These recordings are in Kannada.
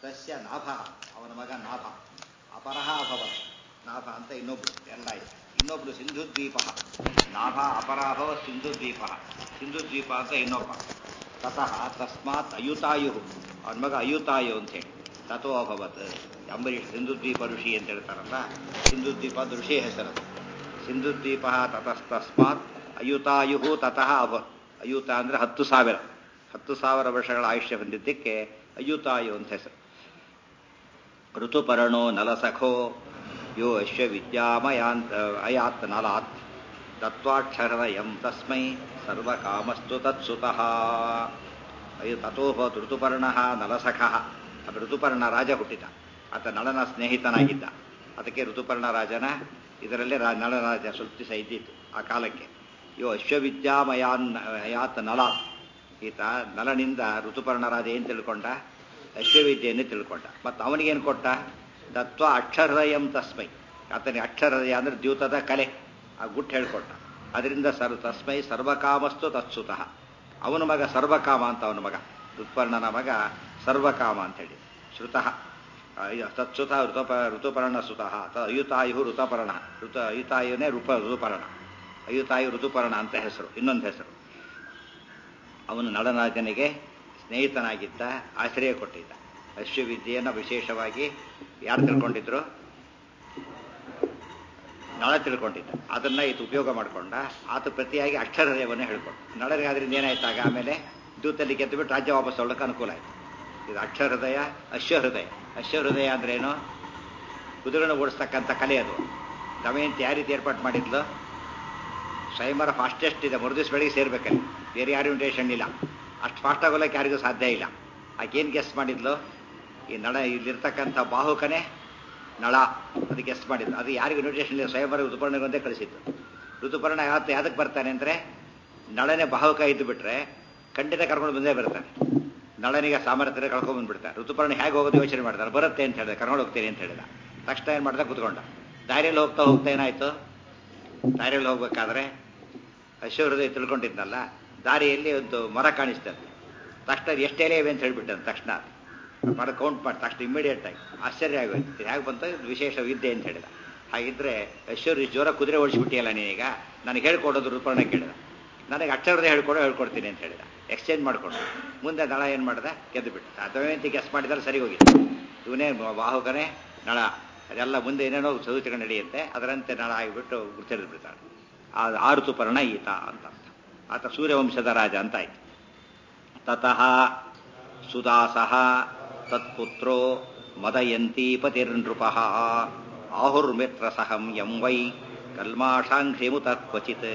ತಸ್ಯ ನಾಭ ಅವನ ಮಗ ನಾಭ ಅಪರಹ ಅಭವತ್ ನಾಭ ಅಂತ ಇನ್ನೊಬ್ರು ಎರಡಾಯ್ತು ಇನ್ನೊಬ್ರು ಸಿಂಧುದ್ವೀಪ ನಾಭ ಅಪರಾಭವ ಸಿಂಧುದ್ವೀಪ ಸಿಂಧುದ್ವೀಪ ಅಂತ ಇನ್ನೊಬ್ಬ ತತಃ ತಸ್ಮಾತ್ ಅಯುತಾಯು ಅವನ ಮಗ ಅಯುತಾಯು ಅಂತ ಹೇಳಿ ತಥೋ ಅಭವತ್ ಅಂಬರೀಷ್ ಸಿಂಧುದ್ವೀಪ ಋಷಿ ಅಂತ ಹೇಳ್ತಾರಲ್ಲ ಸಿಂಧುದ್ವೀಪ ಅದು ಋಷಿ ಹೆಸರು ಸಿಂಧುದ್ವೀಪ ತತಸ್ತಸ್ಮಾತ್ ಅಯುತಾಯು ತತಃ ಅಭವತ್ ಅಯುತ ಅಂದ್ರೆ ಹತ್ತು ಸಾವಿರ ಹತ್ತು ಸಾವಿರ ವರ್ಷಗಳ ಆಯುಷ್ಯ ಹೊಂದಿದ್ದಕ್ಕೆ ಅಯುತಾಯು ಅಂತ ಹೆಸರು ಋತುಪರ್ಣೋ ನಲಸಖೋ ಯೋ ಅಶ್ವವಿದ್ಯಾಮಯಾಂತ ಅಯಾತ್ ನಲಾತ್ ದತ್ವಾಕ್ಷರಯಂ ತಸ್ಮೈ ಸರ್ವಕಾಮಸ್ತು ತತ್ಸುತಃ ಅಯ್ಯೋ ತಥೋಭವತ್ ಋತುಪರ್ಣ ನಲಸಖ ಅದು ಋತುಪರ್ಣ ರಾಜ ಹುಟ್ಟಿದ ಆತ ನಳನ ಸ್ನೇಹಿತನಾಗಿದ್ದ ಅದಕ್ಕೆ ಋತುಪರ್ಣ ರಾಜನ ಇದರಲ್ಲೇ ರಾ ನಳರಾಜ ಸ್ವಲ್ಪ ದಿವಸ ಇದ್ದಿತ್ತು ಆ ಕಾಲಕ್ಕೆ ಯೋ ಅಶ್ವವಿದ್ಯಾಮಯಾನ್ ಅಯಾತ್ ನಲಾತ್ ಈತ ನಲನಿಂದ ಋತುಪರ್ಣ ರಾಜ ಏನು ತಿಳ್ಕೊಂಡ ಅಶ್ವವಿದ್ಯೆಯನ್ನು ತಿಳ್ಕೊಂಡ ಮತ್ತು ಅವನಿಗೇನು ಕೊಟ್ಟ ತತ್ವ ಅಕ್ಷರದಯಂ ತಸ್ಮೈ ಆತನಿಗೆ ಅಕ್ಷರದಯ ಅಂದ್ರೆ ದ್ಯೂತದ ಕಲೆ ಆ ಗುಟ್ಟು ಹೇಳ್ಕೊಟ್ಟ ಅದರಿಂದ ಸರ್ ತಸ್ಮೈ ಸರ್ವಕಾಮಸ್ತು ತತ್ಸುತಃ ಅವನ ಮಗ ಸರ್ವಕಾಮ ಅಂತ ಅವನ ಮಗ ಋತ್ಪರ್ಣನ ಮಗ ಸರ್ವಕಾಮ ಅಂತ ಹೇಳಿ ಶ್ರುತಃ ತತ್ಸುತ ಋತುಪ ಋತುಪರ್ಣ ಸುತಃ ಅಯುತಾಯು ಋತಪರ್ಣ ಋತು ಅಯುತಾಯುನೇ ಋಪ ಋತುಪರ್ಣ ಅಯುತಾಯು ಋತುಪರ್ಣ ಅಂತ ಹೆಸರು ಇನ್ನೊಂದು ಹೆಸರು ಅವನು ನಳರಾಜನಿಗೆ ಸ್ನೇಹಿತನಾಗಿದ್ದ ಆಶ್ರಯ ಕೊಟ್ಟಿದ್ದ ಅಶ್ವವಿದ್ಯೆಯನ್ನು ವಿಶೇಷವಾಗಿ ಯಾರು ತಿಳ್ಕೊಂಡಿದ್ರು ನಳ ತಿಳ್ಕೊಂಡಿದ್ದ ಅದನ್ನ ಇದು ಉಪಯೋಗ ಮಾಡಿಕೊಂಡ ಆತ ಪ್ರತಿಯಾಗಿ ಅಕ್ಷರದಯವನ್ನು ಹೇಳ್ಕೊಂಡು ನಳರಿಗೆ ಅದರಿಂದ ಏನಾಯ್ತಾಗ ಆಮೇಲೆ ದೂತಲ್ಲಿ ಗೆದ್ದು ಬಿಟ್ಟು ರಾಜ್ಯ ವಾಪಸ್ ತೊಗೊಳಕ್ಕೆ ಅನುಕೂಲ ಆಯ್ತು ಇದು ಅಕ್ಷರಹೃದಯ ಅಶ್ವಹೃದಯ ಅಶ್ವಹೃದಯ ಅಂದ್ರೆ ಏನು ಕುದುರೆನ ಓಡಿಸ್ತಕ್ಕಂಥ ಕಲೆ ಅದು ದಮಯಂತಿ ಯಾವ ರೀತಿ ಏರ್ಪಾಟ್ ಮಾಡಿದ್ಲು ಸ್ವಯಂವರ ಫಾಸ್ಟೆಸ್ಟ್ ಇದೆ ಮರುದಿವ್ಸ ಬೆಳಿಗ್ಗೆ ಸೇರ್ಬೇಕಲ್ಲಿ ಬೇರೆ ಯಾರು ಇನ್ವಿಟೇಷನ್ ಇಲ್ಲ ಅಷ್ಟು ಫಾಸ್ಟ್ ಆಗೋಲ್ಲಕ್ಕೆ ಯಾರಿಗೂ ಸಾಧ್ಯ ಇಲ್ಲ ಆಕೇನು ಗೆಸ್ ಮಾಡಿದ್ಲು ಈ ನಳ ಇಲ್ಲಿರ್ತಕ್ಕಂಥ ಬಾಹುಕನೇ ನಳ ಅದು ಗೆಸ್ ಮಾಡಿದ್ಲು ಅದು ಯಾರಿಗೂ ಇನ್ವಿಟೇಷನ್ ಇಲ್ಲ ಸ್ವಯಂವರ ಋತುಪರ್ಣಗೊಂದೇ ಕಳಿಸಿದ್ದು ಋತುಪರ್ಣ ಯಾವತ್ತು ಯಾವ್ದಕ್ಕೆ ಬರ್ತಾನೆ ಅಂದರೆ ನಳನೇ ಬಾಹುಕ ಇದ್ದು ಬಿಟ್ರೆ ಖಂಡಿತ ಕರ್ಕೊಂಡು ಬಂದೇ ಬರ್ತಾನೆ ನಳನಿಗೆ ಸಾಮರ್ಥ್ಯ ಕಳ್ಕೊಂಡು ಬಂದ್ಬಿಡ್ತಾರೆ ಋತುಪರ್ಣ ಹೇಗೆ ಹೋಗೋದು ಯೋಚನೆ ಮಾಡ್ತಾರೆ ಬರುತ್ತೆ ಅಂತ ಹೇಳಿದೆ ಕರ್ಕೊಂಡು ಹೋಗ್ತೀನಿ ಅಂತ ಹೇಳಿದ ತಕ್ಷಣ ಏನು ಮಾಡ್ದ ಕುತ್ಕೊಂಡ ದಾರಿಯಲ್ಲಿ ಹೋಗ್ತಾ ಹೋಗ್ತಾ ಏನಾಯ್ತು ದಾರಿಯಲ್ಲಿ ಹೋಗ್ಬೇಕಾದ್ರೆ ಅಶ್ವಹೃದಯ ತಿಳ್ಕೊಂಡಿದ್ನಲ್ಲ ದಾರಿಯಲ್ಲಿ ಒಂದು ಮರ ಕಾಣಿಸ್ತದೆ ತಕ್ಷಣ ಎಷ್ಟು ಎಲೆ ಇವೆ ಅಂತ ಹೇಳ್ಬಿಟ್ಟೆ ತಕ್ಷಣ ಮರ ಕೌಂಟ್ ಮಾಡಿ ತಕ್ಷಣ ಇಮಿಡಿಯೇಟ್ ಆಗಿ ಆಶ್ಚರ್ಯ ಆಗೋಯ್ತು ಇದು ಹೇಗೆ ಬಂತು ಇದು ವಿಶೇಷ ವಿದ್ಯೆ ಅಂತ ಹೇಳಿದ ಹಾಗಿದ್ರೆ ಐಶ್ವರ್ಯ ಜೋರ ಕುದುರೆ ಓಡಿಸ್ಬಿಟ್ಟಿಯಲ್ಲ ನೀನೀಗ ನನಗೆ ಹೇಳ್ಕೊಡೋದು ರೂಪರ್ಣ ಕೇಳಿದ ನನಗೆ ಅಕ್ಷರದ ಹೇಳ್ಕೊಡೋ ಹೇಳ್ಕೊಡ್ತೀನಿ ಅಂತ ಹೇಳಿದ ಎಕ್ಸ್ಚೇಂಜ್ ಮಾಡ್ಕೊಂಡು ಮುಂದೆ ನಳ ಏನು ಮಾಡ್ದೆ ಗೆದ್ದು ಬಿಟ್ಟು ಅದವಂತಿ ಗೆಸ್ ಮಾಡಿದ್ರೆ ಸರಿ ಹೋಗಿತ್ತು ಇವನೇ ಬಾಹುಕನೇ ನಳ ಅದೆಲ್ಲ ಮುಂದೆ ಏನೇನೋ ಸೌಚಿಕ ನಡೆಯುತ್ತೆ ಅದರಂತೆ ನಳ ಆಗಿಬಿಟ್ಟು ಗುರ್ತಿಡಿದು ಬಿಡ್ತಾಳೆ ಆ ಆಋತುಪರ್ಣ ಈತ ಅಂತ ಅರ್ಥ ಆತ ಸೂರ್ಯವಂಶದ ರಾಜ ಅಂತ ಆಯ್ತು ತತಃ ಸುದಾಸಃ ತತ್ಪುತ್ರೋ ಮದಯಂತಿ ಪತಿರ್ನೃಪ ಆಹುರ್ಮಿತ್ರ ಸಹಂ ಯಂ ವೈ ಕಲ್ಮಾಷಾಂಘ್ರಿಮುತ ಕ್ವಚಿತ್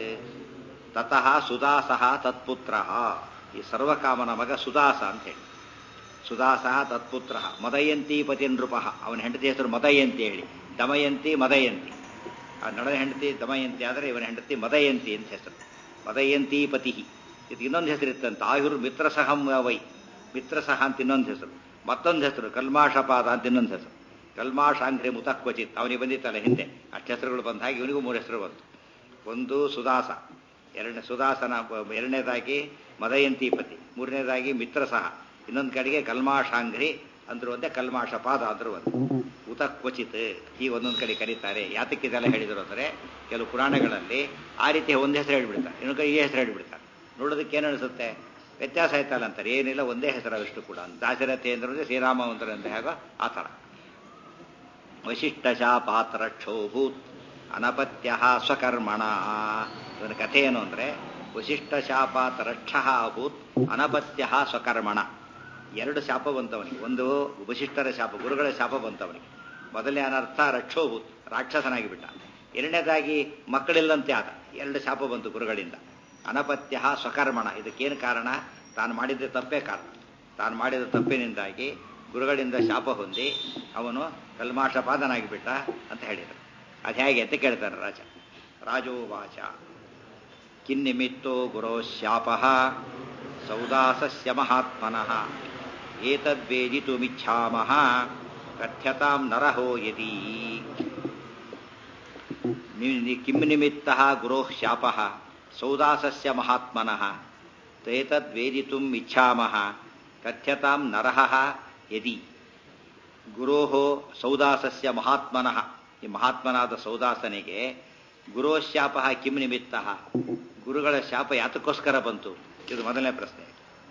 ತತಃ ಸುದಾಸಃ ತತ್ಪುತ್ರ ಈ ಸರ್ವಕಾಮನ ಮಗ ಸುದಾಸ ಅಂತ ಹೇಳಿ ಸುದಾಸ ತತ್ಪುತ್ರ ಮದಯಂತಿ ಪತಿ ನೃಪ ಅವನ ಹೆಂಡತಿ ಹೆಸರು ಮದಯಂತಿ ಹೇಳಿ ದಮಯಂತಿ ಮದಯಂತಿ ಆ ನಡನ ಹೆಂಡತಿ ದಮಯಂತಿ ಆದರೆ ಇವನ ಹೆಂಡತಿ ಮದಯಂತಿ ಅಂತ ಹೆಸರು ಮದಯಂತಿ ಪತಿ ಇದು ಇನ್ನೊಂದು ಹೆಸರು ಇತ್ತಂತ ಆಯುರ್ ಮಿತ್ರಸಹಂ ವೈ ಮಿತ್ರಸಹ ಅಂತ ಇನ್ನೊಂದು ಹೆಸರು ಮತ್ತೊಂದು ಹೆಸರು ಕಲ್ಮಾಷಪಾದ ಅಂತ ಇನ್ನೊಂದು ಹೆಸರು ಕಲ್ಮಾಷಾಂಗ್ರೆ ಮುತ ಕ್ವಚಿತ್ ಅವನಿಗೆ ಬಂದಿತ್ತಲ್ಲ ಹಿಂದೆ ಅಷ್ಟು ಹೆಸರುಗಳು ಬಂದ ಹಾಗೆ ಇವನಿಗೂ ಮೂರು ಹೆಸರು ಬಂತು ಒಂದು ಸುದಾಸ ಎರಡನೇ ಸುದಾಸನ ಎರಡನೇದಾಗಿ ಮದಯಂತಿ ಪತಿ ಮೂರನೇದಾಗಿ ಮಿತ್ರಸಹ ಇನ್ನೊಂದು ಕಡೆಗೆ ಕಲ್ಮಾಷಾಂಗ್ರಿ ಅಂದ್ರು ಒಂದೇ ಕಲ್ಮಾಷಪಾದ ಅಂದ್ರು ಒಂದು ಉತ ಕ್ವಚಿತ್ ಈ ಒಂದೊಂದು ಕಡೆ ಕರೀತಾರೆ ಯಾತಕ್ಕೆ ಇದೆಲ್ಲ ಹೇಳಿದ್ರು ಅಂದರೆ ಕೆಲವು ಪುರಾಣಗಳಲ್ಲಿ ಆ ರೀತಿ ಒಂದು ಹೆಸರು ಹೇಳಿಬಿಡ್ತಾರೆ ಇನ್ನೊಂದು ಕಡೆ ಈ ಹೆಸರು ಹೇಳಿಬಿಡ್ತಾರೆ ನೋಡೋದಕ್ಕೆ ಏನು ಅನಿಸುತ್ತೆ ವ್ಯತ್ಯಾಸ ಆಯ್ತಲ್ಲ ಅಂತಾರೆ ಏನಿಲ್ಲ ಒಂದೇ ಹೆಸರು ಅವಿಷ್ಟು ಕೂಡ ದಾಶರಥಿ ಅಂದ್ರೆ ಶ್ರೀರಾಮವಂತರ ಅಂತ ಹೇಗೋ ಆ ಥರ ವಶಿಷ್ಠ ಶಾಪಾತ್ರ ಕ್ಷೋಭೂತ್ ಅನಪತ್ಯ ಸ್ವಕರ್ಮಣ ಇವನ ಕಥೆ ಏನು ಅಂದರೆ ವಶಿಷ್ಠ ಶಾಪಾತ್ ರಕ್ಷ ಅಭೂತ್ ಅನಪತ್ಯ ಸ್ವಕರ್ಮಣ ಎರಡು ಶಾಪ ಬಂತವನಿಗೆ ಒಂದು ವಶಿಷ್ಠರ ಶಾಪ ಗುರುಗಳ ಶಾಪ ಬಂತವನಿಗೆ ಮೊದಲನೇ ಅನರ್ಥ ರಕ್ಷೋಭೂತ್ ರಾಕ್ಷಸನಾಗಿ ಬಿಟ್ಟ ಎರಡನೇದಾಗಿ ಮಕ್ಕಳಿಲ್ಲಂತೆ ಆದ ಎರಡು ಶಾಪ ಬಂತು ಗುರುಗಳಿಂದ ಅನಪತ್ಯ ಸ್ವಕರ್ಮಣ ಇದಕ್ಕೇನು ಕಾರಣ ತಾನು ಮಾಡಿದ್ದ ತಪ್ಪೇ ಕಾರಣ ತಾನು ಮಾಡಿದ ತಪ್ಪಿನಿಂದಾಗಿ ಗುರುಗಳಿಂದ ಶಾಪ ಹೊಂದಿ ಅವನು ಕಲ್ಮಾಷಪಾದನಾಗಿ ಬಿಟ್ಟ ಅಂತ ಹೇಳಿದರು ಅದು ಹೇಗೆ ಅಂತ ಕೇಳ್ತಾರೆ ರಾಜ ರಾಜೋವಾಚ ಕಿನ್ನಿಮಿತ್ತೋ ಗುರೋ ಶಾಪ ಸೌದಾಸಸ್ಯ ಮಹಾತ್ಮನಃ ಏತದ್ವೇದಿತುಮಿಚ್ಛಾಮಃ ಕಥ್ಯತಾಂ ನರಹೋ ಯದಿ ಕಿಂ ನಿಮಿತ್ತ ಗುರೋ ಶಾಪ ಸೌದಾಸಸ್ಯ ಮಹಾತ್ಮನಃ ತೇತದ್ವೇದಿತುಂ ಇಚ್ಛಾಮಃ ಕಥ್ಯತಾಂ ನರಹ ಯದಿ ಗುರೋಹೋ ಸೌದಾಸಸ್ಯ ಮಹಾತ್ಮನಃ ಈ ಮಹಾತ್ಮನಾದ ಸೌದಾಸನಿಗೆ ಗುರೋ ಶಾಪ ಕಿಂ ನಿಮಿತ್ತ ಗುರುಗಳ ಶಾಪ ಯಾತಕ್ಕೋಸ್ಕರ ಬಂತು ಇದು ಮೊದಲನೇ ಪ್ರಶ್ನೆ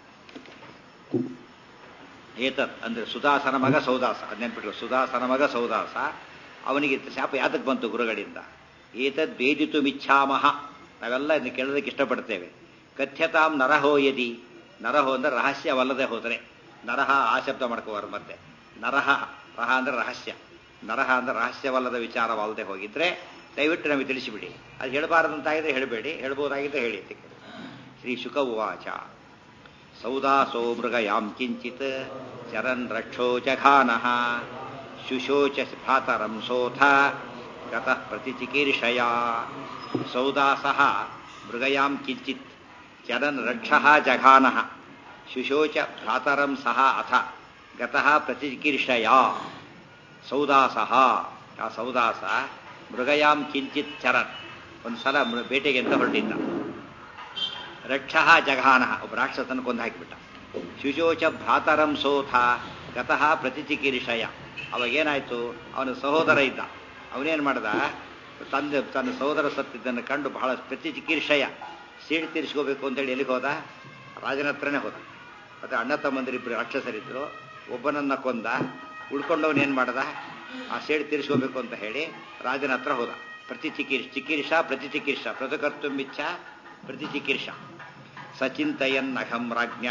ಏತತ್ ಅಂದ್ರೆ ಸುದಾಸನ ಮಗ ಸೌದಾಸ ಅದ್ ನೆನ್ಪಿಟ್ರು ಸುದಾಸನ ಮಗ ಸೌದಾಸ ಅವನಿಗೆ ಶಾಪ ಯಾತಕ್ಕೆ ಬಂತು ಗುರುಗಳಿಂದ ಏತದ್ ವೇದಿತು ಮಿಚ್ಛಾಮಹ ನಾವೆಲ್ಲ ಇದನ್ನು ಕೇಳೋದಕ್ಕೆ ಇಷ್ಟಪಡ್ತೇವೆ ಕಥ್ಯತಾಂ ನರಹೋ ಯದಿ ನರಹೋ ಅಂದ್ರೆ ರಹಸ್ಯವಲ್ಲದೆ ಹೋದರೆ ನರಹ ಆ ಶಬ್ದ ಮಾಡ್ಕೋಬಾರ್ದು ಮತ್ತೆ ನರಹ ರಹ ಅಂದ್ರೆ ರಹಸ್ಯ ನರಹ ಅಂದ್ರೆ ರಹಸ್ಯವಲ್ಲದ ವಿಚಾರವಲ್ಲದೆ ಹೋಗಿದ್ರೆ ದಯವಿಟ್ಟು ನಮಗೆ ತಿಳಿಸಿಬಿಡಿ ಅದು ಹೇಳಬಾರದಂತಾಗಿದ್ರೆ ಹೇಳಬೇಡಿ ಹೇಳ್ಬೋದಾಗಿದ್ರೆ ಹೇಳಿ ಅಂತ ಕೇಳಿ ಶ್ರೀ ಶುಕ ಉವಾಚ ಸೌದಾಸೋ ಮೃಗಯಾಂ ಕಿಂಚಿತ್ ಚರನ್ ರಕ್ಷೋ ಜಘಾನಃ ಶುಶೋಚ ಭ್ರಾತರಂ ಸೋಥ ಗತಃ ಪ್ರತಿಚಿಕೀರ್ಷಯ ಸೌದಾಸಃ ಮೃಗಯಾಂ ಕಿಂಚಿತ್ ಚರನ್ ರಕ್ಷಃ ಜಘಾನಃ ಶುಶೋಚ ಭ್ರಾತರಂ ಸಹ ಅಥ ಗತಃ ಪ್ರತಿಚಿಕೀರ್ಷಯ ಸೌದಾಸಃ ಆ ಸೌದಾಸ ಮೃಗಯಾಂ ಕಿಂಚಿತ್ ಚರನ್ ಒಂದು ಸಲ ಬೇಟೆಗೆ ಅಂತ ಹೊರಟಿದ್ದ ರಕ್ಷಃ ಜಘಾನಃ ಒಬ್ಬ ರಾಕ್ಷಸನ ಕೊಂದು ಹಾಕಿಬಿಟ್ಟ ಶುಶೋಚ ಭ್ರಾತರಂ ಸೋಥ ಗತಃ ಪ್ರತಿಚಿಕಿರಿಷಯ ಅವಾಗೇನಾಯ್ತು ಅವನ ಸಹೋದರ ಇದ್ದ ಅವನೇನು ಮಾಡ್ದ ತಂದೆ ತನ್ನ ಸಹೋದರ ಸತ್ತಿದ್ದನ್ನು ಕಂಡು ಬಹಳ ಪ್ರತಿಚಿಕಿರಿಷಯ ಸೀಳು ತೀರಿಸ್ಕೋಬೇಕು ಅಂತೇಳಿ ಎಲ್ಲಿಗೆ ಹೋದ ರಾಜನ ಹತ್ರನೇ ಹೋದ ಮತ್ತೆ ಅಣ್ಣ ತಮ್ಮಂದಿರಿಬ್ಬರು ರಾಕ್ಷಸರಿದ್ರು ಒಬ್ಬನನ್ನ ಕೊಂದ ಉಳ್ಕೊಂಡವನು ಏನು ಮಾಡ್ದ ಆ ಸೇಡು ತೀರಿಸ್ಕೋಬೇಕು ಅಂತ ಹೇಳಿ ರಾಜನ ಹತ್ರ ಹೋದ ಪ್ರತಿ ಚಿಕಿರ್ಷ ಚಿಕಿರ್ಷ ಪ್ರತಿ ಚಿಕಿರ್ಷ ಪ್ರತಿಕರ್ತುಂಬಿಚ್ಛ ಪ್ರತಿ ಚಿಕಿರ್ಷ ಸಚಿಂತಯನ್ನಹಂ ರಾಜ್ಞ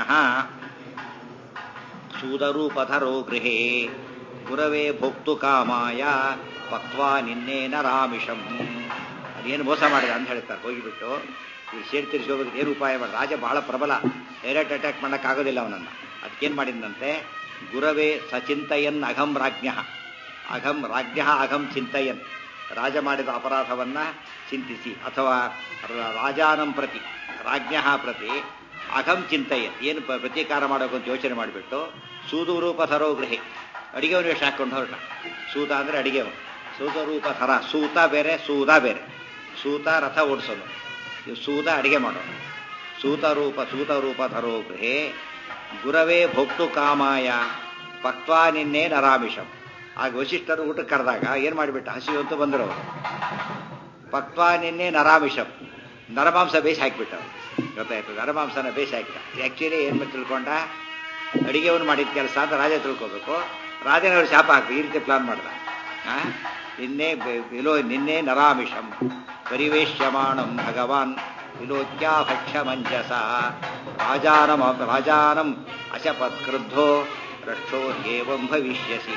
ಸೂದರೂಪಧರೋ ಗೃಹೇ ಗುರವೇ ಭೋಕ್ತು ಕಾಮಾಯ ಪಕ್ವಾ ನಿನ್ನೇನ ರಾಮಿಷಂ ಅದೇನು ಮೋಸ ಮಾಡಿದ ಅಂತ ಹೇಳ್ತಾರೆ ಹೋಗಿಬಿಟ್ಟು ಈ ಶೇರ್ ತಿರ್ಸ್ಕೋಬೇಕು ಏನು ಉಪಾಯ ಮಾಡಿ ರಾಜ ಬಹಳ ಪ್ರಬಲ ಡೈರೆಕ್ಟ್ ಅಟ್ಯಾಕ್ ಮಾಡೋಕ್ಕಾಗೋದಿಲ್ಲ ಅವನನ್ನು ಅದಕ್ಕೇನು ಮಾಡಿದಂತೆ ಗುರವೇ ಸಚಿಂತಯನ್ ಅಘಂ ರಾಜ್ಞ ಅಘಂ ರಾಜ್ಞ ಅಘಂ ಚಿಂತಯನ್ ರಾಜ ಮಾಡಿದ ಅಪರಾಧವನ್ನ ಚಿಂತಿಸಿ ಅಥವಾ ರಾಜಾನಂ ಪ್ರತಿ ರಾಜ್ಞ ಪ್ರತಿ ಅಘಂ ಚಿಂತಯನ್ ಏನು ಪ್ರತೀಕಾರ ಮಾಡೋಕೆ ಅಂತ ಯೋಚನೆ ಮಾಡಿಬಿಟ್ಟು ಸೂದೂರೂಪ ಥರೋ ಗೃಹೆ ಅಡಿಗೆವನು ವೇಷ ಹಾಕೊಂಡು ಹೊರಟ ಸೂತ ಅಂದರೆ ಅಡಿಗೆವನು ಸೂತರೂಪ ಥರ ಸೂತ ಬೇರೆ ಸೂದ ಬೇರೆ ಸೂತ ರಥ ಓಡಿಸೋನು ಇವು ಸೂತ ಅಡಿಗೆ ಮಾಡೋನು ಸೂತರೂಪ ಸೂತರೂಪ ಥರೋ ಗೃಹೆ ಗುರವೇ ಭೋಕ್ತು ಕಾಮಾಯ ಪಕ್ವಾ ನಿನ್ನೆ ನರಾಮಿಷಂ ಆಗ ವಶಿಷ್ಠರು ಊಟಕ್ಕೆ ಕರೆದಾಗ ಏನು ಮಾಡಿಬಿಟ್ಟ ಹಸಿವಂತೂ ಬಂದರು ಅವರು ಪಕ್ವಾ ನಿನ್ನೆ ನರಾಮಿಷಂ ನರಮಾಂಸ ಬೇಯಿಸಿ ಹಾಕಿಬಿಟ್ಟ ಗೊತ್ತಾಯ್ತು ನರಮಾಂಸನ ಬೇಯಿಸಿ ಹಾಕಿದ ಆ್ಯಕ್ಚುಲಿ ಏನು ತಿಳ್ಕೊಂಡ ಅಡಿಗೆವನು ಮಾಡಿದ ಕೆಲಸ ಅಂತ ರಾಜ ತಿಳ್ಕೋಬೇಕು ರಾಜನವರು ಶಾಪ ಹಾಕಿ ಈ ರೀತಿ ಪ್ಲಾನ್ ಮಾಡ್ದ ನಿನ್ನೆ ವಿಲೋ ನಿನ್ನೆ ನರಾಮಿಷಂ ಪರಿವೇಶ್ಯಮಾಣಂ ಭಗವಾನ್ ವಿಲೋಕ್ಯಾಭಕ್ಷ್ಯ ಮಂಜಸ ರಾಜಾನಂ ರಾಜಾನಂ ಅಶಪತ್ಕ್ರುದ್ಧೋ ರಕ್ಷೋರ್ಯೇವಂ ಭವಿಷ್ಯಸಿ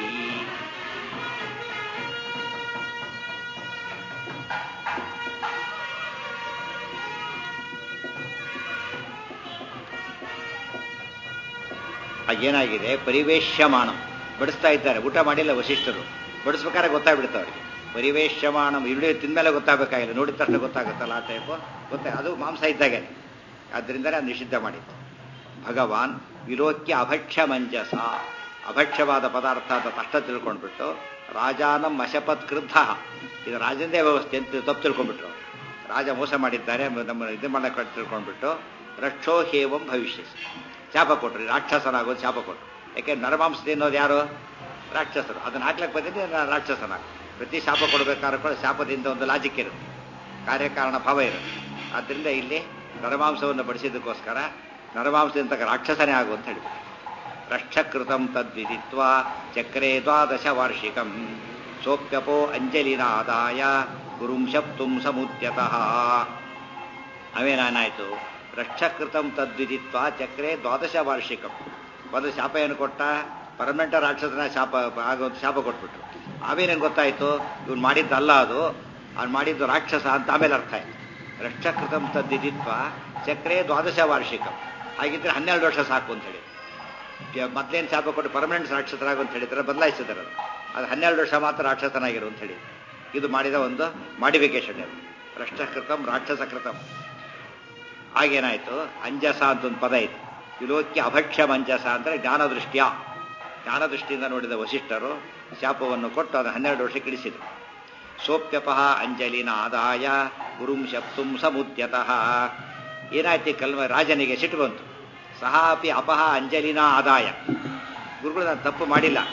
ಏನಾಗಿದೆ ಪರಿವೇಶ್ಯಮಾಣ ಬಡಿಸ್ತಾ ಇದ್ದಾರೆ ಊಟ ಮಾಡಿಲ್ಲ ವಶಿಷ್ಠರು ಬಡಿಸ್ಬೇಕಾದ್ರೆ ಗೊತ್ತಾಗ್ಬಿಡುತ್ತೆ ಅವರಿಗೆ ಪರಿವೇಶ್ಯಮಾಣ ಇರುಳಿ ತಿಂದಮೇಲೆ ಗೊತ್ತಾಗಬೇಕಾಗಿಲ್ಲ ನೋಡಿದ ತಕ್ಷಣ ಗೊತ್ತಾಗುತ್ತಲ್ಲ ಆ ಟೈಪು ಗೊತ್ತಾ ಅದು ಮಾಂಸ ಇದ್ದಾಗೆ ಆದ್ದರಿಂದಲೇ ಅದು ನಿಷಿದ್ಧ ಮಾಡಿತ್ತು ಭಗವಾನ್ ವಿಲೋಕ್ಯ ಅಭಕ್ಷ್ಯ ಮಂಜಸ ಅಭಕ್ಷ್ಯವಾದ ಪದಾರ್ಥ ಅಂತ ತಕ್ಷಣ ತಿಳ್ಕೊಂಡ್ಬಿಟ್ಟು ರಾಜಾನಂ ಅಶಪತ್ ಕ್ರುದ್ಧ ಇದು ರಾಜಂದೇ ವ್ಯವಸ್ಥೆ ಅಂತ ತಪ್ಪು ತಿಳ್ಕೊಂಡ್ಬಿಟ್ರು ರಾಜ ಮೋಸ ಮಾಡಿದ್ದಾರೆ ನಮ್ಮ ಇದು ಮಾಡಕ್ಕೆ ತಿಳ್ಕೊಂಡ್ಬಿಟ್ಟು ರಕ್ಷೋ ಹೇವಂ ಭವಿಷ್ಯ ಶಾಪ ಕೊಟ್ರು ರಾಕ್ಷಸನಾಗೋದು ಶಾಪ ಕೊಟ್ಟರು ಯಾಕೆ ನರಮಾಂಸ ತಿನ್ನೋದು ಯಾರು ರಾಕ್ಷಸರು ಅದನ್ನ ಹಾಕ್ಲಕ್ಕೆ ಬಂದಿದ್ದೆ ರಾಕ್ಷಸನಾಗ ಪ್ರತಿ ಶಾಪ ಕೊಡಬೇಕಾದ್ರೆ ಕೂಡ ಶಾಪದಿಂದ ಒಂದು ಲಾಜಿಕ್ ಇರುತ್ತೆ ಕಾರ್ಯಕಾರಣ ಭಾವ ಇರುತ್ತೆ ಆದ್ದರಿಂದ ಇಲ್ಲಿ ನರಮಾಂಸವನ್ನು ಬಡಿಸಿದ್ದಕ್ಕೋಸ್ಕರ ನರಮಾಂಸದಿಂದ ರಾಕ್ಷಸನೇ ಆಗು ಅಂತ ಹೇಳಿಬಿಟ್ಟು ರಕ್ಷಕೃತಂ ತದ್ವಿದಿತ್ವ ಚಕ್ರೇ ದ್ವಾದಶ ವಾರ್ಷಿಕಂ ಸೋಪ್ಯಪೋ ಅಂಜಲಿನಾದಾಯ ಗುರುಂ ಶಪ್ತುಂ ಸಮುದ್ಯತಃ ಅವೇನಾನಾಯ್ತು ರಕ್ಷಕೃತಂ ತದ್ವಿದಿತ್ವ ಚಕ್ರೆ ದ್ವಾದಶ ವಾರ್ಷಿಕಂ ಒಂದು ಶಾಪ ಏನು ಕೊಟ್ಟ ಪರ್ಮನೆಂಟ್ ರಾಕ್ಷಸನ ಶಾಪ ಆಗೋ ಶಾಪ ಕೊಟ್ಬಿಟ್ರು ಆಮೇಲೆ ಗೊತ್ತಾಯ್ತು ಇವ್ನು ಮಾಡಿದ್ದಲ್ಲ ಅದು ಅವ್ನು ಮಾಡಿದ್ದು ರಾಕ್ಷಸ ಅಂತ ಆಮೇಲೆ ಅರ್ಥ ಆಯ್ತು ರಕ್ಷಕೃತಂ ತದ್ದಿದಿತ್ವ ಚಕ್ರೆ ದ್ವಾದಶ ವಾರ್ಷಿಕಂ ಹಾಗಿದ್ರೆ ಹನ್ನೆರಡು ವರ್ಷ ಸಾಕು ಅಂತ ಹೇಳಿ ಮೊದ್ಲೇನು ಶಾಪ ಕೊಟ್ಟು ಪರ್ಮನೆಂಟ್ ರಾಕ್ಷಸರಾಗು ಅಂತ ಹೇಳಿದ್ರೆ ಬದಲಾಯಿಸಿದಾರೆ ಅದು ಅದು ಹನ್ನೆರಡು ವರ್ಷ ಮಾತ್ರ ರಾಕ್ಷಸನಾಗಿರು ಅಂತ ಹೇಳಿ ಇದು ಮಾಡಿದ ಒಂದು ಮಾಡಿಫಿಕೇಶನ್ ಅದು ರಕ್ಷಕೃತಂ ರಾಕ್ಷಸಕೃತಂ ಆಗೇನಾಯ್ತು ಅಂಜಸ ಅಂತ ಒಂದು ಪದ ಇತ್ತು ವಿಲೋಕ್ಯ ಅಭಕ್ಷ್ಯ ಮಂಜಸ ಅಂದರೆ ಜ್ಞಾನದೃಷ್ಟ್ಯ ಜ್ಞಾನದೃಷ್ಟಿಯಿಂದ ನೋಡಿದ ವಶಿಷ್ಠರು ಶಾಪವನ್ನು ಕೊಟ್ಟು ಅದು ಹನ್ನೆರಡು ವರ್ಷಕ್ಕೆ ಇಳಿಸಿದರು ಸೋಪ್ಯಪಃ ಅಂಜಲಿನ ಆದಾಯ ಗುರುಂ ಶಪ್ತುಂ ಸಮುದ್ಯತಃ ಏನಾಯ್ತು ಕಲ್ಮ ರಾಜನಿಗೆ ಸಿಟ್ಟು ಬಂತು ಸಹ ಅಪಿ ಅಪಹ ಅಂಜಲಿನ ಆದಾಯ ಗುರುಗಳು ನಾನು ತಪ್ಪು ಮಾಡಿಲ್ಲ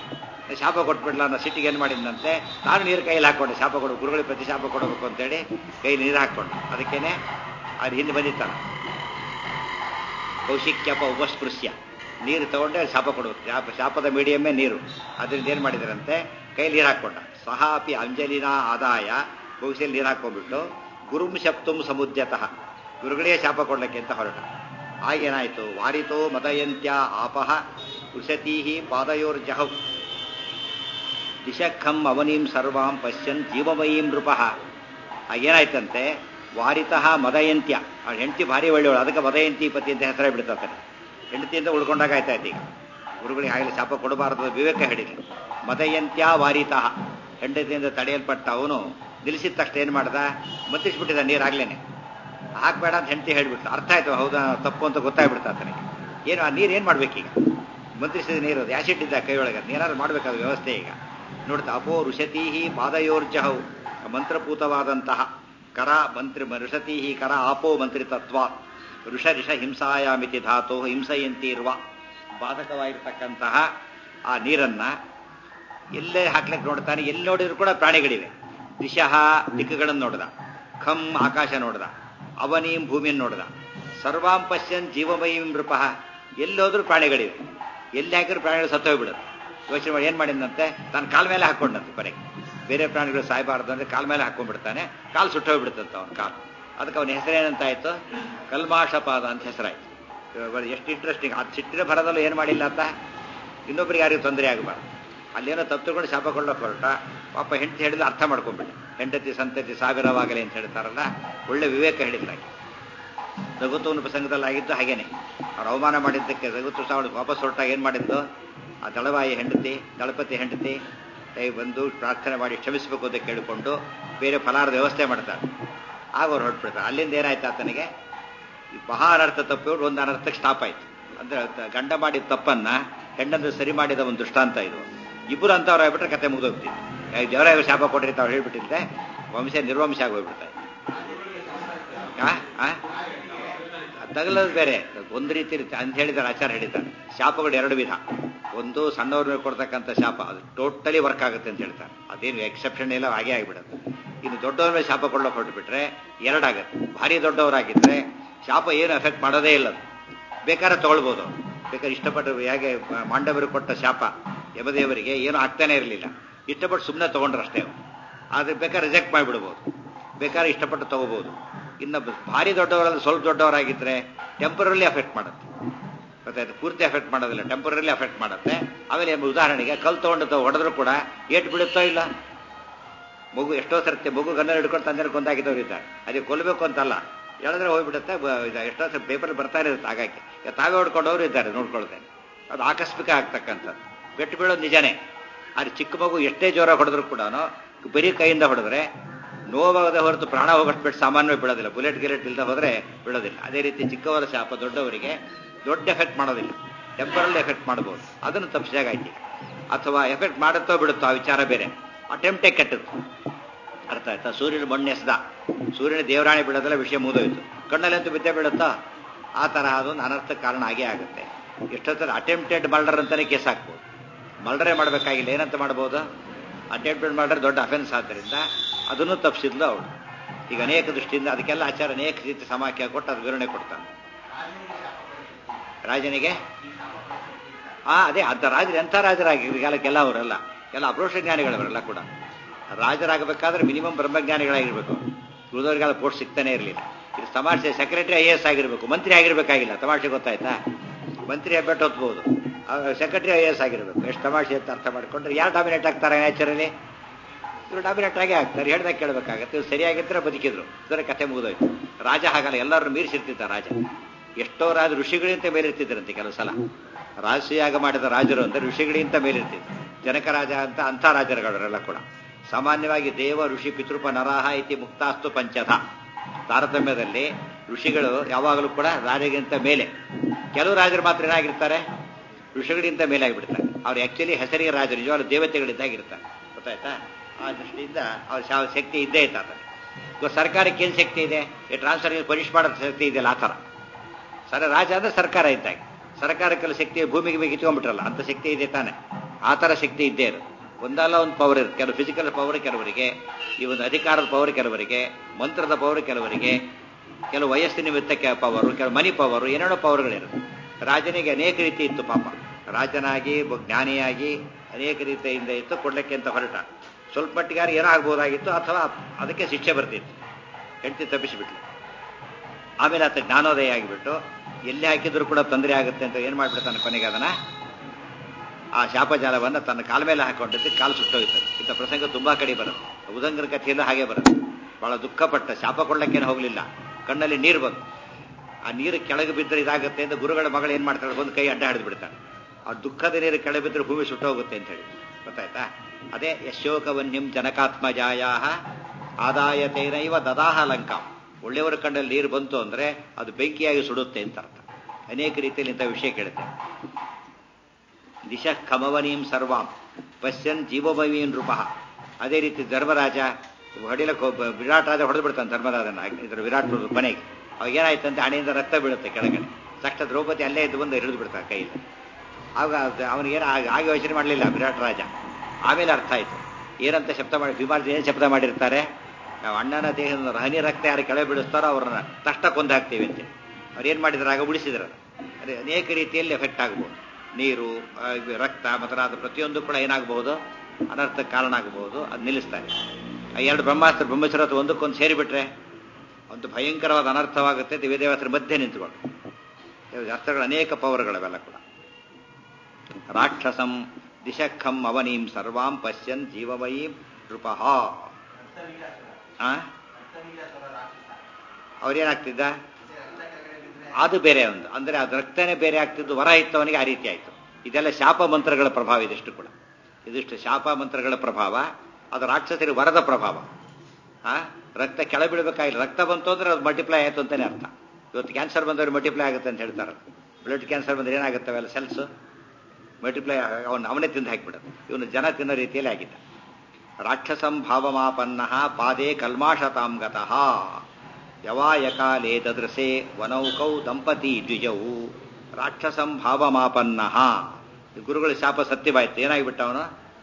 ಶಾಪ ಕೊಟ್ಬಿಡ್ಲ ಅನ್ನೋ ಸಿಟ್ಟಿಗೆ ಏನು ಮಾಡಿದಂತೆ ನಾನು ನೀರು ಕೈಯಲ್ಲಿ ಹಾಕ್ಕೊಂಡೆ ಶಾಪ ಕೊಡು ಗುರುಗಳಿಗೆ ಪ್ರತಿ ಶಾಪ ಕೊಡಬೇಕು ಅಂತೇಳಿ ಕೈ ನೀರು ಹಾಕ್ಕೊಂಡು ಅದಕ್ಕೇನೆ ಅದು ಹಿಂದೆ ಬಂದಿತ್ತಾನ ಕೌಶಿಕ್ಯಪ ಉಪಸ್ಪೃಶ್ಯ ನೀರು ತಗೊಂಡೆ ಶಾಪ ಕೊಡಬೇಕು ಶಾಪ ಶಾಪದ ಮೀಡಿಯಮ್ಮೇ ನೀರು ಅದರಿಂದ ಏನು ಮಾಡಿದಾರಂತೆ ಕೈ ನೀರು ಹಾಕ್ಕೊಂಡ ಸಹಾಪಿ ಅಂಜಲಿನ ಆದಾಯ ಕೌಶಲ್ ನೀರು ಹಾಕೊಂಡ್ಬಿಟ್ಟು ಗುರುಂ ಶಪ್ತುಂ ಸಮುದ್ಯತಃ ಗುರುಗಳೇ ಶಾಪ ಕೊಡ್ಲಿಕ್ಕೆ ಅಂತ ಹೊರಟ ಆಗೇನಾಯಿತು ವಾರಿತೋ ಮದಯಂತ್ಯ ಆಪಹ ಉಷತೀಹಿ ಪಾದಯೋರ್ಜಹೌ ದಿಶಖಂ ಅವನೀಂ ಸರ್ವಾಂ ಪಶ್ಯನ್ ಜೀವಮಯೀಂ ನೃಪಃ ಆಗೇನಾಯ್ತಂತೆ ವಾರಿತಃ ಮದಯಂತ್ಯ ಅವ್ಳ ಹೆಂಡತಿ ಭಾರಿ ಒಳ್ಳೆಯವಳು ಅದಕ್ಕೆ ಮದಯಂತಿ ಪತಿ ಅಂತ ಹೆಸರೇ ಬಿಡ್ತಾನೆ ಹೆಂಡತಿಯಿಂದ ಉಳ್ಕೊಂಡಾಗ ಆಯ್ತಾಯ್ತು ಈಗ ಗುರುಗಳಿಗೆ ಆಗಲಿ ಶಾಪ ಕೊಡಬಾರದು ವಿವೇಕ ಹೇಳಿದೆ ಮದಯಂತ್ಯ ವಾರಿತಃ ಹೆಂಡತಿಯಿಂದ ತಡೆಯಲ್ಪಟ್ಟ ಅವನು ನಿಲ್ಲಿಸಿದ ತಕ್ಷಣ ಏನು ಮಾಡ್ದ ಮತ್ತಿಸ್ಬಿಟ್ಟಿದ ನೀರಾಗ್ಲೇನೆ ಹಾಕ್ಬೇಡ ಅಂತ ಹೆಂಡತಿ ಹೇಳ್ಬಿಟ್ಲು ಅರ್ಥ ಆಯ್ತು ಹೌದಾ ತಪ್ಪು ಅಂತ ಗೊತ್ತಾಗ್ಬಿಡ್ತಾ ಆತನಿಗೆ ಏನು ಆ ನೀರು ಏನು ಮಾಡ್ಬೇಕೀಗ ಮಂತ್ರಿಸಿದ ನೀರು ಅದು ಆಸಿಡ್ ಇದ್ದ ಕೈ ಒಳಗೆ ಏನಾದ್ರು ಮಾಡ್ಬೇಕಾದ ವ್ಯವಸ್ಥೆ ಈಗ ನೋಡ್ತಾ ಅಪೋ ಋಷತೀಹಿ ಪಾದಯೋರ್ಜಹವು ಮಂತ್ರಪೂತವಾದಂತಹ ಕರ ಮಂತ್ರಿ ಋಷತೀಹಿ ಕರ ಆಪೋ ಮಂತ್ರಿ ತತ್ವ ಋಷ ಋಷ ಹಿಂಸಾಯಾಮಿತಿ ಧಾತು ಹಿಂಸೆಯಂತಿ ಇರುವ ಬಾಧಕವಾಗಿರ್ತಕ್ಕಂತಹ ಆ ನೀರನ್ನ ಎಲ್ಲೇ ಹಾಕ್ಲಿಕ್ಕೆ ನೋಡ್ತಾನೆ ಎಲ್ಲಿ ನೋಡಿದ್ರು ಕೂಡ ಪ್ರಾಣಿಗಳಿವೆ ದಿಶಃ ದಿಕ್ಕುಗಳನ್ನು ನೋಡ್ದ ಖಂ ಆಕಾಶ ನೋಡ್ದ ಅವನೀಂ ಭೂಮಿಯನ್ನು ನೋಡ್ದ ಸರ್ವಾಂ ಪಶ್ಯನ್ ಜೀವಮಯೀಂ ನೃಪಃ ಎಲ್ಲೋದ್ರೂ ಪ್ರಾಣಿಗಳಿವೆ ಎಲ್ಲಿ ಹಾಕಿದ್ರು ಪ್ರಾಣಿಗಳು ಸತ್ತೋಗ್ಬಿಡುತ್ತೆ ಯೋಚನೆ ಮಾಡಿ ಏನು ಮಾಡಿದಂತೆ ತಾನು ಕಾಲ ಮೇಲೆ ಹಾಕೊಂಡಂತೆ ಕೊನೆಗೆ ಬೇರೆ ಪ್ರಾಣಿಗಳು ಸಾಯಬಾರ್ದು ಅಂದ್ರೆ ಕಾಲ ಮೇಲೆ ಹಾಕೊಂಡ್ಬಿಡ್ತಾನೆ ಕಾಲು ಸುಟ್ಟೋಗ್ಬಿಡುತ್ತಂತ ಅವನ ಕಾಲು ಅದಕ್ಕೆ ಅವನ ಹೆಸರೇನಂತಾಯ್ತು ಕಲ್ಮಾಷಪಾದ ಅಂತ ಹೆಸರಾಯ್ತು ಇವಾಗ ಎಷ್ಟು ಇಂಟ್ರೆಸ್ಟಿಂಗ್ ಅದು ಸಿಟ್ಟಿನ ಭರದಲ್ಲೂ ಏನು ಮಾಡಿಲ್ಲ ಅಂತ ಇನ್ನೊಬ್ರಿಗೆ ಯಾರಿಗೂ ತೊಂದರೆ ಆಗಬಾರ್ದು ಅಲ್ಲೇನೋ ತಪ್ಪು ತಗೊಂಡು ಶಾಪ ಕೊಳ್ಳೋಕೆ ಹೊರಟ ಪಾಪ ಹೆಂಡತಿ ಹೇಳಿದ್ರೆ ಅರ್ಥ ಮಾಡ್ಕೊಂಡ್ಬಿಟ್ಟೆ ಹೆಂಡತಿ ಸಂತತಿ ಸಾವಿರವಾಗಲಿ ಅಂತ ಹೇಳ್ತಾರಲ್ಲ ಒಳ್ಳೆ ವಿವೇಕ ಹೇಳಿದ್ದಾಗಿ ರಘುತ್ವನ ಪ್ರಸಂಗದಲ್ಲಿ ಆಗಿದ್ದು ಹಾಗೇನೆ ಅವ್ರು ಅವಮಾನ ಮಾಡಿದ್ದಕ್ಕೆ ರಘುತ್ವ ಸಾವಳು ವಾಪಸ್ ಹೊರಟಾಗ ಏನು ಮಾಡಿದ್ದು ಆ ದಳವಾಯಿ ಹೆಂಡತಿ ದಳಪತಿ ಹೆಂಡತಿ ಕೈ ಬಂದು ಪ್ರಾರ್ಥನೆ ಮಾಡಿ ಕ್ಷಮಿಸಬೇಕು ಅಂತ ಕೇಳಿಕೊಂಡು ಬೇರೆ ಫಲಾರದ ವ್ಯವಸ್ಥೆ ಮಾಡ್ತಾರೆ ಆಗ ಅವ್ರು ಹೊರಟ್ಬಿಡ್ತಾರೆ ಅಲ್ಲಿಂದ ಏನಾಯ್ತು ಆತನಿಗೆ ಈ ಮಹಾ ಅನರ್ಥ ತಪ್ಪು ಒಂದು ಅನರ್ಥಕ್ಕೆ ಸ್ಟಾಪ್ ಆಯ್ತು ಅಂದ್ರೆ ತ- ಗಂಡ ಮಾಡಿದ ತಪ್ಪನ್ನ ಹೆಣ್ಣನ್ನು ಸರಿ ಮಾಡಿದ ಒಂದು ದೃಷ್ಟಾಂತ ಇದು ಇಬ್ಬರು ಅಂತವ್ರು ಆಗ್ಬಿಟ್ರೆ ಕತೆ ಮುಗಿದೋಗ್ತಿತ್ತು ದೇವರ ಶಾಪ ಕೊಟ್ಟಿರ್ತ ಅವ್ರು ಹೇಳ್ಬಿಟ್ಟಿದ್ದೆ ವಂಶ ನಿರ್ವಂಶ ಆಗೋಗ್ಬಿಡ್ತಾರೆ ಆ ಆ? ತಗಲೋದು ಬೇರೆ ಒಂದು ರೀತಿ ಇರುತ್ತೆ ಅಂತ ಹೇಳಿದ್ದಾರೆ ಆಚಾರ ಹೇಳಿದ್ದಾರೆ ಶಾಪಗಳು ಎರಡು ವಿಧ ಒಂದು ಸಣ್ಣವ್ರ ಮೇಲೆ ಕೊಡ್ತಕ್ಕಂಥ ಶಾಪ ಅದು ಟೋಟಲಿ ವರ್ಕ್ ಆಗುತ್ತೆ ಅಂತ ಹೇಳ್ತಾರೆ ಅದೇನು ಎಕ್ಸೆಪ್ಷನ್ ಇಲ್ಲ ಹಾಗೆ ಆಗಿಬಿಡುತ್ತೆ ಇನ್ನು ದೊಡ್ಡವ್ರ ಮೇಲೆ ಶಾಪ ಕೊಡ್ಲಿಕ್ಕೆ ಹೊರಟುಬಿಟ್ರೆ ಎರಡಾಗತ್ತೆ ಭಾರಿ ದೊಡ್ಡವರಾಗಿದ್ರೆ ಶಾಪ ಏನು ಎಫೆಕ್ಟ್ ಮಾಡೋದೇ ಇಲ್ಲ ಅದು. ಬೇಕಾದ್ರೆ ತಗೊಳ್ಬೋದು ಅವ್ರು. ಬೇಕಾದ್ರೆ ಇಷ್ಟಪಟ್ಟು ಹೇಗೆ ಮಾಂಡವರು ಕೊಟ್ಟ ಶಾಪ ಯಮದೇವರಿಗೆ ಏನು ಆಗ್ತಾನೆ ಇರಲಿಲ್ಲ ಇಷ್ಟಪಟ್ಟು ಸುಮ್ಮನೆ ತಗೊಂಡ್ರಷ್ಟೇ ಅವ್ರು. ಆದ್ರೆ ಬೇಕಾದ್ರೆ ರಿಜೆಕ್ಟ್ ಮಾಡಿಬಿಡ್ಬೋದು ಬೇಕಾದ್ರೆ ಇಷ್ಟಪಟ್ಟು ತಗೋಬಹುದು ಇನ್ನು ಬ- ಭಾರಿ ದೊಡ್ಡವರಲ್ಲಿ ಸ್ವಲ್ಪ ದೊಡ್ಡವರಾಗಿದ್ರೆ ಟೆಂಪರಲಿ ಅಫೆಕ್ಟ್ ಮಾಡುತ್ತೆ ಮತ್ತೆ ಅದು ಪೂರ್ತಿ ಅಫೆಕ್ಟ್ ಮಾಡೋದಿಲ್ಲ ಟೆಂಪರಲಿ ಅಫೆಕ್ಟ್ ಮಾಡುತ್ತೆ ಆಮೇಲೆ ಎಂಬ ಉದಾಹರಣೆಗೆ ಕಲ್ ತಗೊಂಡು ತಾವು ಹೊಡೆದ್ರು ಕೂಡ ಏಟ್ ಬೀಳುತ್ತೋ ಇಲ್ಲ ಮಗು ಎಷ್ಟೋ ಸರ್ತಿ ಮಗು ಗನ್ನ ಹಿಡ್ಕೊಂಡು ತಂದೆ ಕೊಂದಾಗಿದ್ದವ್ರು ಇದ್ದಾರೆ ಅದಕ್ಕೆ ಕೊಲ್ಲಬೇಕು ಅಂತಲ್ಲ ಹೇಳಿದ್ರೆ ಹೋಗ್ಬಿಡುತ್ತೆ ಬ- ಇದು ಎಷ್ಟೋ ಸರ್ ಪೇಪರ್ ಬರ್ತಾ ಇರುತ್ತೆ ಹಾಗಾಗಿ ಈಗ ತಾವೇ ಹೊಡ್ಕೊಂಡವ್ರು ಇದ್ದಾರೆ ನೋಡ್ಕೊಳ್ತೇನೆ ಅದು ಆಕಸ್ಮಿಕ ಆಗ್ತಕ್ಕಂಥದ್ದು ಪೆಟ್ಟು ಬೀಳೋದು ನಿಜಾನೇ ಆದ್ರೆ ಚಿಕ್ಕ ಮಗು ಎಷ್ಟೇ ಜೋರ ಹೊಡೆದ್ರು ಕೂಡ ಬರೀ ಕೈಯಿಂದ ಹೊಡೆದ್ರೆ ನೋವಾಗದೆ ಹೊರತು ಪ್ರಾಣ ಹೋಗಷ್ಟು ಬಿಟ್ಟು ಸಾಮಾನ್ಯವಾಗಿ ಬೀಳೋದಿಲ್ಲ ಬುಲೆಟ್ ಗಿಲೆಟ್ ಇಲ್ಲದೆ ಹೋದ್ರೆ ಬೀಳೋದಿಲ್ಲ ಅದೇ ರೀತಿ ಚಿಕ್ಕವರ ಶಾಪ ದೊಡ್ಡವರಿಗೆ ದೊಡ್ಡ ಎಫೆಕ್ಟ್ ಮಾಡೋದಿಲ್ಲ ಟೆಂಪರಲ್ಲಿ ಎಫೆಕ್ಟ್ ಮಾಡಬಹುದು ಅದನ್ನು ತಪ್ಪಿಸಾಗಾಯ್ತು ಅಥವಾ ಎಫೆಕ್ಟ್ ಮಾಡುತ್ತೋ ಬಿಡುತ್ತೋ ಆ ವಿಚಾರ ಬೇರೆ ಅಟೆಂಪ್ಟೇ ಕೆಟ್ಟದ್ದು ಅರ್ಥ ಆಯ್ತಾ ಸೂರ್ಯನ ಮಣ್ಣೆಸ್ದ ಸೂರ್ಯನ ದೇವರಾಣಿ ಬಿಡೋದೆಲ್ಲ ವಿಷಯ ಮುಗಿದೋಯ್ತು ಕಣ್ಣಲ್ಲಂತೂ ಬಿದ್ದೆ ಬೀಳುತ್ತಾ ಆ ತರಹ ಅದೊಂದು ಅನರ್ಥ ಕಾರಣ ಆಗೇ ಆಗುತ್ತೆ ಎಷ್ಟೊತ್ತರ ಅಟೆಂಪ್ಟೆಡ್ ಮರ್ಡರ್ ಅಂತಾನೆ ಕೇಸ್ ಹಾಕ್ಬೋದು ಮರ್ಡರೇ ಮಾಡಬೇಕಾಗಿಲ್ಲ ಏನಂತ ಮಾಡ್ಬೋದು ಅಟೆಂಪ್ಟೆಡ್ ಮರ್ಡರ್ ದೊಡ್ಡ ಅಫೆನ್ಸ್ ಆದ್ದರಿಂದ ಅದನ್ನು ತಪ್ಪಿಸಿದ್ಲು ಅವಳು ಈಗ ಅನೇಕ ದೃಷ್ಟಿಯಿಂದ ಅದಕ್ಕೆಲ್ಲ ಆಚಾರ ಅನೇಕ ರೀತಿ ಸಮಾಖ್ಯ ಕೊಟ್ಟು ಅದು ವಿವರಣೆ ಕೊಡ್ತಾನೆ ರಾಜನಿಗೆ ಆ ಅದೇ ಅಂತ ರಾಜರು ಎಂಥ ರಾಜರಾಗಿ ಕಾಲಕ್ಕೆಲ್ಲ ಅವರೆಲ್ಲ ಎಲ್ಲ ಅಪ್ರೋಷ ಜ್ಞಾನಿಗಳವರೆಲ್ಲ ಕೂಡ ರಾಜರಾಗಬೇಕಾದ್ರೆ ಮಿನಿಮಮ್ ಬ್ರಹ್ಮಜ್ಞಾನಿಗಳಾಗಿರ್ಬೇಕು ಉಳಿದವ್ರಿಗೆಲ್ಲ ಪೋಸ್ಟ್ ಸಿಗ್ತಾನೆ ಇರಲಿಲ್ಲ ಇದು ತಮಾಷೆ ಸೆಕ್ರೆಟರಿ ಐ ಎಸ್ ಆಗಿರ್ಬೇಕು ಮಂತ್ರಿ ಆಗಿರ್ಬೇಕಾಗಿಲ್ಲ ತಮಾಷೆ ಗೊತ್ತಾಯ್ತಾ ಮಂತ್ರಿ ಹೆಬ್ಬೆಟ್ಟು ಹೊತ್ಬೋದು ಸೆಕ್ರೆಟರಿ ಐ ಎಸ್ ಆಗಿರ್ಬೇಕು ಎಷ್ಟು ತಮಾಷೆ ಅಂತ ಅರ್ಥ ಮಾಡ್ಕೊಂಡ್ರೆ ಯಾರು ಡಾಮಿನೇಟ್ ಆಗ್ತಾರೆ ನ್ಯಾಚುರಲಿ ಇವರು ಡಾಮಿನೇಟ್ ಆಗೇ ಆಗ್ತಾರೆ ಹೇಳ್ದಾಗ ಕೇಳಬೇಕಾಗತ್ತೆ ಇವ್ರು ಸರಿಯಾಗಿದ್ರೆ ಬದುಕಿದ್ರು ಇದರ ಕಥೆ ಮುಗಿದೋಯ್ತು ರಾಜ ಹಾಗಲ್ಲ ಎಲ್ಲರೂ ಮೀರಿಸಿರ್ತಿದ್ದ ರಾಜ ಎಷ್ಟೋ ರಾಜ ಋಷಿಗಳಿಂತ ಮೇಲಿರ್ತಿದ್ರಂತೆ ಕೆಲವು ಸಲ ರಾಜಯಾಗ ಮಾಡಿದ ರಾಜರು ಅಂದ್ರೆ ಋಷಿಗಳಿಂತ ಮೇಲಿರ್ತಿದ್ರು ಜನಕ ರಾಜ ಅಂತ ಅಂಥ ರಾಜರುಗಳವರೆಲ್ಲ ಕೂಡ ಸಾಮಾನ್ಯವಾಗಿ ದೇವ ಋಷಿ ಪಿತೃಪ ನರಾಹ ಇತಿ ಮುಕ್ತಾಸ್ತು ಪಂಚಧ ತಾರತಮ್ಯದಲ್ಲಿ ಋಷಿಗಳು ಯಾವಾಗಲೂ ಕೂಡ ರಾಜಗಿಂತ ಮೇಲೆ ಕೆಲವು ರಾಜರು ಮಾತ್ರ ಏನಾಗಿರ್ತಾರೆ ಋಷಿಗಳಿಂತ ಮೇಲೆ ಆಗಿಬಿಡ್ತಾರೆ ಅವ್ರು ಆಕ್ಚುಲಿ ಹೆಸರಿಗೆ ರಾಜರು ನಿಜವಾಗ್ಲೂ ದೇವತೆಗಳಿದ್ದಾಗಿರ್ತಾರೆ ಗೊತ್ತಾಯ್ತಾ ಆ ದೃಷ್ಟಿಯಿಂದ ಅವ್ರ ಶಾ- ಶಕ್ತಿ ಇದ್ದೇ ಇತ್ತು ಆತನಿಗೆ ಇವಾಗ ಸರ್ಕಾರಕ್ಕೆ ಏನು ಶಕ್ತಿ ಇದೆ ಈ ಟ್ರಾನ್ಸ್ಫರ್ ಪನಿಷ್ ಮಾಡೋ ಶಕ್ತಿ ಇದೆಯಲ್ಲ ಆ ಥರ ಸರ ರಾಜ ಅಂದ್ರೆ ಸರ್ಕಾರ ಇದ್ದಾಗ ಸರ್ಕಾರಕ್ಕೆಲ್ಲ ಶಕ್ತಿ ಭೂಮಿಗೆ ಬೇಗ ಕಿತ್ಕೊಂಡ್ಬಿಟ್ರಲ್ಲ ಅಂತ ಶಕ್ತಿ ಇದೆ ತಾನೆ ಆ ಥರ ಶಕ್ತಿ ಇದ್ದೇ ಇರುತ್ತೆ ಒಂದಲ್ಲ ಒಂದು ಪವರ್ ಇರುತ್ತೆ ಕೆಲವು ಫಿಸಿಕಲ್ ಪವರ್ ಕೆಲವರಿಗೆ ಈ ಒಂದು ಅಧಿಕಾರದ ಪವರ್ ಕೆಲವರಿಗೆ ಮಂತ್ರದ ಪವರ್ ಕೆಲವರಿಗೆ ಕೆಲವು ವಯಸ್ಸಿನ ನಿಮಿತ್ತಕ್ಕೆ ಪವರು ಕೆಲವು ಮನಿ ಪವರು ಏನೇನೋ ಪವರ್ಗಳಿರುತ್ತೆ ರಾಜನಿಗೆ ಅನೇಕ ರೀತಿ ಇತ್ತು ಪಾಪ ರಾಜನಾಗಿ ಒಬ್ಬ ಜ್ಞಾನಿಯಾಗಿ ಅನೇಕ ರೀತಿಯಿಂದ ಇತ್ತು ಕೊಡ್ಲಿಕ್ಕೆ ಅಂತ ಹೊರಟ ಸ್ವಲ್ಪ ಮಟ್ಟಿಗಾರು ಏನೋ ಆಗ್ಬೋದಾಗಿತ್ತು ಅಥವಾ ಅದಕ್ಕೆ ಶಿಕ್ಷೆ ಬರ್ತಿತ್ತು ಹೆಂಡತಿ ತಪ್ಪಿಸಿಬಿಟ್ಲು ಆಮೇಲೆ ಆತ ಜ್ಞಾನೋದಯ ಆಗಿಬಿಟ್ಟು ಎಲ್ಲಿ ಹಾಕಿದ್ರು ಕೂಡ ತೊಂದರೆ ಆಗುತ್ತೆ ಅಂತ ಏನು ಮಾಡ್ಬಿಡ್ತಾನೆ ಕೊನೆಗೆ ಅದನ್ನ ಆ ಶಾಪಜಾಲವನ್ನು ತನ್ನ ಕಾಲ ಮೇಲೆ ಹಾಕೊಂಡಿದ್ದು ಕಾಲು ಸುಟ್ಟೋಯ್ತು ಇಂಥ ಪ್ರಸಂಗ ತುಂಬಾ ಕಡೆ ಬರುತ್ತೆ ಉದಂಗನ ಕಥೆಯಲ್ಲೂ ಹಾಗೆ ಬರುತ್ತೆ ಬಹಳ ದುಃಖಪಟ್ಟ ಶಾಪ ಕೊಡ್ಲಿಕ್ಕೇನು ಹೋಗಲಿಲ್ಲ ಕಣ್ಣಲ್ಲಿ ನೀರು ಬಂತು ಆ ನೀರು ಕೆಳಗೆ ಬಿದ್ದರೆ ಇದಾಗುತ್ತೆ ಅಂತ ಗುರುಗಳ ಮಗಳು ಏನು ಮಾಡ್ತಾಳೆ ಒಂದು ಕೈ ಅಡ್ಡ ಹಿಡಿದು ಬಿಡ್ತಾಳೆ ಆ ದುಃಖದ ನೀರು ಕೆಳಗೆ ಬಿದ್ದರೆ ಭೂಮಿ ಸುಟ್ಟೋಗುತ್ತೆ ಅಂತ ಹೇಳಿ ಗೊತ್ತಾಯ್ತಾ ಅದೇ ಯಶೋಕವನ್ಯಂ ಜನಕಾತ್ಮಜಾಯ ಆದಾಯತೇನೈವ ದದಾಹ ಲಂಕಾಂ ಒಳ್ಳೆಯವರ ಕಣ್ಣಲ್ಲಿ ನೀರು ಬಂತು ಅಂದ್ರೆ ಅದು ಬೆಂಕಿಯಾಗಿ ಸುಡುತ್ತೆ ಅಂತ ಅರ್ಥ ಅನೇಕ ರೀತಿಯಲ್ಲಿ ಇಂಥ ವಿಷಯ ಕೇಳುತ್ತೆ ದಿಶಃ ಖಮವನೀಂ ಸರ್ವಾಂ ಪಶ್ಯನ್ ಜೀವಭವೀನ್ ರೂಪ ಅದೇ ರೀತಿ ಧರ್ಮರಾಜ ಹೊಡಿಲಕ್ಕೆ ಒಬ್ಬ ವಿರಾಟ್ ರಾಜ ಹೊಡೆದು ಬಿಡ್ತಾನೆ ಧರ್ಮರಾಜನ ಇದ್ರ ವಿರಾಟ್ ಮನೆಗೆ ಅವಾಗ ಏನಾಯ್ತಂತೆ ಹಣೆಯಿಂದ ರಕ್ತ ಬೀಳುತ್ತೆ ಕೆಳಗಡೆ ತಕ್ಷಣ ದ್ರೌಪದಿ ಅಲ್ಲೇ ಇದ್ದು ಬಂದು ಹಿಡಿದು ಬಿಡ್ತಾನೆ ಕೈಯಲ್ಲಿ ಆಗ ಅವನಿಗೇನು ಆಗ ಯೋಚನೆ ಮಾಡಲಿಲ್ಲ ವಿರಾಟ್ ರಾಜ ಆಮೇಲೆ ಅರ್ಥ ಆಯ್ತು ಏನಂತ ಶಬ್ದ ಮಾಡಿ ವಿಮಾನ ಏನು ಶಬ್ದ ಮಾಡಿರ್ತಾರೆ ನಾವು ಅಣ್ಣನ ದೇಹದ ಹನಿ ರಕ್ತ ಯಾರು ಕೆಳಗೆ ಬಿಡಿಸ್ತಾರೋ ಅವ್ರನ್ನ ತಷ್ಟ ಕೊಂದು ಹಾಕ್ತೀವಿ ಅಂತ ಅವ್ರು ಏನು ಮಾಡಿದ್ರು ಆಗ ಉಳಿಸಿದ್ರು ಅದೇ ಅನೇಕ ರೀತಿಯಲ್ಲಿ ಎಫೆಕ್ಟ್ ಆಗ್ಬೋದು ನೀರು ಆ, ಇದು ರಕ್ತ ಮೊದಲಾದ ಪ್ರತಿಯೊಂದು ಕೂಡ ಏನಾಗಬಹುದು ಅನರ್ಥಕ್ಕೆ ಕಾರಣ ಆಗಬಹುದು ಅದು ನಿಲ್ಲಿಸ್ತಾರೆ ಆ ಎರಡು ಬ್ರಹ್ಮಾಸ್ತ್ರ ಬ್ರಹ್ಮಚರತ್ವ ಒಂದಕ್ಕೊಂದು ಸೇರಿಬಿಟ್ರೆ ಒಂದು ಭಯಂಕರವಾದ ಅನರ್ಥವಾಗುತ್ತೆ ದಿವ್ಯದೇವತರ ಮಧ್ಯೆ ನಿಂತ್ಕೊಂಡು ಇವು ಶಾಸ್ತ್ರಗಳ ಅನೇಕ ಪವರ್ಗಳವೆಲ್ಲ ಕೂಡ ರಾಕ್ಷಸಂ ದಿಶಖಂ ಅವನೀಂ ಸರ್ವಾಂ ಪಶ್ಯನ್ ಜೀವಮಯೀಂ ನೃಪಃ ಆ ಅವ್ರೇನಾಗ್ತಿದ್ದ ಅದು ಬೇರೆ ಒಂದು ಅಂದ್ರೆ ಅದು ರಕ್ತನೇ ಬೇರೆ ಆಗ್ತಿದ್ದು ವರ ಇತ್ತವನಿಗೆ ಆ ರೀತಿ ಆಯ್ತು ಇದೆಲ್ಲ ಶಾಪ ಮಂತ್ರಗಳ ಪ್ರಭಾವ ಇದಿಷ್ಟು ಕೂಡ ಇದಿಷ್ಟು ಶಾಪ ಮಂತ್ರಗಳ ಪ್ರಭಾವ ಅದು ರಾಕ್ಷಸರಿಗೆ ವರದ ಪ್ರಭಾವ ಆ ರಕ್ತ ಕೆಳ ಬೀಳ್ಬೇಕಾಗಿಲ್ಲ ರಕ್ತ ಬಂತು ಅಂದ್ರೆ ಅದು ಮಲ್ಟಿಪ್ಲೈ ಆಯ್ತು ಅಂತಾನೆ ಅರ್ಥ ಇವತ್ತು ಕ್ಯಾನ್ಸರ್ ಬಂದವ್ರು ಮಲ್ಟಿಪ್ಲೈ ಆಗುತ್ತೆ ಅಂತ ಹೇಳ್ತಾರೆ ಬ್ಲಡ್ ಕ್ಯಾನ್ಸರ್ ಬಂದ್ರೆ ಏನಾಗುತ್ತೆ ಅವೆಲ್ಲ ಸೆಲ್ಸ್ ಮಲ್ಟಿಪ್ಲೈ ಅವನು ಅವನೇ ತಿಂದು ಹಾಕಿಬಿಡುತ್ತೆ ಇವನು ಜನ ತಿನ್ನೋ ರೀತಿಯಲ್ಲಿ ಆಗಿದ್ದ ರಾಕ್ಷಸಂ ಭಾವಮಾಪನ್ನ ಪಾದೇ ಕಲ್ಮಾಶತಾಂ ಗತಃ ಯವಾಯಕಾಲೇ ದದೃಸೆ ವನೌಕೌ ದಂಪತಿ ದ್ವಿಜವು ರಾಕ್ಷಸಂ ಭಾವಮಾಪನ್ನ ಗುರುಗಳ ಶಾಪ ಸತ್ಯವಾಯ್ತು ಏನಾಗಿಬಿಟ್ಟ ಅವನು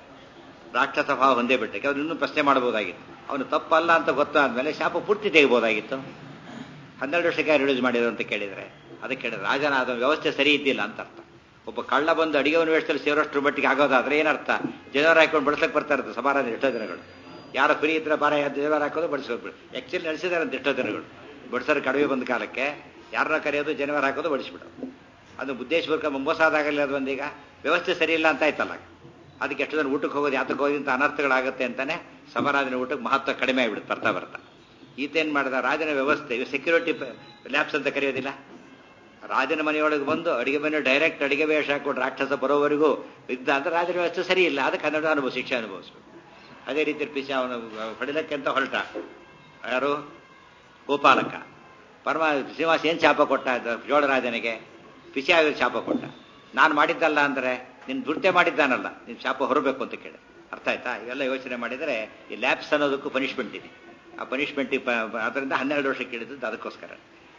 ರಾಕ್ಷಸ ಭಾವ ಹೊಂದೇ ಬಿಟ್ಟಕ್ಕೆ ಅವ್ನು ಇನ್ನೂ ಪ್ರಶ್ನೆ ಮಾಡಬಹುದಾಗಿತ್ತು ಅವನು ತಪ್ಪಲ್ಲ ಅಂತ ಗೊತ್ತಾದ್ಮೇಲೆ ಶಾಪ ಪೂರ್ತಿ ತೆಗಿಬಹುದಾಗಿತ್ತು ಹನ್ನೆರಡು ವರ್ಷಕ್ಕೆ ಯಾರು ರಿಲೀಸ್ ಮಾಡಿದ್ರು ಅಂತ ಕೇಳಿದ್ರೆ ಅದಕ್ಕೆ ಕೇಳಿದ್ರೆ ರಾಜನ ಅದ ವ್ಯವಸ್ಥೆ ಸರಿ ಇದ್ದಿಲ್ಲ ಅಂತ ಅರ್ಥ ಒಬ್ಬ ಕಳ್ಳ ಬಂದು ಅಡಿಗೆ ವೇಷದಲ್ಲಿ ಸೇರೋಷ್ಟ್ರ ಮಟ್ಟಿಗೆ ಆಗೋದಾದ್ರೆ ಏನರ್ಥ ಜನರು ಹಾಕೊಂಡು ಬಡಿಸಕ್ಕೆ ಬರ್ತಾ ಇರುತ್ತೆ ಸಮಾರಾಧ ಎಷ್ಟೋ ದಿನಗಳು ಯಾರ ಫ್ರೀ ಇದ್ರೆ ಬಾರ ಜನರು ಹಾಕೋದು ಬಡಿಸ್ಕೊಬಿಡು ಆಕ್ಚುಲಿ ನಡೆಸಿದಾರೆ ಅಂತ ಎಷ್ಟೋ ದಿನಗಳು ಬಡಿಸೋರು ಕಡಿಮೆ ಬಂದ ಕಾಲಕ್ಕೆ ಯಾರನ್ನ ಕರೆಯೋದು ಜನವರ ಹಾಕೋದು ಬಡಿಸ್ಬಿಡು ಅದು ಉದ್ದೇಶಪೂರ್ವಕ ಮೊಂಬಸಾದಾಗಲಿ ಅದು ಒಂದೀಗ ವ್ಯವಸ್ಥೆ ಸರಿ ಇಲ್ಲ ಅಂತ ಆಯ್ತಲ್ಲ ಅದಕ್ಕೆ ಎಷ್ಟು ಜನ ಊಟಕ್ಕೆ ಹೋಗೋದು ಯಾತಕ್ಕೆ ಹೋಗಿ ಅಂತ ಅನರ್ಥಗಳಾಗುತ್ತೆ ಅಂತಾನೆ ಸಮರಾಧನೆ ಊಟಕ್ಕೆ ಮಹತ್ವ ಕಡಿಮೆ ಆಗಿಬಿಡುತ್ತೆ ಬರ್ತಾ ಬರ್ತಾ ಈತೇನ್ ಮಾಡಿದ ರಾಜನ ವ್ಯವಸ್ಥೆ ಸೆಕ್ಯೂರಿಟಿ ಲ್ಯಾಬ್ಸ್ ಅಂತ ಕರೆಯೋದಿಲ್ಲ ರಾಜನ ಮನೆಯೊಳಗೆ ಬಂದು ಅಡಿಗೆ ಮನೆ ಡೈರೆಕ್ಟ್ ಅಡಿಗೆ ವೇಷ ಹಾಕೊಂಡು ರಾಕ್ಷಸ ಬರೋವರೆಗೂ ಇದ್ದ ಅಂದ್ರೆ ರಾಜನ ವ್ಯವಸ್ಥೆ ಸರಿ ಇಲ್ಲ ಅದಕ್ಕೆ ಕನ್ನಡ ಅನುಭವ ಶಿಕ್ಷೆ ಅನುಭವಿಸ್ಬೇಕು ಅದೇ ರೀತಿ ಪಿಶ ಅವನು ಹೊಡಿಲಕ್ಕೆ ಅಂತ ಹೊರಟ ಯಾರು ಗೋಪಾಲಕ ಪರಮ ಶ್ರೀನಿವಾಸ ಏನ್ ಶಾಪ ಕೊಟ್ಟ ಜೋಳರಾಜನಿಗೆ ಪಿಸಿ ಆಗಿ ಶಾಪ ಕೊಟ್ಟ ನಾನು ಮಾಡಿದ್ದಲ್ಲ ಅಂದ್ರೆ ನಿನ್ ದುರ್ತೆ ಮಾಡಿದ್ದಾನಲ್ಲ ನಿನ್ ಶಾಪ ಹೊರಬೇಕು ಅಂತ ಕೇಳಿ ಅರ್ಥ ಆಯ್ತಾ ಇವೆಲ್ಲ ಯೋಚನೆ ಮಾಡಿದರೆ ಈ ಲ್ಯಾಬ್ಸ್ ಅನ್ನೋದಕ್ಕೂ ಪನಿಷ್ಮೆಂಟ್ ಇದೆ ಆ ಪನಿಷ್ಮೆಂಟ್ ಅದರಿಂದ ಹನ್ನೆರಡು ವರ್ಷಕ್ಕೆ ಹಿಡಿದದ್ದು ಅದಕ್ಕೋಸ್ಕರ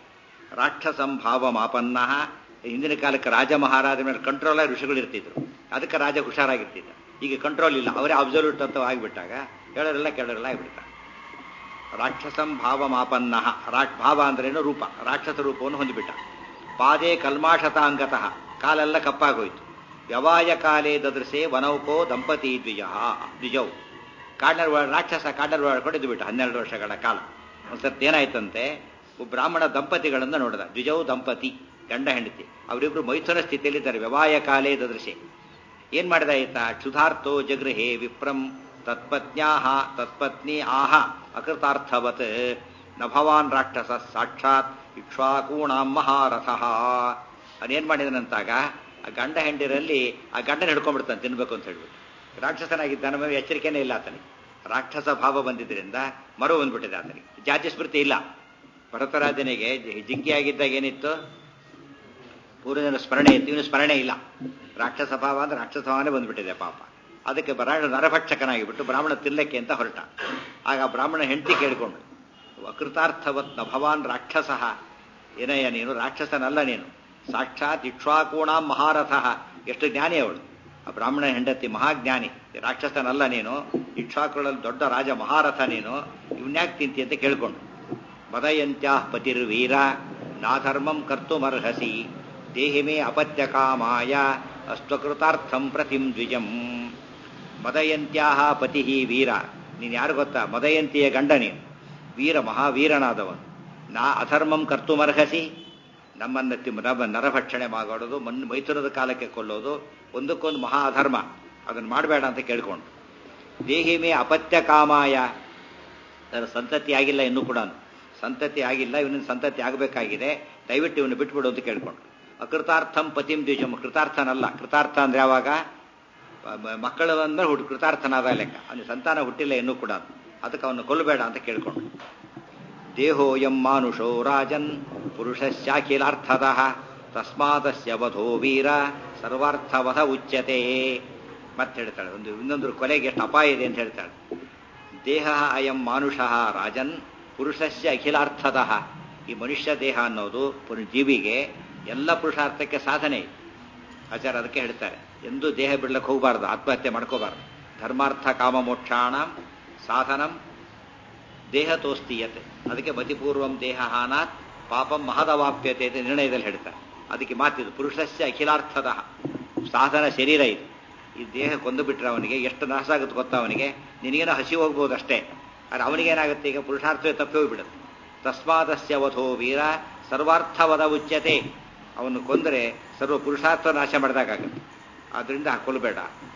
ರಾಕ್ಷಸಂ ಭಾವ ಮಾಪನ್ನ ಹಿಂದಿನ ಕಾಲಕ್ಕೆ ರಾಜ ಮಹಾರಾಜ ಮೇಲೆ ಕಂಟ್ರೋಲ್ ಆಗಿ ಋಷಿಗಳು ಇರ್ತಿದ್ರು ಅದಕ್ಕೆ ರಾಜ ಹುಷಾರಾಗಿರ್ತಿದ್ದ ಈಗ ಕಂಟ್ರೋಲ್ ಇಲ್ಲ ಅವರೇ ಅಬ್ಸಲ್ಯೂಟ್ ಅಂತ ಆಗಿಬಿಟ್ಟಾಗ ಹೇಳೋರೆಲ್ಲ ಕೇಳೋರೆಲ್ಲ ಆಗಿಬಿಡ್ತಾರೆ ರಾಕ್ಷಸಂ ಭಾವ ಮಾಪನ್ನ ರಾಟ್ ಭಾವ ಅಂದ್ರೇನು ರೂಪ ರಾಕ್ಷಸ ರೂಪವನ್ನು ಹೊಂದಿಬಿಟ್ಟ ಪಾದೇ ಕಲ್ಮಾಶತಾಂಗತಃ ಕಾಲೆಲ್ಲ ಕಪ್ಪಾಗೋಯ್ತು ವ್ಯವಾಯ ಕಾಲೇ ದದೃಸೆ ವನೌಕೋ ದಂಪತಿ ದ್ವಿಜ ದ್ವಿಜೌ ಕಾಡರ್ ರಾಕ್ಷಸ ಕಾಡರ್ ಹೊಡೆದು ಬಿಟ್ಟ ಹನ್ನೆರಡು ವರ್ಷಗಳ ಕಾಲ ಒಂದ್ಸರ್ತಿ ಏನಾಯ್ತಂತೆ ಒಬ್ಬ ಬ್ರಾಹ್ಮಣ ದಂಪತಿಗಳನ್ನು ನೋಡಿದ ದ್ವಿಜೌ ದಂಪತಿ ಗಂಡ ಹೆಂಡತಿ ಅವರಿಬ್ರು ಮೈಥುನ ಸ್ಥಿತಿಯಲ್ಲಿದ್ದಾರೆ ವ್ಯವಾಯ ಕಾಲೇ ದದೃಶೆ ಏನ್ ಮಾಡಿದ ಆಯ್ತ ಕ್ಷುಧಾರ್ಥೋ ಜಗೃಹೇ ವಿಪ್ರಂ ತತ್ಪತ್ನ್ಯಾಹ ತತ್ಪತ್ನಿ ಆಹ ಅಕೃತಾರ್ಥವತ್ ನ ಭವಾನ್ ರಾಕ್ಷಸ ಸಾಕ್ಷಾತ್ ಇಕ್ಷ್ವಾಕೂಣಾಂ ಮಹಾರಥಃ ಅವನೇನ್ ಮಾಡಿದನಂತಾಗ ಆ ಗಂಡ ಹೆಂಡಿರಲ್ಲಿ ಆ ಗಂಡನ ಹಿಡ್ಕೊಂಡ್ಬಿಡ್ತಾನೆ ತಿನ್ಬೇಕು ಅಂತ ಹೇಳ್ಬಿಟ್ಟು ರಾಕ್ಷಸನಾಗಿದ್ದಾನ ಮೇಲೆ ಎಚ್ಚರಿಕೆನೇ ಇಲ್ಲ ಆತನಿಗೆ ರಾಕ್ಷಸ ಭಾವ ಬಂದಿದ್ದರಿಂದ ಮರು ಬಂದ್ಬಿಟ್ಟಿದೆ ಆತನಿಗೆ ಜಾತಿ ಸ್ಮೃತಿ ಇಲ್ಲ ಭರತರಾಜನಿಗೆ ಜಿಂಕಿಯಾಗಿದ್ದಾಗ ಏನಿತ್ತು ಪೂರ್ವಜನ ಸ್ಮರಣೆ ಇತ್ತು ಇವನು ಸ್ಮರಣೆ ಇಲ್ಲ ರಾಕ್ಷಸ ಭಾವ ಅಂದ್ರೆ ರಾಕ್ಷಸ ಭಾವನೆ ಬಂದ್ಬಿಟ್ಟಿದೆ ಪಾಪ ಅದಕ್ಕೆ ಬರ ನರಭಕ್ಷಕನಾಗಿಬಿಟ್ಟು ಬ್ರಾಹ್ಮಣ ತಿನ್ನಕ್ಕೆ ಅಂತ ಹೊರಟ ಆಗ ಬ್ರಾಹ್ಮಣ ಹೆಂಡತಿ ಕೇಳಿಕೊಂಡು ಅಕೃತಾರ್ಥವತ್ ನ ಭವಾನ್ ರಾಕ್ಷಸ ಏನಯ್ಯ ನೀನು ರಾಕ್ಷಸನಲ್ಲ ನೀನು ಸಾಕ್ಷಾತ್ ಇಕ್ಷ್ವಾಕೂಣ ಮಹಾರಥ ಎಷ್ಟು ಜ್ಞಾನಿ ಅವಳು ಆ ಬ್ರಾಹ್ಮಣ ಹೆಂಡತಿ ಮಹಾಜ್ಞಾನಿ ರಾಕ್ಷಸನಲ್ಲ ನೀನು ಇಕ್ಷಾಕುಗಳಲ್ಲಿ ದೊಡ್ಡ ರಾಜ ಮಹಾರಥ ನೀನು ಇವನ್ಯಾಕೆ ತಿಂತಿ ಅಂತ ಕೇಳ್ಕೊಂಡು ಮದಯಂತ್ಯಾ ಪತಿರ್ವೀರ ನಾಧರ್ಮಂ ಕರ್ತುಮರ್ಹಸಿ ದೇಹಿಮೇ ಅಪತ್ಯ ಕಾಮಾಯ ಅಸ್ತ್ವಕೃತಾರ್ಥಂ ಪ್ರತಿಂ ದ್ವಿಜಂ ಮದಯಂತ್ಯಾ ಪತಿ ವೀರ ನೀನು ಯಾರು ಗೊತ್ತಾ ಮದಯಂತಿಯ ಗಂಡ ನೀನು ವೀರ ಮಹಾವೀರನಾದವನು ನಾ ಅಧರ್ಮಂ ಕರ್ತುಮರ್ಹಸಿ ನಮ್ಮನ್ನ ನಮ್ಮ ನರಭಕ್ಷಣೆ ಮಾಡೋದು ಮನ್ ಮೈಥುನದ ಕಾಲಕ್ಕೆ ಕೊಲ್ಲೋದು ಒಂದಕ್ಕೊಂದು ಮಹಾ ಅಧರ್ಮ ಅದನ್ನು ಮಾಡಬೇಡ ಅಂತ ಕೇಳ್ಕೊಂಡು ದೇಹಿಮೇ ಅಪತ್ಯ ಕಾಮಾಯ ಅದರ ಸಂತತಿ ಆಗಿಲ್ಲ ಇನ್ನೂ ಕೂಡ ಸಂತತಿ ಆಗಿಲ್ಲ ಇವನಿನ ಸಂತತಿ ಆಗಬೇಕಾಗಿದೆ ದಯವಿಟ್ಟು ಇವನು ಬಿಟ್ಬಿಡು ಅಂತ ಕೇಳ್ಕೊಂಡು ಅಕೃತಾರ್ಥಂ ಪತಿಂ ದ್ವಿಜಂ ಕೃತಾರ್ಥನಲ್ಲ ಕೃತಾರ್ಥ ಅಂದ್ರೆ ಯಾವಾಗ ಮಕ್ಕಳು ಅಂದ್ಮೇಲೆ ಹುಟ್ಟು ಕೃತಾರ್ಥನಾದ ಲೆಕ್ಕ ಅವನಿಗೆ ಸಂತಾನ ಹುಟ್ಟಿಲ್ಲ ಇನ್ನೂ ಕೂಡ ಅದಕ್ಕೆ ಅವನು ಕೊಲ್ಲಬೇಡ ಅಂತ ಕೇಳ್ಕೊಂಡು ದೇಹೋಯಂ ಮಾನುಷೋ ರಾಜನ್ ಪುರುಷಶ್ಚಾಖಿಲಾರ್ಥದ ತಸ್ಮಾದಸ್ಯ ವಧೋ ವೀರ ಸರ್ವಾರ್ಥವಧ ಉಚ್ಯತೆ ಮತ್ತೆ ಹೇಳ್ತಾಳೆ ಒಂದು ಇನ್ನೊಂದು ಕೊಲೆಗೆ ಎಷ್ಟು ಅಪಾಯ ಇದೆ ಅಂತ ಹೇಳ್ತಾಳೆ ದೇಹ ಅಯಂ ಮಾನುಷ ರಾಜನ್ ಪುರುಷಸ್ಯ ಅಖಿಲಾರ್ಥದ ಈ ಮನುಷ್ಯ ದೇಹ ಅನ್ನೋದು ಜೀವಿಗೆ ಎಲ್ಲ ಪುರುಷಾರ್ಥಕ್ಕೆ ಸಾಧನೆ ಇದೆ ಆಚಾರ ಅದಕ್ಕೆ ಹೇಳ್ತಾರೆ ಎಂದೂ ದೇಹ ಬಿಡ್ಲಕ್ಕೆ ಹೋಗಬಾರ್ದು ಆತ್ಮಹತ್ಯೆ ಮಾಡ್ಕೋಬಾರ್ದು ಧರ್ಮಾರ್ಥ ಕಾಮ ಮೋಕ್ಷಾಣ ಸಾಧನಂ ದೇಹ ತೋಸ್ತೀಯತೆ ಅದಕ್ಕೆ ಮತಿಪೂರ್ವಂ ದೇಹ ಹಾನಾತ್ ಪಾಪಂ ಮಹದವಾಪ್ಯತೆ ಅಂತ ನಿರ್ಣಯದಲ್ಲಿ ಹೇಳ್ತಾರೆ ಅದಕ್ಕೆ ಮಾತಿದು ಪುರುಷಸ್ಯ ಅಖಿಲಾರ್ಥದ ಸಾಧನ ಶರೀರ ಇದು ಈ ದೇಹ ಕೊಂದು ಬಿಟ್ರೆ ಅವನಿಗೆ ಎಷ್ಟು ನಾಶ ಆಗುತ್ತೆ ಗೊತ್ತಾ ಅವನಿಗೆ ನಿನಗೇನೋ ಹಸಿ ಹೋಗ್ಬೋದು ಅಷ್ಟೇ ಆದರೆ ಅವನಿಗೇನಾಗುತ್ತೆ ಈಗ ಪುರುಷಾರ್ಥವೇ ತಪ್ಪಿ ಹೋಗ್ಬಿಡುತ್ತೆ ತಸ್ಮಾದಸ್ಯ ವಧೋ ವೀರ ಸರ್ವಾರ್ಥವದ ಉಚ್ಯತೆ ಅವನು ಕೊಂದರೆ ಸರ್ವ ಪುರುಷಾರ್ಥ ನಾಶ ಮಾಡಿದಾಗುತ್ತೆ ಆದ್ರಿಂದ ಕೊಲ್ಲಬೇಡ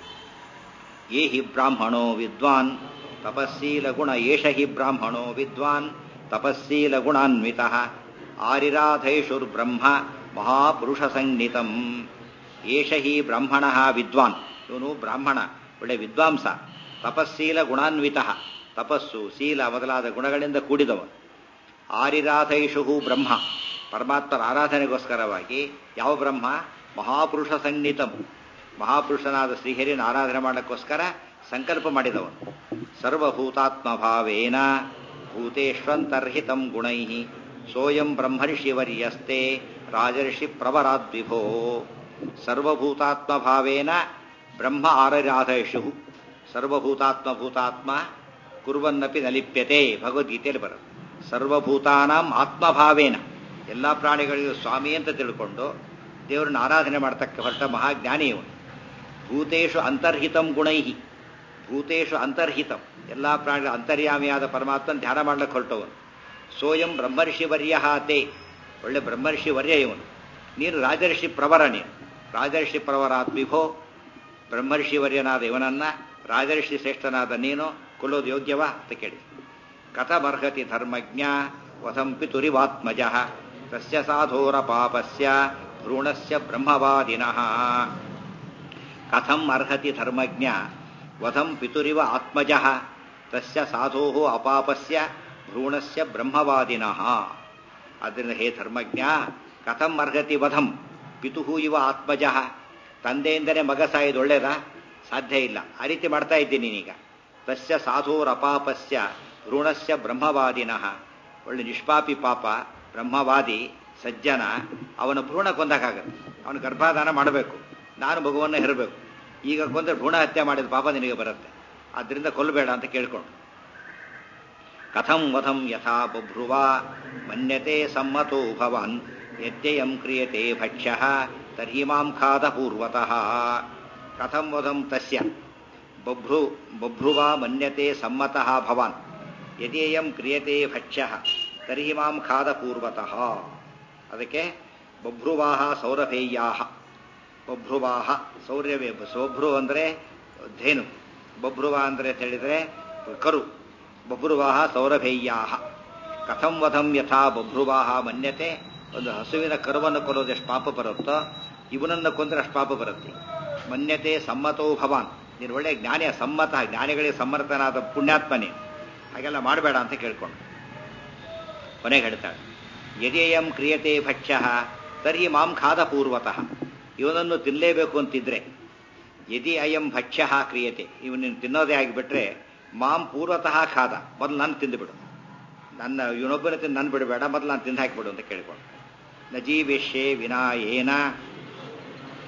ಯೇ ಹಿ ಬ್ರಾಹ್ಮಣೋ ವಿದ್ವಾನ್ ತಪಸ್ಸೀಲ ಗುಣ ಏಷ ಹಿ ಬ್ರಾಹ್ಮಣೋ ವಿದ್ವಾನ್ ತಪಸ್ಸೀಲ ಗುಣಾನ್ವಿತ ಆರಿರಾಧೈಷುರ್ಬ್ರಹ್ಮ ಮಹಾಪುರುಷ ಸಂಜ್ಞಿತಂ ಏಷ ಹಿ ಬ್ರಾಹ್ಮಣ ವಿದ್ವಾನ್ ಇವನು ಬ್ರಾಹ್ಮಣ ಒಳ್ಳೆ ವಿದ್ವಾಂಸ ತಪಸ್ಸೀಲ ಗುಣಾನ್ವಿತ ತಪಸ್ಸು ಶೀಲ ಮೊದಲಾದ ಗುಣಗಳಿಂದ ಕೂಡಿದವನು ಆರಿರಾಧೈಷು ಬ್ರಹ್ಮ ಪರಮಾತ್ಮರ ಆರಾಧನೆಗೋಸ್ಕರವಾಗಿ ಯಾವ ಬ್ರಹ್ಮ ಮಹಾಪುರುಷ ಸಂಜ್ಞಿತಂ ಮಹಾಪುರುಷನಾದ ಶ್ರೀಹರಿನ ಆರಾಧನೆ ಮಾಡಕ್ಕೋಸ್ಕರ ಸಂಕಲ್ಪ ಮಾಡಿದವನು ಸರ್ವಭೂತಾತ್ಮ ಭಾವೇನ ಭೂತೇಶ್ವಂತರ್ಹಿತಂ ಗುಣೈ ಸೋಯಂ ಬ್ರಹ್ಮರ್ಷಿವರ್ಯಸ್ತೆ ರಾಜರ್ಷಿ ಪ್ರವರಾದ್ವಿಭೋ ಸರ್ವಭೂತಾತ್ಮ ಭಾವೇನ ಬ್ರಹ್ಮ ಆರಾಧಯಶು ಸರ್ವಭೂತಾತ್ಮ ಭೂತಾತ್ಮ ಕುರುವನ್ನಪಿ ನಲಿಪ್ಯತೆ ಭಗವದ್ಗೀತೆಯಲ್ಲಿ ಬರುತ್ತೆ ಸರ್ವಭೂತಾನಾಂ ಆತ್ಮಭಾವೇನ ಎಲ್ಲ ಪ್ರಾಣಿಗಳಿಗೂ ಸ್ವಾಮಿ ಅಂತ ತಿಳ್ಕೊಂಡು ದೇವರನ್ನ ಆರಾಧನೆ ಮಾಡ್ತಕ್ಕ ಹೊರಟ ಮಹಾಜ್ಞಾನಿ ಇವನು ಭೂತೇಶು ಅಂತರ್ಹಿತಂ ಗುಣೈಹಿ ಭೂತೇಶು ಅಂತರ್ಹಿತಂ ಎಲ್ಲ ಪ್ರಾಣಿಗಳ ಅಂತರ್ಯಾಮಿಯಾದ ಪರಮಾತ್ಮನ ಧ್ಯಾನ ಮಾಡ್ಲಿಕ್ಕೆ ಹೊರಟವನು ಸೋಯಂ ಬ್ರಹ್ಮರ್ಷಿ ವರ್ಯ ತೇ ಒಳ್ಳೆ ಬ್ರಹ್ಮರ್ಷಿ ವರ್ಯ ಇವನು ನೀನು ರಾಜರ್ಷಿ ಪ್ರವರ ನೀನು ರಾಜರ್ಷಿ ಪ್ರವರಾತ್ ವಿಭೋ ಬ್ರಹ್ಮರ್ಷಿ ವರ್ಯನಾದ ಇವನನ್ನ ರಾಜರ್ಷಿ ಶ್ರೇಷ್ಠನಾದ ನೀನು ಕೊಲ್ಲೋದು ಯೋಗ್ಯವಾ ಅಂತ ಕೇಳಿ ಕಥಮರ್ಹತಿ ಧರ್ಮಜ್ಞ ವಸಂ ಪಿತುರಿವಾತ್ಮಜ ತಸ್ಯ ಸಾಧೋರ ಪಾಪಸ್ಯ ಭ್ರೂಣಸ್ಯ ಬ್ರಹ್ಮವಾದಿನಃ ಕಥಂ ಅರ್ಹತಿ ಧರ್ಮಜ್ಞ ವಧಂ ಪಿತುರಿವ ಆತ್ಮಜ ತಸ್ಯ ಸಾಧೋ ಅಪಾಪಸ್ಯ ಭ್ರೂಣಸ್ಯ ಬ್ರಹ್ಮವಾದಿನಃ ಆದ್ದರಿಂದ ಹೇ ಧರ್ಮಜ್ಞ ಕಥಂ ಅರ್ಹತಿ ವಧಂ ಪಿತು ಇವ ಆತ್ಮಜ ತಂದೆಯಿಂದಲೇ ಮಗ ಸಾಯೋದು ಒಳ್ಳೇದಾ ಸಾಧ್ಯ ಇಲ್ಲ ಆ ರೀತಿ ಮಾಡ್ತಾ ಇದ್ದೀನಿ ನೀನೀಗ ತಸ್ಯ ಸಾಧೋರಪಾಪಸ್ಯ ಭ್ರೂಣಸ್ಯ ಬ್ರಹ್ಮವಾದಿನಃ ಒಳ್ಳೆ ನಿಷ್ಪಾಪಿ ಪಾಪ ಬ್ರಹ್ಮವಾದಿ ಸಜ್ಜನ ಅವನ ಭ್ರೂಣ ಕೊಂದಕ್ಕಾಗತ್ತೆ ಅವನು ಗರ್ಭಾಧಾನ ಮಾಡಬೇಕು ನಾನು ಮಗುವನ್ನು ಹೆರಬೇಕು ಈಗ ಕೊಂದರೆ ಭ್ರೂಣ ಹತ್ಯೆ ಮಾಡಿದ ಪಾಪ ನಿನಗೆ ಬರುತ್ತೆ ಆದ್ದರಿಂದ ಕೊಲ್ಲಬೇಡ ಅಂತ ಕೇಳ್ಕೊಂಡು ಕಥಂ ವಧಂ ಯಥಾ ಬಭ್ರುವ ಮನ್ಯತೆ ಸಮ್ಮತೋ ಭವಾನ್ ಯದ್ಯಯಂ ಕ್ರಿಯತೆ ಭಕ್ಷ್ಯ ತರ್ಹಿ ಮಾಂ ಖಾದ ಪೂರ್ವತಃ ಕಥಂ ವಧಂ ತಸ್ಯ ಬಭ್ರು ಬಭ್ರುವ ಮನ್ಯತೆ ಸಮ್ಮತಃ ಭವಾನ್ ಯದೇಯಂ ಕ್ರಿಯತೆ ಭಕ್ಷ್ಯ ತರ್ಹಿ ಮಾಂ ಖಾದ ಪೂರ್ವತಃ ಅದಕ್ಕೆ ಬಭ್ರುವಾಹ ಸೌರಭೇಯಾಹ ಬಭ್ರುವಾಹ ಸೌರ್ಯವೇ ಸೌಭ್ರು ಅಂದರೆ ಧೇನು ಬಭ್ರುವ ಅಂದರೆ ಅಂತ ಹೇಳಿದರೆ ಕರು ಬಭ್ರುವಾಹ ಸೌರಭೇಯಾಹ ಕಥಂ ವಧಂ ಯಥಾ ಬಭ್ರುವಾಹ ಮನ್ಯತೆ ಒಂದು ಹಸುವಿನ ಕರುವನ್ನು ಕೊಲ್ಲೋದು ಎಷ್ಟು ಪಾಪ ಬರುತ್ತೋ ಇವನನ್ನು ಕೊಂದ್ರೆ ಅಷ್ಟು ಪಾಪ ಬರುತ್ತೆ ಮನ್ಯತೆ ಸಮ್ಮತೋ ಭವಾನ್ ನೀನು ಒಳ್ಳೆ ಜ್ಞಾನಿಯ ಸಮ್ಮತ ಜ್ಞಾನಿಗಳಿಗೆ ಸಮ್ಮತನಾದ ಪುಣ್ಯಾತ್ಮನೇ ಹಾಗೆಲ್ಲ ಮಾಡಬೇಡ ಅಂತ ಕೇಳ್ಕೊಂಡು ಕೊನೆಗೆ ಹೇಳ್ತಾಳೆ ಯದೇಯಂ ಕ್ರಿಯತೆ ಭಕ್ಷ್ಯ ತರ್ಹಿ ಮಾಂ ಖಾದ ಪೂರ್ವತಃ ಇವನನ್ನು ತಿನ್ನಲೇಬೇಕು ಅಂತಿದ್ರೆ ಯದಿ ಅಯಂ ಭಕ್ಷ್ಯ ಕ್ರಿಯತೆ ಇವನನ್ನು ತಿನ್ನೋದೇ ಆಗಿಬಿಟ್ರೆ ಮಾಂ ಪೂರ್ವತಃ ಖಾದ ಮೊದಲು ನಾನು ತಿಂದುಬಿಡು ನನ್ನ ಇವನೊಬ್ಬನ ತಿಂದು ನಾನು ಬಿಡಬೇಡ ಮೊದಲು ನಾನು ತಿಂದು ಹಾಕಿಬಿಡು ಅಂತ ಕೇಳ್ಕೊಂಡು ನ ಜೀವಿಷ್ಯೆ ವಿನಾಯೇನ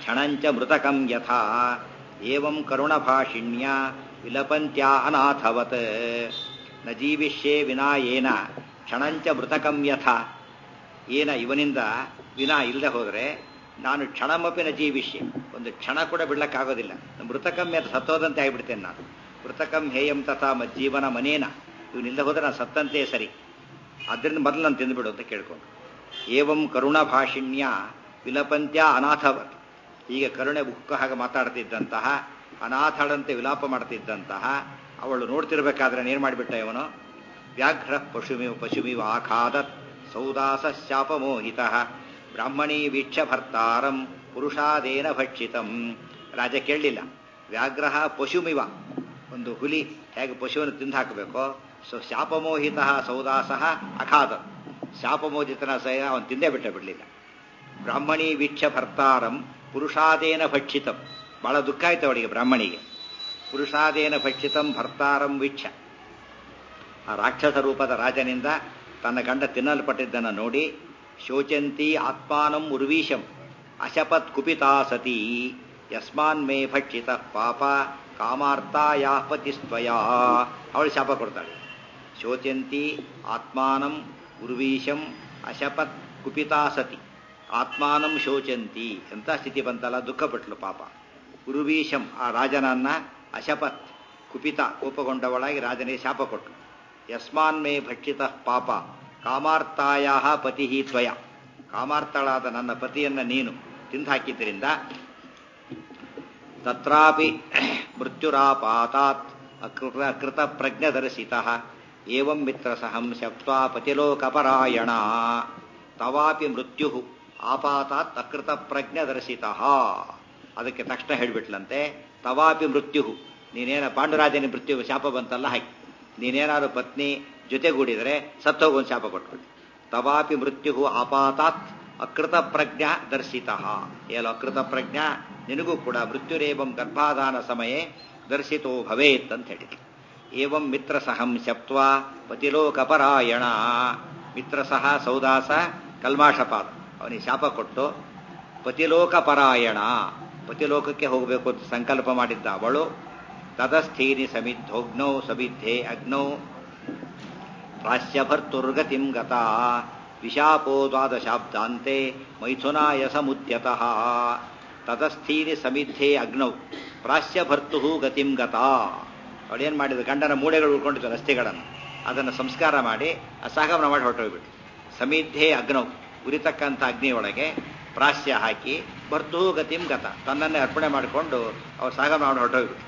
ಕ್ಷಣಂಚ ಮೃತಕಂ ಯಥಾ ಏವಂ ಕರುಣಭಾಷಿಣ್ಯ ವಿಲಪಂತ್ಯಾ ಅನಾಥವತ್ ನ ಜೀವಿಷ್ಯೆ ವಿನಾ ಏನ ಕ್ಷಣಂಚ ಮೃತಕಂ ಯಥಾ ಏನ ಇವನಿಂದ ವಿನಾ ಇಲ್ಲದೆ ಹೋದರೆ ನಾನು ಕ್ಷಣಮಪಿ ನ ಜೀವಿಷ್ಯೆ ಒಂದು ಕ್ಷಣ ಕೂಡ ಬಿಡ್ಲಕ್ಕಾಗೋದಿಲ್ಲ ಮೃತಕಂ ಯಥ ಸತ್ತೋದಂತೆ ಆಗಿಬಿಡ್ತೇನೆ ನಾನು ಮೃತಕಂ ಹೇಯಂ ತಥಾ ಮಜ್ಜೀವನ ಮನೇನ ಇವನಿಲ್ಲದೆ ಹೋದರೆ ನಾನು ಸತ್ತಂತೆ ಸರಿ ಆದ್ದರಿಂದ ಮೊದಲು ನಾನು ತಿಂದುಬಿಡು ಅಂತ ಕೇಳ್ಕೊಂಡು ಏವಂ ಕರುಣಭಾಷಿಣ್ಯ ವಿಲಪಂತ್ಯ ಅನಾಥವತ್ ಈಗ ಕರುಣೆ ಬುಕ್ಕ ಹಾಗೆ ಮಾತಾಡ್ತಿದ್ದಂತಹ ಅನಾಥಳಂತೆ ವಿಲಾಪ ಮಾಡ್ತಿದ್ದಂತಹ ಅವಳು ನೋಡ್ತಿರ್ಬೇಕಾದ್ರೆ ಏನು ಮಾಡಿಬಿಟ್ಟ ಇವನು ವ್ಯಾಘ್ರ ಪಶುಮಿ ಪಶುಮಿವ ಆಖಾದತ್ ಸೌದಾಸ ಶಾಪಮೋಹಿತ ಬ್ರಾಹ್ಮಣೀ ವೀಕ್ಷ ಭರ್ತಾರಂ ಪುರುಷಾದೇನ ಭಕ್ಷಿತಂ ರಾಜ ಕೇಳಲಿಲ್ಲ ವ್ಯಾಘ್ರ ಪಶುಮಿವ ಒಂದು ಹುಲಿ ಹೇಗೆ ಪಶುವನ್ನು ತಿಂದು ಹಾಕಬೇಕೋ ಸೊ ಶಾಪಮೋಹಿತ ಸೌದಾಸ ಅಖಾದ ಶಾಪಮೋಹಿತನ ಸಹ ಅವನು ತಿಂದೇ ಬಿಟ್ಟ ಬಿಡಲಿಲ್ಲ ಬ್ರಾಹ್ಮಣೀ ವೀಕ್ಷ ಭರ್ತಾರಂ ಪುರುಷಾದೇನ ಭಕ್ಷಿತಂ ಬಹಳ ದುಃಖ ಆಯ್ತು ಅವಳಿಗೆ ಬ್ರಾಹ್ಮಣಿಗೆ ಪುರುಷಾದೇನ ಭಕ್ಷಿತಂ ಭರ್ತಾರಂ ವೀಕ್ಷ ಆ ರಾಕ್ಷಸ ರೂಪದ ರಾಜನಿಂದ ತನ್ನ ಗಂಡ ತಿನ್ನಲ್ಪಟ್ಟಿದ್ದನ್ನು ನೋಡಿ ಶೋಚಂತಿ ಆತ್ಮಾನಂ ಉರ್ವೀಶಂ ಅಶಪತ್ ಕುಪಿತಾ ಸತಿ ಯಸ್ಮಾನ್ ಮೇ ಭಕ್ಷಿತ ಪಾಪ ಕಾಮಾರ್ತಾಯಾ ಪತಿಸ್ತ್ವಯಾ ಅವಳು ಶಾಪ ಕೊಡ್ತಾಳೆ ಶೋಚಂತಿ ಆತ್ಮಾನಂ ಉರ್ವೀಶಂ ಅಶಪತ್ ಕುಪಿತಾ ಸತಿ ಆತ್ಮಾನಂ ಶೋಚಂತಿ ಅಂತ ಸ್ಥಿತಿ ಬಂತಲ್ಲ ದುಃಖಪಟ್ಲು ಪಾಪ ಉರುವೀಶಂ ಆ ರಾಜನನ್ನ ಅಶಪತ್ ಕುಪಿತ ಕೋಪಗೊಂಡವಳಾಗಿ ರಾಜನಿಗೆ ಶಾಪ ಕೊಟ್ಟಳು ಯಸ್ಮಾನ್ ಮೇ ಭಕ್ಷಿತ ಪಾಪ ಕಾಮಾರ್ತಾಯ ಪತಿ ತ್ವಯ ಕಾಮಾರ್ಥಳಾದ ನನ್ನ ಪತಿಯನ್ನ ನೀನು ತಿಂದು ಹಾಕಿದ್ದರಿಂದ ತತ್ರಾಪಿ ಮೃತ್ಯುರಾಪಾತಾತ್ ಅಕೃತ ಅಕೃತ ಪ್ರಜ್ಞದರ್ಶಿತ ಏವಂ ಮಿತ್ರಸಹಂ ಶಪ್ತ್ವಾ ಪತಿಲೋಕಪರಾಯಣ ತವಾಪಿ ಮೃತ್ಯು ಆಪಾತಾತ್ ಅಕೃತ ಪ್ರಜ್ಞದರ್ಶಿತ ಅದಕ್ಕೆ ತಕ್ಷಣ ಹೇಳಿಬಿಟ್ಲಂತೆ ತವಾಪಿ ಮೃತ್ಯು ನೀನೇನ ಪಾಂಡುರಾಜನ ಮೃತ್ಯು ಶಾಪ ಬಂತಲ್ಲ ಹಾಕಿ ನೀನೇನಾದ್ರು ಪತ್ನಿ ಜೊತೆಗೂಡಿದರೆ ಸತ್ತೋಗೊಂದು ಶಾಪ ಕೊಟ್ಬಿಟ್ಟು ತವಾಪಿ ಮೃತ್ಯು ಆಪಾತಾತ್ ಅಕೃತ ಪ್ರಜ್ಞಾ ದರ್ಶಿತ ಏಲೋ ಅಕೃತ ಪ್ರಜ್ಞಾ ನಿನಗೂ ಕೂಡ ಮೃತ್ಯುರೇವಂ ಗರ್ಭಾಧಾನ ಸಮಯೇ ದರ್ಶಿತೋ ಭವೇತ್ ಅಂತ ಹೇಳಿದ್ರು ಏವಂ ಮಿತ್ರಸಹಂ ಶಪ್ತ್ವ ಪತಿಲೋಕಪರಾಯಣ ಮಿತ್ರಸಹ ಸೌದಾಸ ಕಲ್ಮಾಷಪಾದ ಅವನಿಗೆ ಶಾಪ ಕೊಟ್ಟು ಪತಿಲೋಕಪರಾಯಣ ಪತಿಲೋಕಕ್ಕೆ ಹೋಗಬೇಕು ಅಂತ ಸಂಕಲ್ಪ ಮಾಡಿದ್ದ ಅವಳು ತದಸ್ಥೀನಿ ಸಮಿದ್ಧೋಗ್ನೌ ಸಮಿದ್ಧೆ ಅಗ್ನೌ ಪ್ರಾಶ್ಯಭರ್ತುರ್ಗತಿಂ ಗತಾ ವಿಶಾಪೋ ದ್ವಾದಶಾಬ್ದಾಂತೆ ಮೈಥುನಾಯ ಸಮುದ್ಯತಃ ತದಸ್ಥೀನಿ ಸಮಿದ್ಧೆ ಅಗ್ನೌ ಪ್ರಾಶ್ಯಭರ್ತು ಗತಿಂ ಗತಾ ಅವಳೇನು ಮಾಡಿದ್ರು ಗಂಡನ ಮೂಳೆಗಳು ಉಳ್ಕೊಂಡಿತ್ತು ರಸ್ತೆಗಳನ್ನು ಅದನ್ನು ಸಂಸ್ಕಾರ ಮಾಡಿ ಅಸಹಗಮನ ಮಾಡಿ ಹೊರಟೋಗ್ಬಿಟ್ಟು ಸಮಿದ್ಧೆ ಅಗ್ನೌ ಉರಿತಕ್ಕಂಥ ಅಗ್ನಿಯೊಳಗೆ ಪ್ರಾಶ್ಯ ಹಾಕಿ ಭರ್ತು ಗತಿಂ ಗತ ತನ್ನನ್ನೇ ಅರ್ಪಣೆ ಮಾಡಿಕೊಂಡು ಅವ್ರು ಸಾಗಮನ ಮಾಡಿ ಹೊರಟೋಗ್ಬಿಟ್ಟು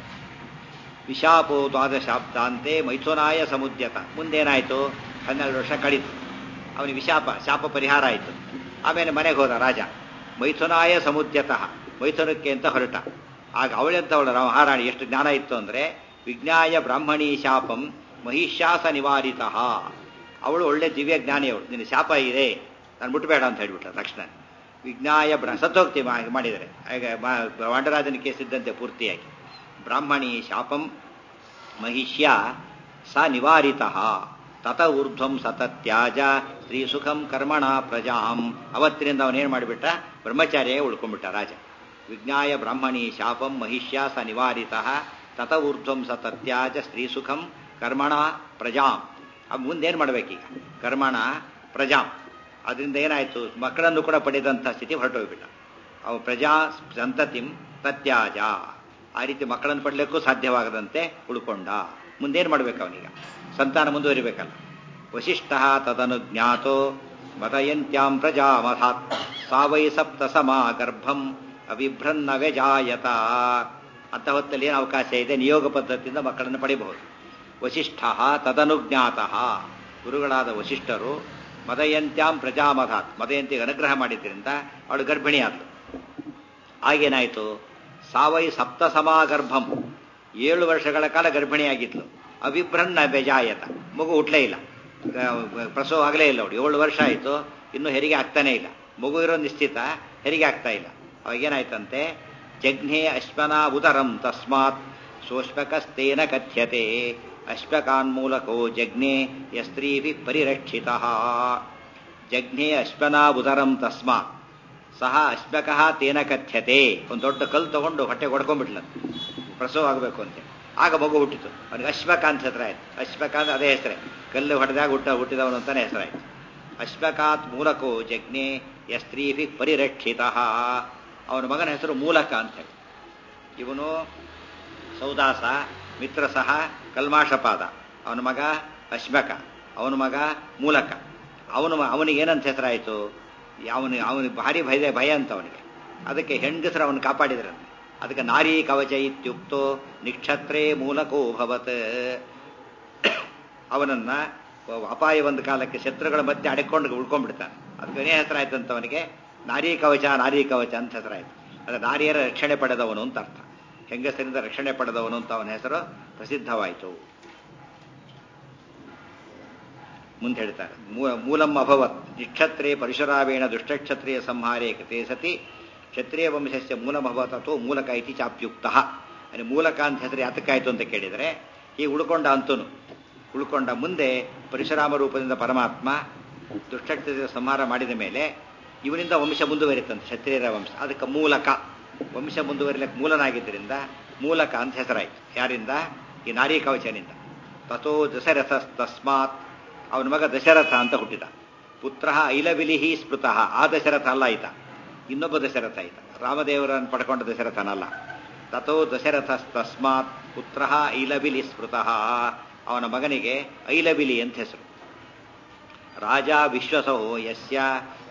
ವಿಶಾಪೋ ದ್ವಾದಶಾಬ್ದಾಂತೆ ಮೈಥುನಾಯ ಸಮುದ್ಯತ ಮುಂದೇನಾಯಿತು ಹನ್ನೆರಡು ವರ್ಷ ಕಳೀತು ಅವನಿಗೆ ವಿಶಾಪ ಶಾಪ ಪರಿಹಾರ ಆಯಿತು ಆಮೇಲೆ ಮನೆಗೆ ಹೋದ ರಾಜ ಮೈಥುನಾಯ ಸಮುದ್ಯತಃ ಮೈಥುನಕ್ಕೆ ಅಂತ ಹೊರಟ ಆಗ ಅವಳೆಂತವಳು ಮಹಾರಾಣಿ ಎಷ್ಟು ಜ್ಞಾನ ಇತ್ತು ಅಂದರೆ ವಿಜ್ಞಾಯ ಬ್ರಾಹ್ಮಣಿ ಶಾಪಂ ಮಹಿಷಾಸ ನಿವಾರಿತ ಅವಳು ಒಳ್ಳೆ ದಿವ್ಯ ಜ್ಞಾನಿ ಅವಳು ನಿನ್ನ ಶಾಪ ಇದೆ ನಾನು ಮುಟ್ಬೇಡ ಅಂತ ಹೇಳ್ಬಿಟ್ಟ ತಕ್ಷಣ ವಿಜ್ಞಾಯ ಬ್ರ ಸತ್ತೋಗ್ತಿ ಮಾಡಿದರೆ ಈಗ ವಾಂಡರಾಜನ ಕೇಸಿದ್ದಂತೆ ಪೂರ್ತಿಯಾಗಿ ಬ್ರಾಹ್ಮಣಿ ಶಾಪಂ ಮಹಿಷ್ಯ ಸ ನಿವಾರಿತ ತತ ಊರ್ಧ್ವಂ ಸತತ್ಯಾಜ ಸ್ತ್ರೀ ಸುಖಂ ಕರ್ಮಣ ಪ್ರಜಾಂ ಅವತ್ತಿನಿಂದ ಅವನೇನು ಮಾಡಿಬಿಟ್ಟ ಬ್ರಹ್ಮಚಾರ್ಯ ಉಳ್ಕೊಂಡ್ಬಿಟ್ಟ ರಾಜ ವಿಜ್ಞಾಯ ಬ್ರಾಹ್ಮಣಿ ಶಾಪಂ ಮಹಿಷ್ಯ ಸ ನಿವಾರಿತ ತತ ಊರ್ಧ್ವಂ ಸತತ್ಯಾಜ ಸ್ತ್ರೀ ಸುಖಂ ಕರ್ಮಣ ಪ್ರಜಾಂ ಅದು ಮುಂದೇನು ಮಾಡ್ಬೇಕೀಗ ಕರ್ಮಣ ಪ್ರಜಾಂ ಅದರಿಂದ ಏನಾಯಿತು ಮಕ್ಕಳನ್ನು ಕೂಡ ಪಡೆದಂಥ ಸ್ಥಿತಿ ಹೊರಟೋಗ್ಬಿಟ್ಟ ಅವು ಪ್ರಜಾ ಸಂತತಿಂ ತತ್ಯಾಜ ಆ ರೀತಿ ಮಕ್ಕಳನ್ನು ಪಡಲಿಕ್ಕೂ ಸಾಧ್ಯವಾಗದಂತೆ ಉಳ್ಕೊಂಡ ಮುಂದೇನು ಮಾಡ್ಬೇಕು ಅವನೀಗ ಸಂತಾನ ಮುಂದುವರಿಬೇಕಲ್ಲ ವಶಿಷ್ಠ ತದನು ಜ್ಞಾತೋ ಮತಯಂತ್ಯಾಂ ಪ್ರಜಾಮಧಾತ್ ಸಾವೈ ಸಪ್ತ ಸಮಾ ಗರ್ಭಂ ಅವಿಭ್ರನ್ನ ವ್ಯಜಾಯತ ಅಂತ ಹೊತ್ತಲ್ಲಿ ಏನು ಅವಕಾಶ ಇದೆ ನಿಯೋಗ ಪದ್ಧತಿಯಿಂದ ಮಕ್ಕಳನ್ನು ಪಡೆಯಬಹುದು ವಶಿಷ್ಠ ತದನುಜ್ಞಾತ ಗುರುಗಳಾದ ವಶಿಷ್ಠರು ಮದಯಂತ್ಯಾಂ ಪ್ರಜಾಮಧಾತ್ ಮದಯಂತಿಗೆ ಅನುಗ್ರಹ ಮಾಡಿದ್ರಿಂದ ಅವಳು ಗರ್ಭಿಣಿಯಾದಳು ಆಗೇನಾಯಿತು ಸಾವೈ ಸಪ್ತ ಸಮಾಗರ್ಭಂ ಏಳು ವರ್ಷಗಳ ಕಾಲ ಗರ್ಭಿಣಿಯಾಗಿದ್ಲು ಅವಿಭ್ರನ್ನ ಬೆಜಾಯತ ಮಗು ಹುಟ್ಲೇ ಇಲ್ಲ ಪ್ರಸವ ಆಗಲೇ ಇಲ್ಲ ಅವಳು ಏಳು ವರ್ಷ ಆಯಿತು ಇನ್ನೂ ಹೆರಿಗೆ ಆಗ್ತಾನೇ ಇಲ್ಲ ಮಗು ಇರೋ ನಿಶ್ಚಿತ ಹೆರಿಗೆ ಆಗ್ತಾ ಇಲ್ಲ ಅವಾಗೇನಾಯ್ತಂತೆ ಜಘ್ನೆ ಅಶ್ವನಾ ಉದರಂ ತಸ್ಮಾತ್ ಸೋಷ್ಪಕಸ್ತೇನ ಕಥ್ಯತೆ ಅಶ್ವಕಾನ್ಮೂಲಕೋ ಜಜ್ಞೆ ಯಸ್ತ್ರೀಭಿ ಪರಿರಕ್ಷಿತ ಜಜ್ಞೆ ಅಶ್ವನಾ ಉದರಂ ತಸ್ಮಾತ್ ಸಹ ಅಶ್ಮಕಃ ತೇನ ಕಥ್ಯತೆ ಒಂದು ದೊಡ್ಡ ಕಲ್ಲು ತಗೊಂಡು ಹೊಟ್ಟೆಗೆ ಹೊಡ್ಕೊಂಡ್ಬಿಟ್ಲಂತೆ ಪ್ರಸವ ಆಗಬೇಕು ಅಂತ ಆಗ ಮಗು ಹುಟ್ಟಿತು ಅವನಿಗೆ ಅಶ್ಮಕ ಅಂತ ಹೆಸರಾಯ್ತು ಅಶ್ಮಕ ಅಂದ್ರೆ ಅದೇ ಹೆಸರೇ ಕಲ್ಲು ಹೊಡೆದಾಗ ಹುಟ್ಟ ಹುಟ್ಟಿದವನು ಅಂತಾನೆ ಹೆಸರಾಯ್ತು ಅಶ್ಮಕಾತ್ ಮೂಲಕೋ ಜಜ್ಞೆ ಯಸ್ತ್ರೀಭಿ ಪರಿರಕ್ಷಿತ ಅವನ ಮಗನ ಹೆಸರು ಮೂಲಕ ಅಂತ ಹೇಳಿ ಇವನು ಸೌದಾಸ ಮಿತ್ರ ಸಹ ಕಲ್ಮಾಷಪಾದ ಅವನ ಮಗ ಅಶ್ಮಕ ಅವನ ಮಗ ಮೂಲಕ ಅವನು ಅವನಿಗೆ ಏನಂತ ಹೆಸರಾಯಿತು ಅವನಿಗೆ ಅವನಿಗೆ ಭಾರಿ ಭಯ ಭಯ ಅಂತ ಅವನಿಗೆ ಅದಕ್ಕೆ ಹೆಂಗಸರು ಅವನು ಕಾಪಾಡಿದ್ರಂತೆ ಅದಕ್ಕೆ ನಾರೀ ಕವಚ ಇತ್ಯುಕ್ತೋ ನಿಕ್ಷತ್ರೇ ಮೂಲಕೋ ಭವತ್ ಅವನನ್ನ ಅಪಾಯ ಒಂದು ಕಾಲಕ್ಕೆ ಶತ್ರುಗಳ ಮಧ್ಯೆ ಅಡಕೊಂಡು ಉಳ್ಕೊಂಡ್ಬಿಡ್ತಾನೆ ಅದಕ್ಕೆ ಏನೇ ಹೆಸರಾಯ್ತು ಅಂತ ಅವನಿಗೆ ನಾರೀ ಕವಚ ನಾರೀ ಕವಚ ಅಂತ ಹೆಸರಾಯ್ತು ಅದು ನಾರಿಯರ ರಕ್ಷಣೆ ಪಡೆದವನು ಅಂತ ಅರ್ಥ ಹೆಂಗಸರಿಂದ ರಕ್ಷಣೆ ಪಡೆದವನು ಅಂತ ಅವನ ಹೆಸರು ಪ್ರಸಿದ್ಧವಾಯಿತು ಮುಂದೆ ಹೇಳ್ತಾರೆ ಮೂಲಂ ಅಭವತ್ ನಿಕ್ಷತ್ರೇ ಪರಶುರಾವೇಣ ದುಷ್ಟಕ್ಷತ್ರಿಯ ಸಂಹಾರೇ ಕೃತೆ ಸತಿ ಕ್ಷತ್ರಿಯ ವಂಶಸ್ಯ ಮೂಲಮಭವತ್ ಅಥವಾ ಮೂಲಕ ಇತಿ ಚಾಪ್ಯುಕ್ತ ಅಲ್ಲಿ ಮೂಲಕ ಅಂತ ಹೆಸರು ಯಾತಕ್ಕಾಯ್ತು ಅಂತ ಕೇಳಿದರೆ ಈ ಉಳ್ಕೊಂಡ ಅಂತನು ಉಳ್ಕೊಂಡ ಮುಂದೆ ಪರಶುರಾಮ ರೂಪದಿಂದ ಪರಮಾತ್ಮ ದುಷ್ಟಕ್ಷತ್ರಿಯ ಸಂಹಾರ ಮಾಡಿದ ಮೇಲೆ ಇವನಿಂದ ವಂಶ ಮುಂದುವರಿತಂತೆ ಕ್ಷತ್ರಿಯರ ವಂಶ ಅದಕ್ಕೆ ಮೂಲಕ ವಂಶ ಮುಂದುವರಿಲಿಕ್ಕೆ ಮೂಲನಾಗಿದ್ದರಿಂದ ಮೂಲಕ ಅಂತ ಹೆಸರಾಯಿತು ಯಾರಿಂದ ಈ ನಾರೀ ಕವಚನಿಂದ ತಥೋ ದಶರಥ ತಸ್ಮಾತ್ ಅವನ ಮಗ ದಶರಥ ಅಂತ ಹುಟ್ಟಿದ ಪುತ್ರ ಐಲವಿಲಿಹಿ ಸ್ಮೃತಃ ಆ ದಶರಥ ಅಲ್ಲ ಆಯ್ತ ಇನ್ನೊಬ್ಬ ದಶರಥ ಆಯ್ತ ರಾಮದೇವರನ್ನು ಪಡ್ಕೊಂಡ ದಶರಥನಲ್ಲ ತಥೋ ದಶರಥ ತಸ್ಮಾತ್ ಪುತ್ರ ಐಲಬಿಲಿ ಸ್ಮೃತಃ ಅವನ ಮಗನಿಗೆ ಐಲಬಿಲಿ ಅಂತ ಹೆಸರು ರಾಜ ವಿಶ್ವಸೋ ಯಸ್ಯ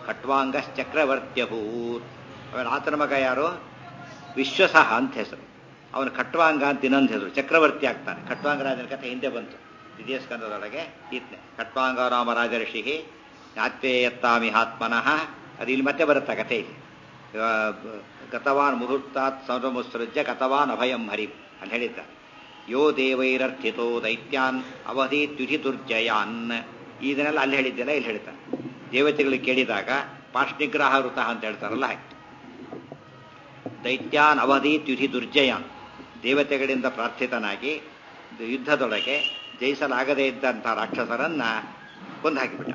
ಖಟ್ವಾಂಗಶ್ಚಕ್ರವರ್ತ್ಯಭೂತ್ ಅವನ ಆತನ ಮಗ ಯಾರು ವಿಶ್ವಸಹ ಅಂತ ಹೆಸರು ಅವನು ಖಟ್ವಾಂಗ ಅಂತ ಇನ್ನೊಂದು ಹೆಸರು ಚಕ್ರವರ್ತಿ ಆಗ್ತಾನೆ ಖಟ್ವಾಂಗ ರಾಜನ ಕಥೆ ಹಿಂದೆ ಬಂತು ದ್ವಿತೀಯ ಸ್ಕಂದದೊಳಗೆ ಈತನೆ ಖಟ್ವಾಂಗ ರಾಮ ರಾಜರ್ಷಿ ಜ್ಞಾತ್ವೇಯತ್ತಾಮಿ ಆತ್ಮನಃ ಅದು ಇಲ್ಲಿ ಮತ್ತೆ ಬರುತ್ತೆ ಕಥೆ ಇಲ್ಲಿ ಗತವಾನ್ ಮುಹೂರ್ತಾತ್ ಸರ್ವಮುತ್ಸೃಜ್ಯ ಗತವಾನ್ ಅಭಯಂ ಹರಿ ಅಂತ ಹೇಳಿದ್ದಾರೆ ಯೋ ದೇವೈರರ್ಥಿತೋ ದೈತ್ಯಾನ್ ಅವಧೀತ್ಯುಧಿದುರ್ಜಯಾನ್ ಇದನ್ನೆಲ್ಲ ಅಲ್ಲಿ ಹೇಳಿದ್ದೆಲ್ಲ ಇಲ್ಲಿ ಹೇಳ್ತಾರೆ ದೇವತೆಗಳಿಗೆ ಕೇಳಿದಾಗ ಪಾಷ್ನಿಗ್ರಹ ವೃತ ಅಂತ ಹೇಳ್ತಾರಲ್ಲ ಹಾಗೆ ದೈತ್ಯಾನ್ ಅವಧೀತ್ಯುಧಿ ದುರ್ಜಯಾನ್ ದೇವತೆಗಳಿಂದ ಪ್ರಾರ್ಥಿತನಾಗಿ ಯುದ್ಧದೊಳಗೆ ಜಯಿಸಲಾಗದೇ ಇದ್ದಂಥ ರಾಕ್ಷಸರನ್ನ ಕೊಂದು ಹಾಕಿಬಿಟ್ಟ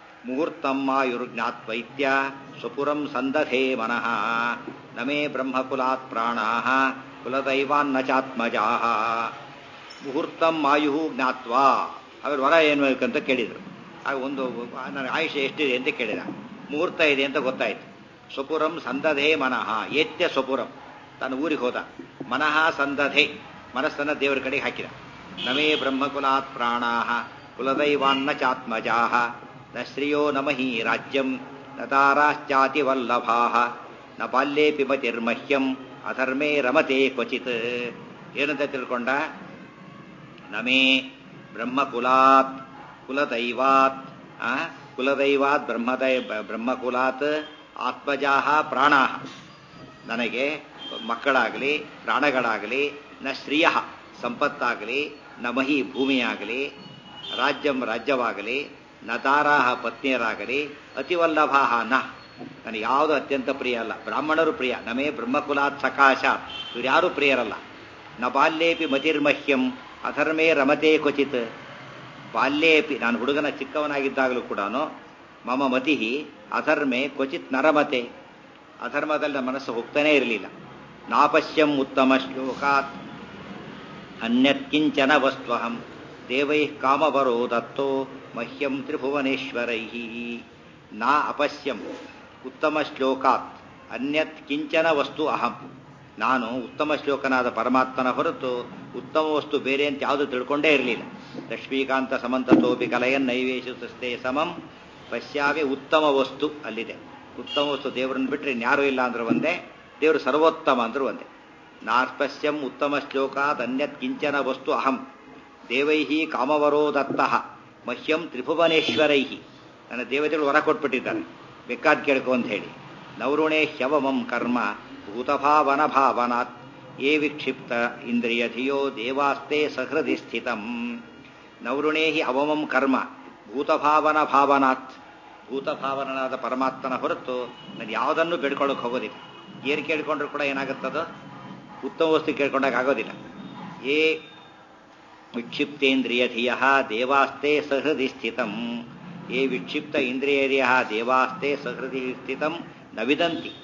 ಮುಹೂರ್ತಮ್ಮಾಯುರ್ಜ್ಞಾತ್ವೈತ್ಯ ಸ್ವಪುರಂ ಸಂದಧೇ ಮನಃ ನಮೇ ಬ್ರಹ್ಮಕುಲಾತ್ ಪ್ರಾಣಾ ಕುಲದೈವಾನ್ನ ಚಾತ್ಮಜಾ ಮುಹೂರ್ತಂ ಮಾಯು ಜ್ಞಾತ್ವಾ ಅವರು ವರ ಏನು ಬೇಕಂತ ಕೇಳಿದರು ಆಗ ಒಂದು ನನ್ನ ಆಯುಷ್ಯ ಎಷ್ಟಿದೆ ಅಂತ ಕೇಳಿದ ಮುಹೂರ್ತ ಇದೆ ಅಂತ ಗೊತ್ತಾಯ್ತು ಸ್ವಪುರಂ ಸಂದಧೇ ಮನಃ ಏತ್ಯ ಸ್ವಪುರಂ ತಾನು ಊರಿಗೆ ಹೋದ ಮನಃ ಸಂದಧೆ ಮನಸ್ಸನ್ನು ದೇವರ ಕಡೆಗೆ ಹಾಕಿದ ನಮೇ ಬ್ರಹ್ಮಕುಲಾತ್ ಪ್ರಾಣಾ ಕುಲದೈವಾನ್ನ ಚಾತ್ಮಜಾ ನ ಶ್ರಿಯೋ ನಮಹಿ ರಾಜ್ಯಂ ನ ತಾರಾಶ್ಚಾತಿ ವಲ್ಲಭಾ ನ ಬಾಲ್ಯೇಪಿ ಮತಿರ್ಮಹ್ಯಂ ಅಧರ್ಮೇ ರಮತೆ ಕ್ವಚಿತ್ ಏನಂತ ತಿಳ್ಕೊಂಡ ನಮೇ ಬ್ರಹ್ಮಕುಲಾತ್ ಕುಲದೈವಾತ್ ಕುಲದೈವಾತ್ ಬ್ರಹ್ಮದೈ ಬ್ರಹ್ಮಕುಲಾತ್ ಆತ್ಮಜಾಹ ಪ್ರಾಣಾ ನನಗೆ ಮಕ್ಕಳಾಗಲಿ ಪ್ರಾಣಗಳಾಗಲಿ ನ ಶ್ರಿಯ ಸಂಪತ್ತಾಗಲಿ ನ ಮಹಿ ಭೂಮಿಯಾಗಲಿ ರಾಜ್ಯಂ ರಾಜ್ಯವಾಗಲಿ ನ ತಾರಾಹ ಪತ್ನಿಯರಾಗಲಿ ಅತಿವಲ್ಲಭಾಹ ನ ನನಗೆ ಯಾವುದು ಅತ್ಯಂತ ಪ್ರಿಯ ಅಲ್ಲ ಬ್ರಾಹ್ಮಣರು ಪ್ರಿಯ ನಮೇ ಬ್ರಹ್ಮಕುಲಾತ್ ಸಕಾಶಾತ್ ಇವ್ರು ಯಾರೂ ಪ್ರಿಯರಲ್ಲ ನ ಬಾಲ್ಯೇಪಿ ಮತಿರ್ಮಹ್ಯಂ ಅಧರ್ಮೇ ರಮತೆ ಕ್ವಚಿತ್ ಬಾಲ್ಯೇಪಿ ನಾನು ಹುಡುಗನ ಚಿಕ್ಕವನಾಗಿದ್ದಾಗಲೂ ಕೂಡ ಮಮ ಮತಿ ಅಧರ್ಮೆ ಕ್ವಚಿತ್ ನರಮತೆ ಅಧರ್ಮದಲ್ಲಿ ಮನಸ್ಸು ಹೋಗ್ತಾನೇ ಇರಲಿಲ್ಲ ನಾಪಶ್ಯಂ ಉತ್ತಮ ಶ್ಲೋಕಾತ್ ಅನ್ಯತ್ಕಿಂಚನ ವಸ್ತ್ವಹಂ ದೇವೈ ಕಾಮವರೋ ದತ್ತೋ ಮಹ್ಯಂ ತ್ರಿಭುವನೇಶ್ವರೈ ನಾ ಅಪಶ್ಯಂ ಉತ್ತಮ ಶ್ಲೋಕಾತ್ ಅನ್ಯತ್ ಕಿಂಚನ ವಸ್ತು ಅಹಂ ನಾನು ಉತ್ತಮ ಶ್ಲೋಕನಾದ ಪರಮಾತ್ಮನ ಹೊರತು ಉತ್ತಮ ವಸ್ತು ಬೇರೆ ಅಂತ ಯಾವುದು ತಿಳ್ಕೊಂಡೇ ಇರಲಿಲ್ಲ ಲಕ್ಷ್ಮೀಕಾಂತ ಸಮಂತತೋಪಿ ಕಲಯನ್ ನೈವೇಶಿಸ್ತೇ ಸಮಂ ಪಶ್ಯಾಮಿ ಉತ್ತಮ ವಸ್ತು ಅಲ್ಲಿದೆ ಉತ್ತಮ ವಸ್ತು ದೇವರನ್ನು ಬಿಟ್ಟರೆ ಇನ್ಯಾರೂ ಇಲ್ಲ ಅಂದ್ರೆ ಒಂದೇ ದೇವರು ಸರ್ವೋತ್ತಮ ಅಂದ್ರೂ ಒಂದೇ ನಾರ್ಪಶ್ಯಂ ಉತ್ತಮ ಶ್ಲೋಕಾತ್ ಅನ್ಯತ್ ಕಿಂಚನ ವಸ್ತು ಅಹಂ ದೇವೈ ಕಾಮವರೋ ದತ್ತಃ ಮಹ್ಯಂ ತ್ರಿಭುವನೇಶ್ವರೈ ನನ್ನ ದೇವತೆಗಳು ವರ ಕೊಟ್ಬಿಟ್ಟಿದ್ದಾರೆ ಬೇಕಾದ್ ಕೇಳ್ಕೊ ಅಂತ ಹೇಳಿ ನವರುಣೇ ಹ್ಯವಮಂ ಕರ್ಮ ಭೂತಭಾವನ ಭಾವನಾತ್ ಏ ವಿಕ್ಷಿಪ್ತ ಇಂದ್ರಿಯ ಧಿಯೋ ದೇವಾಸ್ತೆ ಸಹೃದಿ ಸ್ಥಿತಂ ನವರುಣೇ ಹಿ ಅವಮಂ ಕರ್ಮ ಭೂತಭಾವನ ಭಾವನಾತ್ ಭೂತಭಾವನಾದ ಪರಮಾತ್ಮನ ಹೊರತು ನಾನು ಯಾವುದನ್ನು ಬೇಡ್ಕೊಳ್ಳೋಕೆ ಹೋಗೋದಿಲ್ಲ ಏನು ಕೇಳ್ಕೊಂಡ್ರು ಕೂಡ ಏನಾಗುತ್ತದೋ ಉತ್ತಮ ವಸ್ತು ಕೇಳ್ಕೊಂಡಾಗ ಆಗೋದಿಲ್ಲ ಏ ವಿಕ್ಷಿಪ್ತೇಂದ್ರಿಯ ಧಿಯ ದೇವಾಸ್ತೆ ಸಹೃದಿ ಸ್ಥಿತಂ ಏ ವಿಕ್ಷಿಪ್ತ ಇಂದ್ರಿಯ ದೇವಾಸ್ತೆ ಸಹೃದಿ ಸ್ಥಿತಂ ನ ವಿದಂತಿ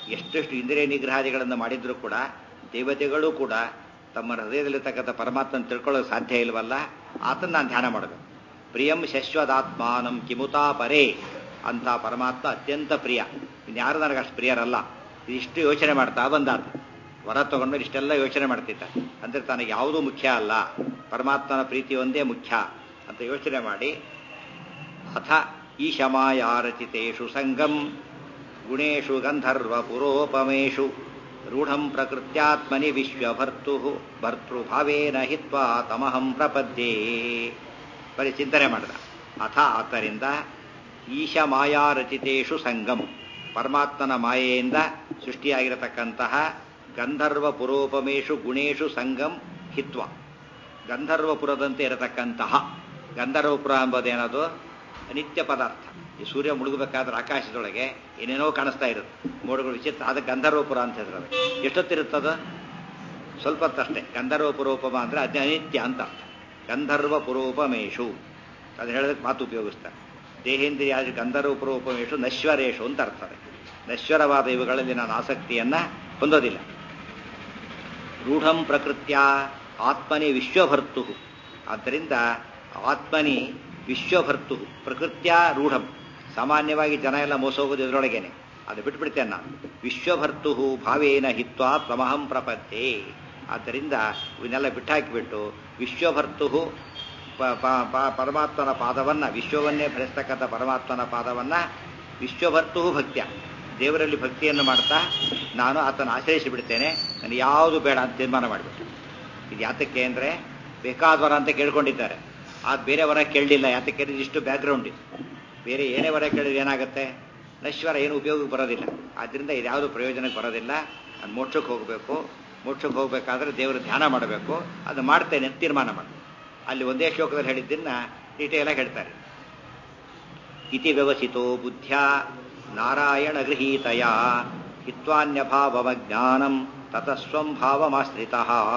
ಎಷ್ಟೆಷ್ಟು ಇಂದ್ರಿಯ ನಿಗ್ರಹಾದಿಗಳನ್ನು ಮಾಡಿದ್ರೂ ಕೂಡ ದೇವತೆಗಳು ಕೂಡ ತಮ್ಮ ಹೃದಯದಲ್ಲಿರ್ತಕ್ಕಂಥ ಪರಮಾತ್ಮನ ತಿಳ್ಕೊಳ್ಳೋಕೆ ಸಾಧ್ಯ ಇಲ್ವಲ್ಲ ಆತನ ನಾನು ಧ್ಯಾನ ಮಾಡಬೇಕು ಪ್ರಿಯಂ ಶಶ್ವದಾತ್ಮಾನಂ ಕಿಮುತಾ ಪರೇ ಅಂತ ಪರಮಾತ್ಮ ಅತ್ಯಂತ ಪ್ರಿಯ ಇನ್ಯಾರು ನನಗೆ ಅಷ್ಟು ಪ್ರಿಯರಲ್ಲ ಇಷ್ಟು ಯೋಚನೆ ಮಾಡ್ತಾ ಬಂದಾತ ವರ ತಗೊಂಡ್ಮೇಲೆ ಇಷ್ಟೆಲ್ಲ ಯೋಚನೆ ಮಾಡ್ತಿದ್ದ ಅಂದ್ರೆ ತನಗೆ ಯಾವುದೂ ಮುಖ್ಯ ಅಲ್ಲ ಪರಮಾತ್ಮನ ಪ್ರೀತಿ ಒಂದೇ ಮುಖ್ಯ ಅಂತ ಯೋಚನೆ ಮಾಡಿ ಅಥ ಈಶಮಾಯಾರಚಿತೇಷು ಸಂಗಂ ಗುಣೇಶು ಗಂಧರ್ವ ಪುರೋಪಮೇಶು ರೂಢಂ ಪ್ರಕೃತ್ಯಾತ್ಮನಿ ವಿಶ್ವಭರ್ತು ಭರ್ತೃಭಾವೇನ ಹಿತ್ವಾ ತಮಹಂ ಪ್ರಪದ್ಯೇ ಬರೀ ಚಿಂತನೆ ಮಾಡಿದ ಅಥ ಆದ್ದರಿಂದ ಈಶ ಮಾಯಾರಚಿತೇಷು ಸಂಗಂ ಪರಮಾತ್ಮನ ಮಾಯೆಯಿಂದ ಸೃಷ್ಟಿಯಾಗಿರತಕ್ಕಂತಹ ಗಂಧರ್ವ ಪುರೋಪಮೇಶು ಗುಣೇಶು ಸಂಗಂ ಹಿತ್ವ ಗಂಧರ್ವಪುರದಂತೆ ಇರತಕ್ಕಂತಹ ಗಂಧರ್ವಪುರ ಎಂಬುದೇನದು ಅನಿತ್ಯ ಪದಾರ್ಥ ಈ ಸೂರ್ಯ ಮುಳುಗಬೇಕಾದ್ರೆ ಆಕಾಶದೊಳಗೆ ಏನೇನೋ ಕಾಣಿಸ್ತಾ ಇರುತ್ತೆ ಮೋಡಗಳು ವಿಚಿತ್ರ ಅದಕ್ಕೆ ಗಂಧರ್ವಪುರ ಅಂತ ಹೆಸರು ಎಷ್ಟೊತ್ತಿರುತ್ತದು ಸ್ವಲ್ಪ ಹೊತ್ತಷ್ಟೇ ಗಂಧರ್ವಪುರೋಪಮ ಅಂದರೆ ಅದೇ ಅನಿತ್ಯ ಅಂತ ಅರ್ಥ ಗಂಧರ್ವ ಪುರೋಪಮೇಶು ಅದು ಹೇಳೋದಕ್ಕೆ ಮಾತು ಉಪಯೋಗಿಸ್ತಾರೆ ದೇಹೇಂದ್ರಿಯ ಗಂಧರ್ವಪುರೋಪಮೇಶು ನಶ್ವರೇಶು ಅಂತ ಅರ್ಥ ಅದಕ್ಕೆ ನಶ್ವರವಾದ ಇವುಗಳಲ್ಲಿ ನಾನು ಆಸಕ್ತಿಯನ್ನ ಹೊಂದೋದಿಲ್ಲ ರೂಢಂ ಪ್ರಕೃತ್ಯ ಆತ್ಮನಿ ವಿಶ್ವಭರ್ತು ಆದ್ದರಿಂದ ಆತ್ಮನಿ ವಿಶ್ವಭರ್ತು ಪ್ರಕೃತ್ಯ ರೂಢಂ ಸಾಮಾನ್ಯವಾಗಿ ಜನ ಎಲ್ಲ ಮೋಸ ಹೋಗೋದು ಇದರೊಳಗೇನೆ ಅದು ಬಿಟ್ಬಿಡ್ತೇನೆ ನಾನು ವಿಶ್ವಭರ್ತು ಭಾವೇನ ಹಿತ್ವಾ ತ್ವಮಹಂ ಪ್ರಪತ್ತೇ ಆದ್ದರಿಂದ ಇವನ್ನೆಲ್ಲ ಬಿಟ್ಟಾಕಿಬಿಟ್ಟು ವಿಶ್ವಭರ್ತು ಪರಮಾತ್ಮನ ಪಾದವನ್ನ ವಿಶ್ವವನ್ನೇ ಭರಿಸ್ತಕ್ಕಂಥ ಪರಮಾತ್ಮನ ಪಾದವನ್ನ ವಿಶ್ವಭರ್ತು ಭಕ್ತ್ಯ ದೇವರಲ್ಲಿ ಭಕ್ತಿಯನ್ನು ಮಾಡ್ತಾ ನಾನು ಆತನ ಆಶ್ರಯಿಸಿ ಬಿಡ್ತೇನೆ ನನಗೆ ಯಾವುದು ಬೇಡ ಅಂತ ತೀರ್ಮಾನ ಮಾಡಿಬಿಟ್ಟು ಇದು ಯಾತಕ್ಕೆ ಅಂದರೆ ಬೇಕಾದ ವರ ಅಂತ ಕೇಳ್ಕೊಂಡಿದ್ದಾರೆ ಅದು ಬೇರೆ ವರ ಕೇಳಲಿಲ್ಲ ಯಾತಕ್ಕೆ ಇಷ್ಟು ಬ್ಯಾಕ್ಗ್ರೌಂಡ್ ಇದೆ ಬೇರೆ ಏನೇ ವರ ಕೇಳಿದ್ರೆ ಏನಾಗುತ್ತೆ ನಶ್ವರ ಏನು ಉಪಯೋಗಕ್ಕೆ ಬರೋದಿಲ್ಲ ಆದ್ದರಿಂದ ಇದ್ಯಾವುದು ಪ್ರಯೋಜನಕ್ಕೆ ಬರೋದಿಲ್ಲ ಅದು ಮೋಕ್ಷಕ್ಕೆ ಹೋಗಬೇಕು ಮೋಕ್ಷಕ್ಕೆ ಹೋಗಬೇಕಾದ್ರೆ ದೇವರ ಧ್ಯಾನ ಮಾಡಬೇಕು ಅದು ಮಾಡ್ತೇನೆ ಅಂತ ತೀರ್ಮಾನ ಮಾಡಿ ಅಲ್ಲಿ ಒಂದೇ ಶ್ಲೋಕದಲ್ಲಿ ಹೇಳಿದ್ದನ್ನ ಡೀಟೇಲಾಗಿ ಹೇಳ್ತಾರೆ ಇತಿ ವ್ಯವಸಿತೋ ಬುದ್ಧ್ಯ ನಾರಾಯಣ ಗೃಹೀತಯ ಹಿತ್ವಾನ್ಯಭಾವಜ್ಞಾನಂ ತತಸ್ವಂ ಭಾವಮಾಶ್ರಿತ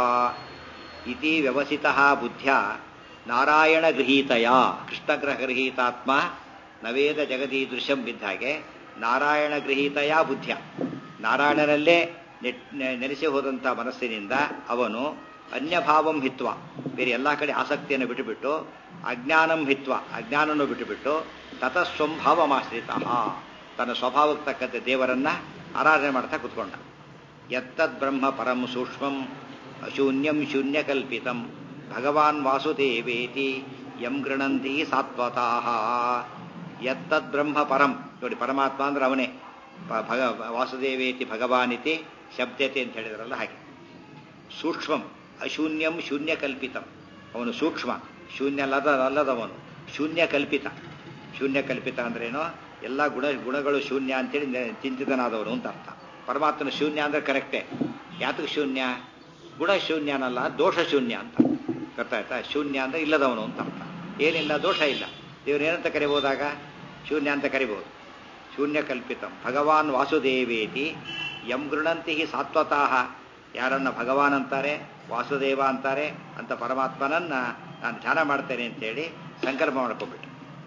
ಇತಿ ವ್ಯವಸಿತ ಬುದ್ಧ್ಯ ನಾರಾಯಣ ಗೃಹೀತಯ ಕೃಷ್ಣಗ್ರಹ ಗೃಹೀತಾತ್ಮ ನವೇದ ಜಗದೀದೃಶ್ಯಂ ಬಿದ್ದಾಗೆ ನಾರಾಯಣ ಗೃಹೀತಯ ಬುದ್ಧ್ಯ ನಾರಾಯಣನಲ್ಲೇ ನೆಲೆಸಿ ಹೋದಂಥ ಮನಸ್ಸಿನಿಂದ ಅವನು ಅನ್ಯಭಾವಂ ಹಿತ್ವ ಬೇರೆ ಎಲ್ಲ ಕಡೆ ಆಸಕ್ತಿಯನ್ನು ಬಿಟ್ಟುಬಿಟ್ಟು ಅಜ್ಞಾನಂ ಹಿತ್ವ ಅಜ್ಞಾನವನ್ನು ಬಿಟ್ಟುಬಿಟ್ಟು ತತಸ್ವಂಭಾವಮಾಶ್ರಿತ ತನ್ನ ಸ್ವಭಾವಕ್ಕೆ ತಕ್ಕಂತೆ ದೇವರನ್ನ ಆರಾಧನೆ ಮಾಡ್ತಾ ಕುತ್ಕೊಂಡ ಎತ್ತದ್ ಬ್ರಹ್ಮ ಪರಂ ಸೂಕ್ಷ್ಮಂ ಅಶೂನ್ಯಂ ಶೂನ್ಯಕಲ್ಪಿತಂ ಭಗವಾನ್ ವಾಸುದೇವೇತಿ ಯಂ ಗೃಣಂತಿ ಸಾತ್ವತಾಹ ಎತ್ತದ್ ಬ್ರಹ್ಮ ಪರಂ ನೋಡಿ ಪರಮಾತ್ಮ ಅಂದ್ರೆ ಅವನೇ ಭಗ ವಾಸುದೇವೇತಿ ಭಗವಾನಿತಿ ಶಬ್ದತೆ ಅಂತ ಹೇಳಿದ್ರಲ್ಲ ಹಾಗೆ ಸೂಕ್ಷ್ಮಂ ಅಶೂನ್ಯಂ ಶೂನ್ಯ ಕಲ್ಪಿತಂ ಅವನು ಸೂಕ್ಷ್ಮ ಶೂನ್ಯ ಅಲ್ಲದ ಅಲ್ಲದವನು ಶೂನ್ಯ ಕಲ್ಪಿತ ಶೂನ್ಯ ಕಲ್ಪಿತ ಅಂದ್ರೇನು ಎಲ್ಲ ಗುಣ ಗುಣಗಳು ಶೂನ್ಯ ಅಂತೇಳಿ ಚಿಂತಿತನಾದವನು ಅಂತ ಅರ್ಥ ಪರಮಾತ್ಮನ ಶೂನ್ಯ ಅಂದ್ರೆ ಕರೆಕ್ಟೇ ಯಾತಕ್ಕೆ ಶೂನ್ಯ ಗುಣ ಶೂನ್ಯನಲ್ಲ ದೋಷ ಶೂನ್ಯ ಅಂತ ಗೊತ್ತಾಯ್ತಾ ಶೂನ್ಯ ಅಂದ್ರೆ ಇಲ್ಲದವನು ಅಂತ ಅರ್ಥ ಏನಿಲ್ಲ ದೋಷ ಇಲ್ಲ ದೇವ್ರು ಏನಂತ ಕರಿಬಹುದಾಗ ಶೂನ್ಯ ಅಂತ ಕರಿಬಹುದು ಶೂನ್ಯ ಕಲ್ಪಿತಂ ಭಗವಾನ್ ವಾಸುದೇವೇತಿ ಯಂ ಗೃಣಂತಿ ಸಾತ್ವತಾಹ ಯಾರನ್ನ ಭಗವಾನ್ ಅಂತಾರೆ ವಾಸುದೇವ ಅಂತಾರೆ ಅಂತ ಪರಮಾತ್ಮನನ್ನ ನಾನು ಧ್ಯಾನ ಮಾಡ್ತೇನೆ ಅಂತೇಳಿ ಸಂಕಲ್ಪ ಮಾಡ್ಕೊಂಡ್ಬಿಟ್ಟು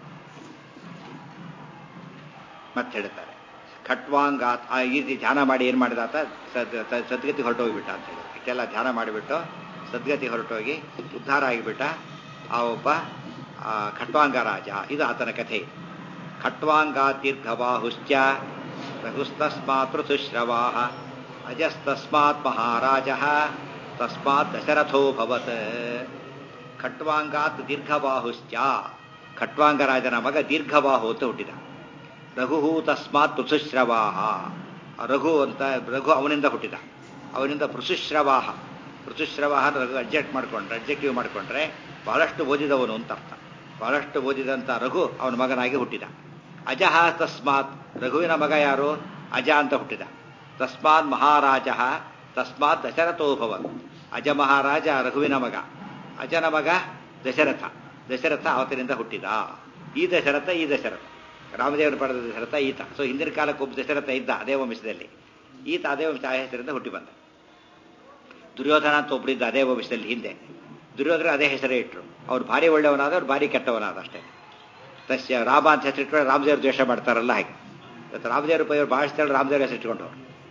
ಮತ್ತೆ ಹೇಳ್ತಾರೆ ಖಟ್ವಾಂಗಾತ್ ಆ ಈ ರೀತಿ ಧ್ಯಾನ ಮಾಡಿ ಏನು ಮಾಡಿದಾತ ಸದ್ಗತಿ ಹೊರಟೋಗ್ಬಿಟ್ಟ ಅಂತ ಹೇಳಿ ಇಷ್ಟೆಲ್ಲ ಧ್ಯಾನ ಮಾಡಿಬಿಟ್ಟು ಸದ್ಗತಿ ಹೊರಟೋಗಿ ಉದ್ಧಾರ ಆಗಿಬಿಟ್ಟ ಆ ಒಬ್ಬ ಖಟ್ವಾಂಗ ರಾಜ ಇದು ಆತನ ಕಥೆ ಖಟ್ವಾಂಗಾ ದೀರ್ಘಬಾಹುಶ್ಚ ರಘುಸ್ತಸ್ಮಾತ್ ಋತುಶ್ರವಾ ಅಜಸ್ತಸ್ಮಾತ್ ಮಹಾರಾಜ ತಸ್ಮಾತ್ ದಶರಥೋಭವತ್ ಖಟ್ವಾಂಗಾತ್ ದೀರ್ಘಬಾಹುಶ್ಚ ಖಟ್ವಾಂಗರಾಜನ ಮಗ ದೀರ್ಘಬಾಹು ಅಂತ ಹುಟ್ಟಿದ ರಘು ತಸ್ಮಾತ್ ಪೃಥುಶ್ರವಾಹ ರಘು ಅಂತ ರಘು ಅವನಿಂದ ಹುಟ್ಟಿದ ಅವನಿಂದ ಪೃಥುಶ್ರವಾಹ ಪೃಥುಶ್ರವಾಹ ರಘು ಅಡ್ಜೆಕ್ಟ್ ಮಾಡ್ಕೊಂಡ್ರೆ ಅಡ್ಜೆಕ್ಟಿವ್ ಮಾಡ್ಕೊಂಡ್ರೆ ಬಹಳಷ್ಟು ಓದಿದವನು ಅಂತ ಅರ್ಥ ಬಹಳಷ್ಟು ಓದಿದಂಥ ರಘು ಅವನ ಮಗನಾಗಿ ಹುಟ್ಟಿದ ಅಜಹ ತಸ್ಮಾತ್ ರಘುವಿನ ಮಗ ಯಾರು ಅಜ ಅಂತ ಹುಟ್ಟಿದ ತಸ್ಮಾತ್ ಮಹಾರಾಜ ತಸ್ಮಾತ್ ದಶರಥೋಭವ ಅಜ ಮಹಾರಾಜ ರಘುವಿನ ಮಗ ಅಜನ ಮಗ ದಶರಥ ದಶರಥ ಅವತರಿಂದ ಹುಟ್ಟಿದ ಈ ದಶರಥ ಈ ದಶರಥ ರಾಮದೇವರು ಪಡೆದ ದಶರಥ ಈತ ಸೊ ಹಿಂದಿನ ಕಾಲಕ್ಕೆ ಒಬ್ಬ ದಶರಥ ಇದ್ದ ಅದೇ ವಂಶದಲ್ಲಿ ಈತ ಅದೇ ವಂಶ ಆ ಹೆಸರಿಂದ ಹುಟ್ಟಿ ಬಂದ ದುರ್ಯೋಧನ ಅಂತ ಒಬ್ಬರಿದ್ದ ಅದೇ ವಂಶದಲ್ಲಿ ಹಿಂದೆ ದುರ್ಯೋಧನ ಅದೇ ಹೆಸರೇ ಇಟ್ಟರು ಅವ್ರು ಭಾರಿ ಒಳ್ಳೆಯವನಾದ ಅವ್ರು ಭಾರಿ ಕೆಟ್ಟವನಾದ ಅಷ್ಟೇ ತಸ್ಯ ರಾಮ ಅಂತ ಹೆಸರಿಟ್ಕೊಂಡು ರಾಮದೇವ್ರ ದ್ವೇಷ ಮಾಡ್ತಾರಲ್ಲ ಹಾಗೆ ಇವತ್ತು ರಾಮದೇವ್ರ ಪೈ ಭಾಷೆಗಳು ರಾಮದೇವ್ರ ಹೆಸರಿಟ್ಕೊಂಡವ್ರು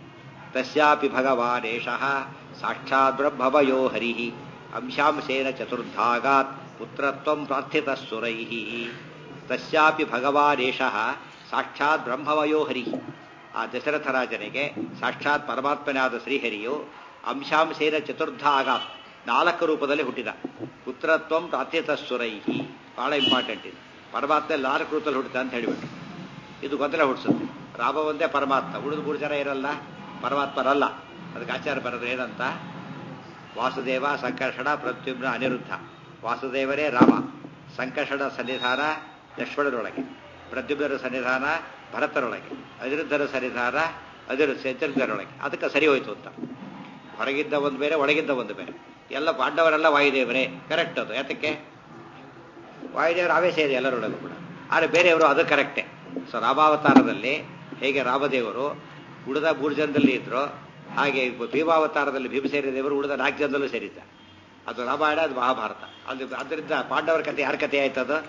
ತಸ್ಯಾಪಿ ಭಗವಾನೇಶಃ ಸಾಕ್ಷಾತ್ ಬ್ರಹ್ಮವಯೋ ಹರಿ ಅಂಶಾಂಶೇನ ಚತುರ್ಧಾಗಾತ್ ಪುತ್ರತ್ವಂ ಪ್ರಾರ್ಥಿತ ಸುರೈ ತಸ್ಯಾಪಿ ಭಗವಾನೇಶಃ ಸಾಕ್ಷಾತ್ ಬ್ರಹ್ಮವಯೋ ಹರಿ ಆ ದಶರಥ ರಾಜನಿಗೆ ಸಾಕ್ಷಾತ್ ಪರಮಾತ್ಮನಾದ ಶ್ರೀಹರಿಯು ಅಂಶಾಂಶೇನ ಚತುರ್ಧ ಆಗಾತ್ ನಾಲ್ಕು ರೂಪದಲ್ಲಿ ಹುಟ್ಟಿದ ಪುತ್ರತ್ವಂ ಪ್ರಾರ್ಥಿತ ಸುರೈ ಬಹಳ ಇಂಪಾರ್ಟೆಂಟ್ ಇದು ಪರಮಾತ್ಮ ನಾಲ್ಕು ರೂಪದಲ್ಲಿ ಹುಟ್ಟಿದ ಅಂತ ಹೇಳಿಬಿಟ್ಟು ಇದು ಗೊಂದಲ ಹುಟ್ಟಿಸುತ್ತೆ ರಾಮ ಒಂದೇ ಪರಮಾತ್ಮ ಉಳಿದ ಮೂರು ಜನ ಇರಲ್ಲ ಪರಮಾತ್ಮರಲ್ಲ ಅದಕ್ಕೆ ಆಚಾರ ಬರೋದು ಏನಂತ ವಾಸುದೇವ ಸಂಕರ್ಷಣ ಪ್ರತ್ಯುಮ್ನ ಅನಿರುದ್ಧ ವಾಸುದೇವರೇ ರಾಮ ಸಂಕರ್ಷಣ ಸನ್ನಿಧಾನ ಲಕ್ಷ್ಮಣರೊಳಗೆ ಪ್ರದ್ಯುಮ್ನರ ಸನ್ನಿಧಾನ ಭರತರೊಳಗೆ ಅನಿರುದ್ಧರ ಸನ್ನಿಧಾನ ಅದಿರು ಚತುರ್ಧರೊಳಗೆ ಅದಕ್ಕೆ ಸರಿ ಹೋಯ್ತು ಅಂತ ಹೊರಗಿದ್ದ ಒಂದು ಬೇರೆ ಒಳಗಿದ್ದ ಒಂದು ಬೇರೆ ಎಲ್ಲ ಪಾಂಡವರೆಲ್ಲ ವಾಯುದೇವರೇ ಕರೆಕ್ಟ್ ಅದು ಯಾತಕ್ಕೆ ವಾಯುದೇವರ ಆವೇಶ ಇದೆ ಎಲ್ಲರೊಳಗೂ ಕೂಡ ಆದರೆ ಬೇರೆಯವರು ಅದು ಕರೆಕ್ಟೇ ಸೊ ರಾಮಾವತಾರದಲ್ಲಿ ಹೇಗೆ ರಾಮದೇವರು ಉಳಿದ ಮೂರು ಜನದಲ್ಲಿ ಇದ್ರು ಹಾಗೆ ಭೀಮಾವತಾರದಲ್ಲಿ ಭೀಮಸೇನ ದೇವರು ಉಳಿದ ನಾಲ್ಕು ಜನದಲ್ಲೂ ಸೇರಿದ್ದಾರೆ ಅದು ರಾಮಾಯಣ ಅದು ಮಹಾಭಾರತ ಅದು ಅದರಿಂದ ಪಾಂಡವರ ಕಥೆ ಯಾರ ಕಥೆ ಆಯ್ತು ಅದು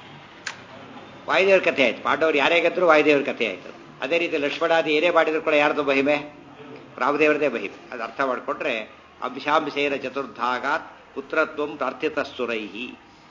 ವಾಯುದೇವ್ರ ಕಥೆ ಆಯ್ತು ಪಾಂಡವರು ಯಾರೇ ಗೆದ್ರು ವಾಯುದೇವ್ರ ಕಥೆ ಆಯ್ತು ಅದೇ ರೀತಿ ಲಕ್ಷ್ಮಣಾದಿ ಏನೇ ಮಾಡಿದ್ರು ಕೂಡ ಯಾರ್ದು ಮಹಿಮೆ ರಾಮದೇವರದೇ ಮಹಿಮೆ ಅದು ಅರ್ಥ ಮಾಡಿಕೊಂಡ್ರೆ ಅಂಶಾಂಶೇನ ಚತುರ್ಧಾಗಾತ್ ಪುತ್ರತ್ವಂ ಪ್ರಾರ್ಥಿತ ಸುರೈಹಿ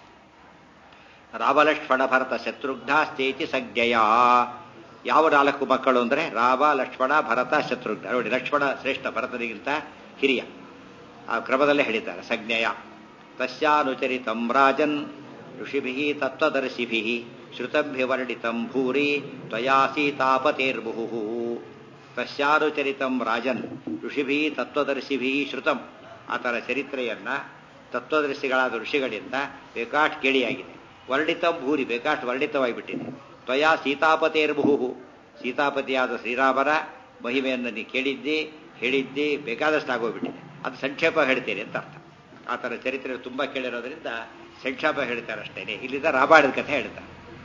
ರಾಮಲಕ್ಷ್ಮಣ ಭರತ ಶತ್ರುಘ್ನ ಸ್ಥೇತಿ ಸಂಜ್ಞೆಯ ಯಾವ ನಾಲ್ಕು ಮಕ್ಕಳು ಅಂದರೆ ರಾಮ ಲಕ್ಷ್ಮಣ ಭರತ ಶತ್ರುಘ್ನ ನೋಡಿ ಲಕ್ಷ್ಮಣ ಶ್ರೇಷ್ಠ ಭರತನಿಗಿಂತ ಹಿರಿಯ ಆ ಕ್ರಮದಲ್ಲೇ ಹೇಳಿದ್ದಾರೆ ಸಂಜ್ಞೆಯ ತಸ್ಯಾನುಚರಿತಂ ರಾಜನ್ ಋಷಿಭಿ ತತ್ವದರ್ಶಿಭಿ ಶ್ರುತಂಭಿವರ್ಣಿತಂ ಭೂರಿ ತ್ವಯಾ ಸೀತಾಪತೇರ್ಬುಹು ತಸ್ಯಾನುಚರಿತಂ ರಾಜನ್ ಋಷಿಭಿ ತತ್ವದರ್ಶಿಭಿ ಶ್ರುತಂ ಆತನ ಚರಿತ್ರೆಯನ್ನ ತತ್ವದರ್ಶಿಗಳಾದ ಋಷಿಗಳಿಂದ ಬೇಕಾಟ್ ಕೇಳಿಯಾಗಿದೆ ವರ್ಣಿತಂ ಭೂರಿ ಬೇಕಾಷ್ಟು ವರ್ಣಿತವಾಗಿಬಿಟ್ಟಿದೆ ತ್ವಯಾ ಸೀತಾಪತೇರ್ಬುಹು ಸೀತಾಪತಿಯಾದ ಶ್ರೀರಾಮನ ಮಹಿಮೆಯನ್ನು ನೀ ಕೇಳಿದ್ದಿ ಹೇಳಿದ್ದಿ ಬೇಕಾದಷ್ಟು ಆಗೋಗ್ಬಿಟ್ಟಿದೆ ಅದು ಸಂಕ್ಷೇಪ ಹೇಳ್ತೇನೆ ಅಂತ ಅರ್ಥ ಆತನ ಚರಿತ್ರೆ ತುಂಬಾ ಕೇಳಿರೋದ್ರಿಂದ ಸಂಕ್ಷೇಪ ಹೇಳ್ತಾರೆ ಅಷ್ಟೇನೆ ಇಲ್ಲಿಂದ ರಾಮಾಯಣದ ಕಥೆ ಹೇಳ್ತಾರೆ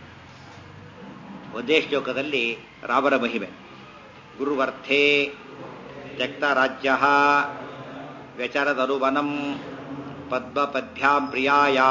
ಒಂದೇ ಶ್ಲೋಕದಲ್ಲಿ ರಾಮನ ಮಹಿಮೆ ಗುರುವರ್ಥೇ ತ್ಯಕ್ತ ರಾಜ್ಯ ವ್ಯಚರದನುವನಂ ಪದ್ಮಪದ್ಭ್ಯಾಂ ಪ್ರಿಯಾಯಾ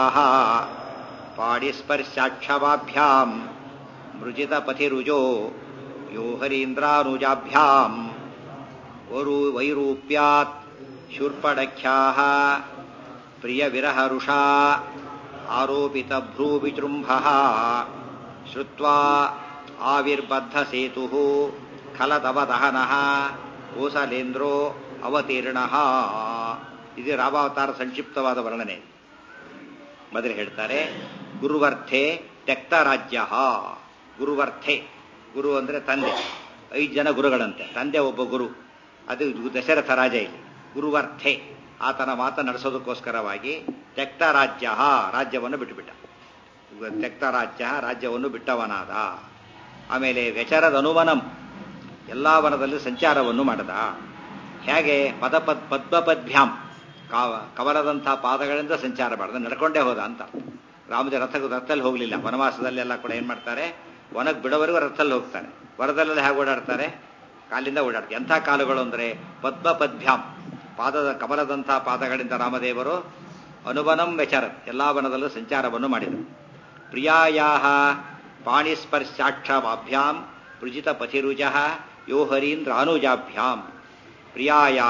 ಪಾಣಿಸ್ಪರ್ಶಾಕ್ಷಮಾಭ್ಯಾಂ ಮೃಜಿತಪಥಿರುಜೋ ಯೋ ಹರೀಂದ್ರಾನುಜಾಭ್ಯಾಂ ವರು ವೈರೂಪ್ಯಾತ್ ಶೂರ್ಪಣಖ್ಯಾ ಪ್ರಿಯವಿರಹರುಷಾ ಆರೋಪಿತಭ್ರೂವಿಜೃಂಭ ಶ್ರುತ್ವಾ ಆವಿರ್ಬದ್ಧಸೇತು ಖಲದವದಹನಃ ಕೋಸಲೇಂದ್ರೋ ಅವತೀರ್ಣ ಇದು ರಾಮಾವತಾರ ಸಂಕ್ಷಿಪ್ತವಾದ ವರ್ಣನೆ ಮೊದಲು ಹೇಳ್ತಾರೆ ಗುರುವರ್ಥೆ ತ್ಯಕ್ತ ರಾಜ್ಯ ಗುರುವರ್ಥೆ ಗುರು ಅಂದ್ರೆ ತಂದೆ ಐದು ಜನ ಗುರುಗಳಂತೆ ತಂದೆ ಒಬ್ಬ ಗುರು ಅದು ದಶರಥ ರಾಜ ಇಲ್ಲಿ ಗುರುವರ್ಥೆ ಆತನ ಮಾತ ನಡೆಸೋದಕ್ಕೋಸ್ಕರವಾಗಿ ತ್ಯಕ್ತ ರಾಜ್ಯ ರಾಜ್ಯವನ್ನು ಬಿಟ್ಟುಬಿಟ್ಟ ತ್ಯಕ್ತ ರಾಜ್ಯ ರಾಜ್ಯವನ್ನು ಬಿಟ್ಟವನಾದ ಆಮೇಲೆ ವ್ಯಚರದ ಅನುವನಂ ಎಲ್ಲಾ ವನದಲ್ಲಿ ಸಂಚಾರವನ್ನು ಮಾಡದ ಹೇಗೆ ಪದಪದ್ ಪದ್ಮಪದ್ಭ್ಯಾಂ ಕಾವ ಕವಲದಂತಹ ಪಾದಗಳಿಂದ ಸಂಚಾರ ಮಾಡಿದ ನಡ್ಕೊಂಡೇ ಹೋದ ಅಂತ ರಾಮದ ರಥ ರಥದಲ್ಲಿ ಹೋಗಲಿಲ್ಲ ವನವಾಸದಲ್ಲೆಲ್ಲ ಕೂಡ ಏನ್ ಮಾಡ್ತಾರೆ ವನಕ್ಕೆ ಬಿಡೋವರೆಗೂ ರಥದಲ್ಲಿ ಹೋಗ್ತಾರೆ ವರದಲ್ಲೆಲ್ಲ ಹೇಗೆ ಓಡಾಡ್ತಾರೆ ಕಾಲಿಂದ ಓಡಾಡ್ತಾರೆ ಎಂಥ ಕಾಲುಗಳು ಅಂದರೆ ಪದ್ಮಪದ್ಭ್ಯಾಂ ಪಾದದ ಕಮಲದಂತಹ ಪಾದಗಳಿಂದ ರಾಮದೇವರು ಅನುವನಂ ವೆಚರ ಎಲ್ಲಾ ವನದಲ್ಲೂ ಸಂಚಾರವನ್ನು ಮಾಡಿದರು ಪ್ರಿಯಾಯಾ ಪಾಣಿಸ್ಪರ್ಶಾಕ್ಷಮಾಭ್ಯಾಂ ಪೃಜಿತ ಪಥಿರುಜ ಯೋ ಹರೀಂದ್ರಾನುಜಾಭ್ಯಾಂ ಪ್ರಿಯಾಯಾ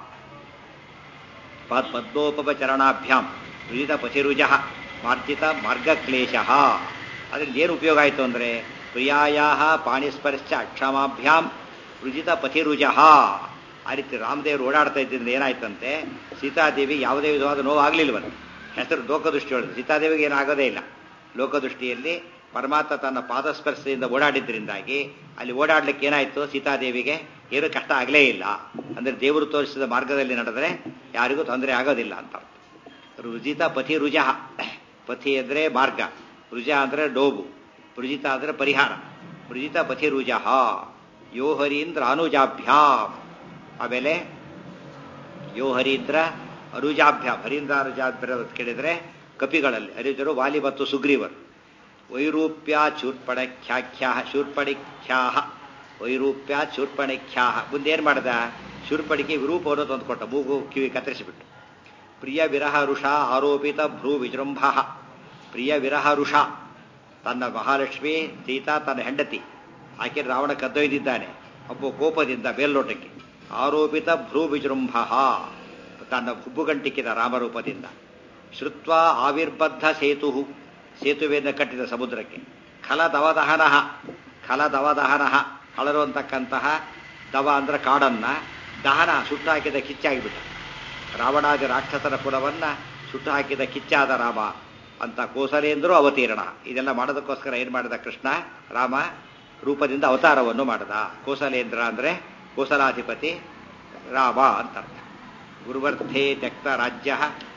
ಪದ್ಮೋಪಚರಣಾಭ್ಯಾಂ ಪೃಜಿತ ಪಥಿರುಜ ಮಾರ್ಜಿತ ಮಾರ್ಗಕ್ಲೇಶ ಅದರಿಂದ ಏನು ಉಪಯೋಗ ಆಯಿತು ಅಂದರೆ ಪ್ರಿಯಾಯಾ ಪಾಣಿಸ್ಪರ್ಶ ಅಕ್ಷಮಾಭ್ಯಾಂ ಪೃಜಿತ ಪಥಿರುಜ ಆ ರೀತಿ ರಾಮದೇವರು ಓಡಾಡ್ತಾ ಇದ್ದಿಂದ ಏನಾಯ್ತಂತೆ ಸೀತಾದೇವಿ ಯಾವುದೇ ವಿಧವಾದ ನೋವಾಗಲಿಲ್ವಂತೆ ಹೆಸರು ಲೋಕದೃಷ್ಟಿ ಹೇಳಿದ್ರು ಸೀತಾದೇವಿಗೆ ಏನಾಗೋದೇ ಇಲ್ಲ ಲೋಕದೃಷ್ಟಿಯಲ್ಲಿ ಪರಮಾತ್ಮ ತನ್ನ ಪಾದಸ್ಪರ್ಶದಿಂದ ಓಡಾಡಿದ್ರಿಂದಾಗಿ ಅಲ್ಲಿ ಓಡಾಡ್ಲಿಕ್ಕೆ ಏನಾಯ್ತು ಸೀತಾದೇವಿಗೆ ಏನು ಕಷ್ಟ ಆಗಲೇ ಇಲ್ಲ ಅಂದ್ರೆ ದೇವರು ತೋರಿಸಿದ ಮಾರ್ಗದಲ್ಲಿ ನಡೆದ್ರೆ ಯಾರಿಗೂ ತೊಂದರೆ ಆಗೋದಿಲ್ಲ ಅಂತ ರುಜಿತ ಪಥಿ ರುಜ ಪಥಿ ಅಂದ್ರೆ ಮಾರ್ಗ ರುಜ ಅಂದ್ರೆ ಡೋಬು ರುಜಿತ ಅಂದ್ರೆ ಪರಿಹಾರ ರುಜಿತ ಪಥಿ ರುಜ ಯೋ ಹರೀಂದ್ರ ಅನುಜಾಭ್ಯಾಮ್ ಆಮೇಲೆ ಯೋ ಹರೀಂದ್ರ ಅನುಜಾಭ್ಯಾಮ್ ಹರೀಂದ್ರ ಅನುಜಾಭ್ಯ ಕೇಳಿದ್ರೆ ಕಪಿಗಳಲ್ಲಿ ಹರಿದರು ವಾಲಿ ಮತ್ತು ಸುಗ್ರೀವರು ವೈರೂಪ್ಯ ಚೂರ್ಪಣಖ್ಯಾಖ್ಯಾ ಶೂರ್ಪಣಿಖ್ಯಾಹ ವೈರೂಪ್ಯ ಚೂರ್ಪಣಿಖ್ಯಾಹ ಮುಂದೆ ಏನ್ ಮಾಡ್ದ ಶೂರ್ಪಣಿಕೆ ವಿರೂಪವನ್ನು ತಂದುಕೊಟ್ಟ ಮೂಗು ಕಿವಿ ಕತ್ತರಿಸಿಬಿಟ್ಟು ಪ್ರಿಯ ವಿರಹ ಋಷ ಆರೋಪಿತ ಭ್ರೂ ವಿಜೃಂಭ ಪ್ರಿಯ ವಿರಹ ಋಷ ತನ್ನ ಮಹಾಲಕ್ಷ್ಮಿ ಸೀತಾ ತನ್ನ ಹೆಂಡತಿ ಆಕೆ ರಾವಣ ಕದ್ದೊಯ್ದಿದ್ದಾನೆ ಒಬ್ಬ ಕೋಪದಿಂದ ಬೇಲ್ಲೋಟಕ್ಕೆ ಆರೋಪಿತ ಭ್ರೂ ವಿಜೃಂಭ ತನ್ನ ಹುಬ್ಬುಗಂಟಿಕ್ಕಿದ ರಾಮರೂಪದಿಂದ ಶ್ರುತ್ವ ಆವಿರ್ಬದ್ಧ ಸೇತು ಸೇತುವೆಯನ್ನು ಕಟ್ಟಿದ ಸಮುದ್ರಕ್ಕೆ ಖಲದವದಹನ ಖಲದವದಹನ ಹಳರು ಅಂತಕ್ಕಂತಹ ದವ ಅಂದ್ರೆ ಕಾಡನ್ನ ದಹನ ಸುಟ್ಟು ಹಾಕಿದ ಕಿಚ್ಚಾಗಿಬಿಟ್ಟ ರಾವಣಾದಿ ರಾಕ್ಷಸರ ಕುಲವನ್ನ ಸುಟ್ಟು ಹಾಕಿದ ಕಿಚ್ಚಾದ ರಾಮ ಅಂತ ಕೋಸಲೇಂದ್ರೂ ಅವತೀರ್ಣ ಇದೆಲ್ಲ ಮಾಡೋದಕ್ಕೋಸ್ಕರ ಏನ್ ಮಾಡಿದ ಕೃಷ್ಣ ರಾಮ ರೂಪದಿಂದ ಅವತಾರವನ್ನು ಮಾಡಿದ ಕೋಸಲೇಂದ್ರ ಅಂದ್ರೆ ಕೋಸಲಾಧಿಪತಿ ರಾಮ ಅಂತ ಅರ್ಥ ಗುರುವರ್ಥೇ ತ್ಯಕ್ತ ರಾಜ್ಯ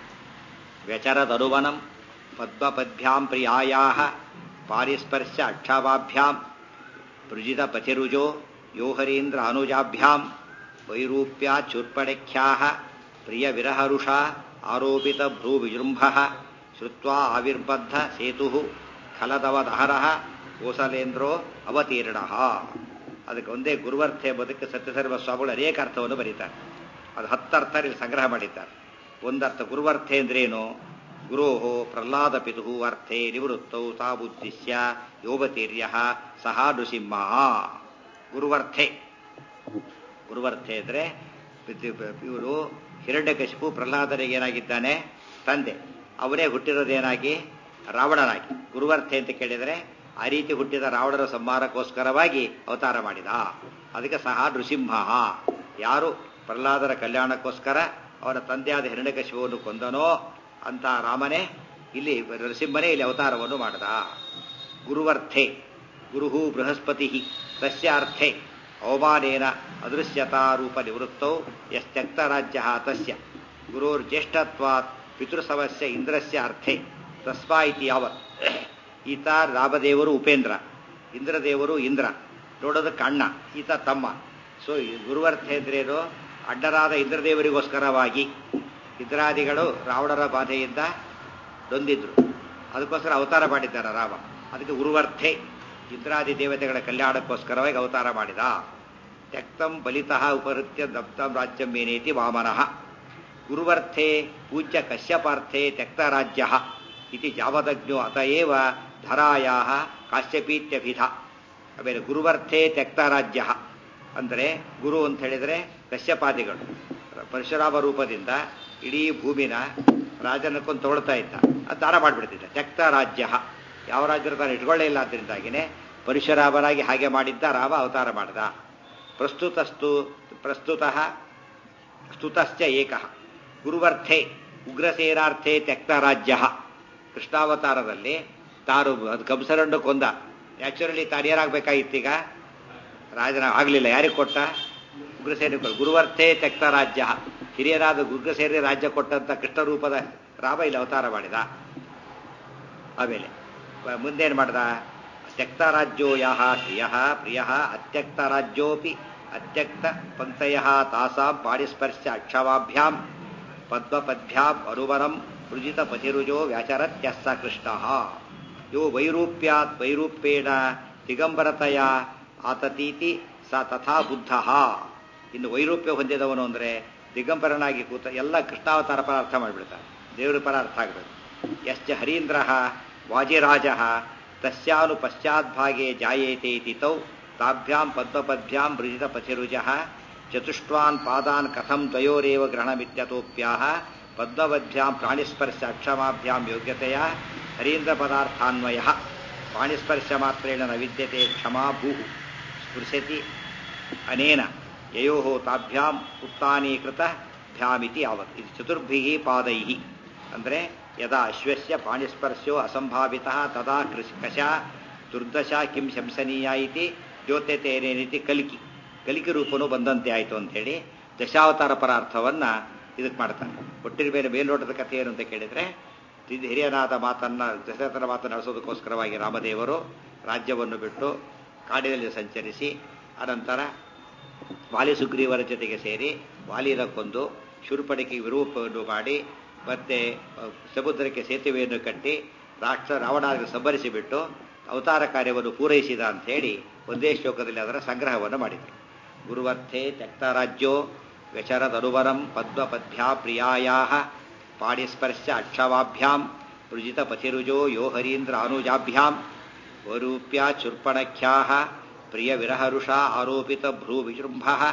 ವ್ಯಚರದನುವನಂ ಪದ್ಮಪದ್ಭ್ಯಾಂ ಪ್ರಿಯಾಯಾ ಪಾರಿಸ್ಪರ್ಶ ಅಕ್ಷಾಭಾಭ್ಯಾಂ ಪೃಜಿತ ಪತಿರುಜೋ ಯೋಹರೀಂದ್ರ ಅನುಜಾಭ್ಯಾಂ ವೈರೂಪ್ಯಾಚೂರ್ಪಣೆಖ್ಯಾ ಪ್ರಿಯ ವಿರಹರುಷಾ ಆರೋಪಿತ ಭ್ರೂ ವಿಜೃಂಭ ಶ್ರುತ್ವಾ ಆವಿರ್ಬದ್ಧ ಸೇತು ಖಲದವದಹರ ಕೋಸಲೇಂದ್ರೋ ಅವತೀರ್ಣ ಅದಕ್ಕೆ ಒಂದೇ ಗುರುವರ್ಥ ಎಂಬುದಕ್ಕೆ ಸತ್ಯಸರ್ವ ಸ್ವಾಮಿಗಳು ಅನೇಕ ಅರ್ಥವನ್ನು ಬರೀತಾರೆ ಅದು ಹತ್ತು ಅರ್ಥ ಇಲ್ಲಿ ಸಂಗ್ರಹ ಮಾಡಿದ್ದಾರೆ ಒಂದರ್ಥ ಗುರುವರ್ಥೆ ಅಂದ್ರೇನು ಗುರೋ ಪ್ರಹ್ಲಾದ ಪಿತು ಅರ್ಥೆ ನಿವೃತ್ತೌ ತಾಬುದ್ದಿಶ್ಯ ಯೋಗತೀರ್ಯ ಸಹ ನೃಸಿಂಹ ಗುರುವರ್ಥೆ ಗುರುವರ್ಥೆ ಅಂದ್ರೆ ಇವರು ಹಿರಣ್ಯಕಶಿಪು ಪ್ರಹ್ಲಾದನಿಗೆ ಏನಾಗಿದ್ದಾನೆ ತಂದೆ ಅವನೇ ಹುಟ್ಟಿರೋದೇನಾಗಿ ರಾವಣನಾಗಿ ಗುರುವರ್ಥೆ ಅಂತ ಕೇಳಿದರೆ ಆ ರೀತಿ ಹುಟ್ಟಿದ ರಾವಣರ ಸಂಹಾರಕ್ಕೋಸ್ಕರವಾಗಿ ಅವತಾರ ಮಾಡಿದ ಅದಕ್ಕೆ ಸಹ ನೃಸಿಂಹ ಯಾರು ಪ್ರಹ್ಲಾದರ ಕಲ್ಯಾಣಕ್ಕೋಸ್ಕರ ಅವರ ತಂದೆಯಾದ ಹಿರಣ್ಯಕಶಿಪುವನ್ನು ಕೊಂದನೋ ಅಂತ ರಾಮನೇ ಇಲ್ಲಿ ನರಸಿಂಹನೇ ಇಲ್ಲಿ ಅವತಾರವನ್ನು ಮಾಡಿದ ಗುರುವರ್ಥೆ ಗುರುಹು ಬೃಹಸ್ಪತಿ ತಸ್ಯ ಅರ್ಥೆ ಅವಮಾನೇನ ಅದೃಶ್ಯತಾರೂಪ ನಿವೃತ್ತೌ ಯಸ್ತ್ಯಕ್ತರಾಜ್ಯ ತಸ್ಯ ಗುರೋರ್ಜ್ಯೇಷ್ಠತ್ವಾತ್ ಪಿತೃಸವಸ್ಯ ಇಂದ್ರಸ್ಯ ಅರ್ಥೆ ತಸ್ಮಾ ಇತಿ ಯಾವತ್ ಈತ ರಾಮದೇವರು ಉಪೇಂದ್ರ ಇಂದ್ರದೇವರು ಇಂದ್ರ ನೋಡೋದಕ್ಕೆ ಅಣ್ಣ ಈತ ತಮ್ಮ ಸೊ ಗುರುವರ್ಥೆ ಅಂದ್ರೇನು ಅಡ್ಡರಾದ ಇಂದ್ರದೇವರಿಗೋಸ್ಕರವಾಗಿ ಇಂದ್ರಾದಿಗಳು ರಾವಣರ ಬಾಧೆಯಿಂದ ನೊಂದಿದ್ರು ಅದಕ್ಕೋಸ್ಕರ ಅವತಾರ ಮಾಡಿದ್ದಾನೆ ರಾಮ ಅದಕ್ಕೆ ಗುರುವರ್ಥೆ ಇಂದ್ರಾದಿ ದೇವತೆಗಳ ಕಲ್ಯಾಣಕ್ಕೋಸ್ಕರವಾಗಿ ಅವತಾರ ಮಾಡಿದ ತ್ಯಕ್ತಂ ಬಲಿತಃ ಉಪಹೃತ್ಯ ದಪ್ತಂ ರಾಜ್ಯಂ ಏನೇತಿ ವಾಮನಃ ಗುರುವರ್ಥೆ ಪೂಜ್ಯ ಕಶ್ಯಪಾರ್ಥೆ ತ್ಯಕ್ತರಾಜ್ಯ ಇತಿ ಜಾವದಜ್ಞೋ ಅತಏವ ಧರಾಯಾ ಕಾಶ್ಯಪೀತ್ಯಭಿಧ ಆಮೇಲೆ ಗುರುವರ್ಥೆ ತ್ಯಕ್ತರಾಜ್ಯ ಅಂದರೆ ಗುರು ಅಂತ ಹೇಳಿದರೆ ಕಶ್ಯಪಾದಿಗಳು ಪರಶುರಾಮ ರೂಪದಿಂದ ಇಡೀ ಭೂಮಿನ ರಾಜನಕ್ಕೊಂದು ತಗೊಳ್ತಾ ಇದ್ದ ಅದು ದಾನ ಮಾಡಿಬಿಡ್ತಿದ್ದ ತ್ಯಕ್ತ ರಾಜ್ಯ ಯಾವ ರಾಜ್ಯರು ತಾನು ಇಟ್ಕೊಳ್ಳೇ ಇಲ್ಲ ಅದರಿಂದಾಗಿನೇ ಪರಶುರಾಮರಾಗಿ ಹಾಗೆ ಮಾಡಿದ್ದ ರಾಮ ಅವತಾರ ಮಾಡಿದ ಪ್ರಸ್ತುತಸ್ತು ಪ್ರಸ್ತುತ ಸ್ತುತಶ್ಚ ಏಕ ಗುರುವರ್ಥೆ ಉಗ್ರಸೇನಾರ್ಥೆ ತ್ಯಕ್ತ ರಾಜ್ಯ ಕೃಷ್ಣಾವತಾರದಲ್ಲಿ ತಾನು ಅದು ಕಂಸರನ್ನು ಕೊಂದ ನ್ಯಾಚುರಲಿ ತಾನೇನಾಗಬೇಕಾಗಿತ್ತೀಗ ರಾಜನ ಆಗಲಿಲ್ಲ ಯಾರಿಗೆ ಕೊಟ್ಟ ಉಗ್ರಸೇನೆ ಗುರುವರ್ಥೆ ತ್ಯಕ್ತ ರಾಜ್ಯ ಹಿರಿಯರಾದ ಉಗ್ರಸೇನೆ ರಾಜ್ಯ ಕೊಟ್ಟಂತ ಕೃಷ್ಣ ರೂಪದ ರಾಮ ಇಲ್ಲಿ ಅವತಾರ ಮಾಡಿದ ಆಮೇಲೆ ಮುಂದೇನು ಮಾಡ್ದ ತ್ಯಕ್ತ ರಾಜ್ಯೋ ಯಹ ಶ್ರಿಯ ಪ್ರಿಯ ಅತ್ಯಕ್ತ ರಾಜ್ಯೋಪಿ ಅತ್ಯಕ್ತ ಪಂಕ್ತಯ ತಾಸಾಂ ಪಾಡಿಸ್ಪರ್ಶ ಅಕ್ಷವಾಭ್ಯಾಂ ಪದ್ಮಪದ್ಭ್ಯಾಂ ಅನುವರಂ ವೃಜಿತ ಪತಿರುಜೋ ವ್ಯಾಚರತ್ಯಸ್ಸ ಕೃಷ್ಣ ಯೋ ವೈರೂಪ್ಯಾತ್ ವೈರೂಪ್ಯೇಣ ದಿಗಂಬರತೆಯ ಆತತೀತಿ ಸ ತಥಾ ಬುದ್ಧ ಇನ್ನು ವೈರೂಪ್ಯ ಹೊಂದಿದವನು ಅಂದರೆ ದಿಗಂಬರನಾಗಿ ಕೂತ ಎಲ್ಲ ಕೃಷ್ಣಾವತಾರ ಪರ ಅರ್ಥ ಮಾಡಿಬಿಡ್ತಾರೆ ದೇವರ ಪರ ಅರ್ಥ ಆಗಬೇಕು ಯಶ್ಚ ಹರೀಂದ್ರ ವಾಜಿರಾಜ ತಸ್ಯಾನು ಪಶ್ಚಾದ್ಭಾಗೆ ಜಾಯೇತೆ ಇತಿ ತೌ ತಾಭ್ಯಾಂ ಪದ್ಮಪದ್ಭ್ಯಾಂ ಬೃಜಿತ ಪಥಿರುಜ ಚತುಷ್ಟ್ವಾನ್ ಪಾದಾನ್ ಕಥಂ ದ್ವಯೋರೇವ ಗ್ರಹಣಮಿತ್ಯತೋಪ್ಯಾಹ ಪದ್ಮವದ್ಭ್ಯಾಂ ಪ್ರಾಣಿಸ್ಪರ್ಶ ಅಕ್ಷಮಾಭ್ಯಾಂ ಯೋಗ್ಯತೆಯ ಹರೀಂದ್ರ ಪದಾರ್ಥಾನ್ವಯ ಪ್ರಾಣಿಸ್ಪರ್ಶ ಮಾತ್ರೇಣ ನ ವಿದ್ಯತೆ ಕ್ಷಮಾ ಭೂ ಸ್ಪೃಶತಿ ಅನೇನ ಯಯೋ ತಾಭ್ಯಾಂ ಉತ್ತಾನೀಕೃತ ಭ್ಯಾಮಿತಿ ಯಾವತ್ ಇದು ಚತುರ್ಭಿ ಪಾದೈ ಅಂದರೆ ಯದಾ ಅಶ್ವಸ್ಯ ಪಾಣಿಸ್ಪರ್ಶೋ ಅಸಂಭಾವಿತ ತದಾ ಕೃಷಿ ಕಶ ದುರ್ದಶ ಕಿಂ ಶಂಸನೀಯ ಇತಿ ದ್ಯೋತ್ಯತೆಯೇನೇನಿತಿ ಕಲಿಕಿ ಕಲಿಕೆ ರೂಪನೂ ಬಂದಂತೆ ಆಯಿತು ಅಂಥೇಳಿ ದಶಾವತಾರ ಪರ ಅರ್ಥವನ್ನ ಇದಕ್ಕೆ ಮಾಡ್ತಾನೆ ಒಟ್ಟಿನ ಮೇಲೆ ಮೇಲ್ನೋಟದ ಕಥೆ ಏನು ಅಂತ ಕೇಳಿದ್ರೆ ಹಿರಿಯನಾದ ಮಾತನ್ನ ದಶರಥನ ಮಾತನ್ನು ನಡೆಸೋದಕ್ಕೋಸ್ಕರವಾಗಿ ರಾಮದೇವರು ರಾಜ್ಯವನ್ನು ಬಿಟ್ಟು ಕಾಡಿನಲ್ಲಿ ಸಂಚರಿಸಿ ಅನಂತರ ವಾಲಿ ಸುಗ್ರೀವರ ಜೊತೆಗೆ ಸೇರಿ ವಾಲಿನ ಕೊಂದು ಶೂರ್ಪಣಿಕೆ ವಿರೂಪವನ್ನು ಮಾಡಿ ಮತ್ತೆ ಸಮುದ್ರಕ್ಕೆ ಸೇತುವೆಯನ್ನು ಕಟ್ಟಿ ರಾಷ್ಟ್ರ ರಾವಣಾದಿಗೆ ಸಂಭರಿಸಿಬಿಟ್ಟು ಅವತಾರ ಕಾರ್ಯವನ್ನು ಪೂರೈಸಿದ ಅಂತ ಹೇಳಿ ಒಂದೇ ಶ್ಲೋಕದಲ್ಲಿ ಅದರ ಸಂಗ್ರಹವನ್ನು ಮಾಡಿದೆ ಗುರುವರ್ಥೆ ತ್ಯಕ್ತರಾಜ್ಯೋ ವ್ಯಚರದನುವರಂ ಪದ್ಮಪದ್ಭ್ಯಾ ಪ್ರಿಯಾಯಾ ಪಾಡಿಸ್ಪರ್ಶ ಅಕ್ಷವಾಭ್ಯಾಂ ವೃಜಿತ ಪಥಿರುಜೋ ಯೋ ಹರೀಂದ್ರ ಅನುಜಾಭ್ಯಾಂ ವರೂಪ್ಯ ಚುರ್ಪಣಖ್ಯಾ ಪ್ರಿಯ ವಿರಹರುಷಾ ಆರೋಪಿತ ಭ್ರೂ ವಿಜೃಂಭ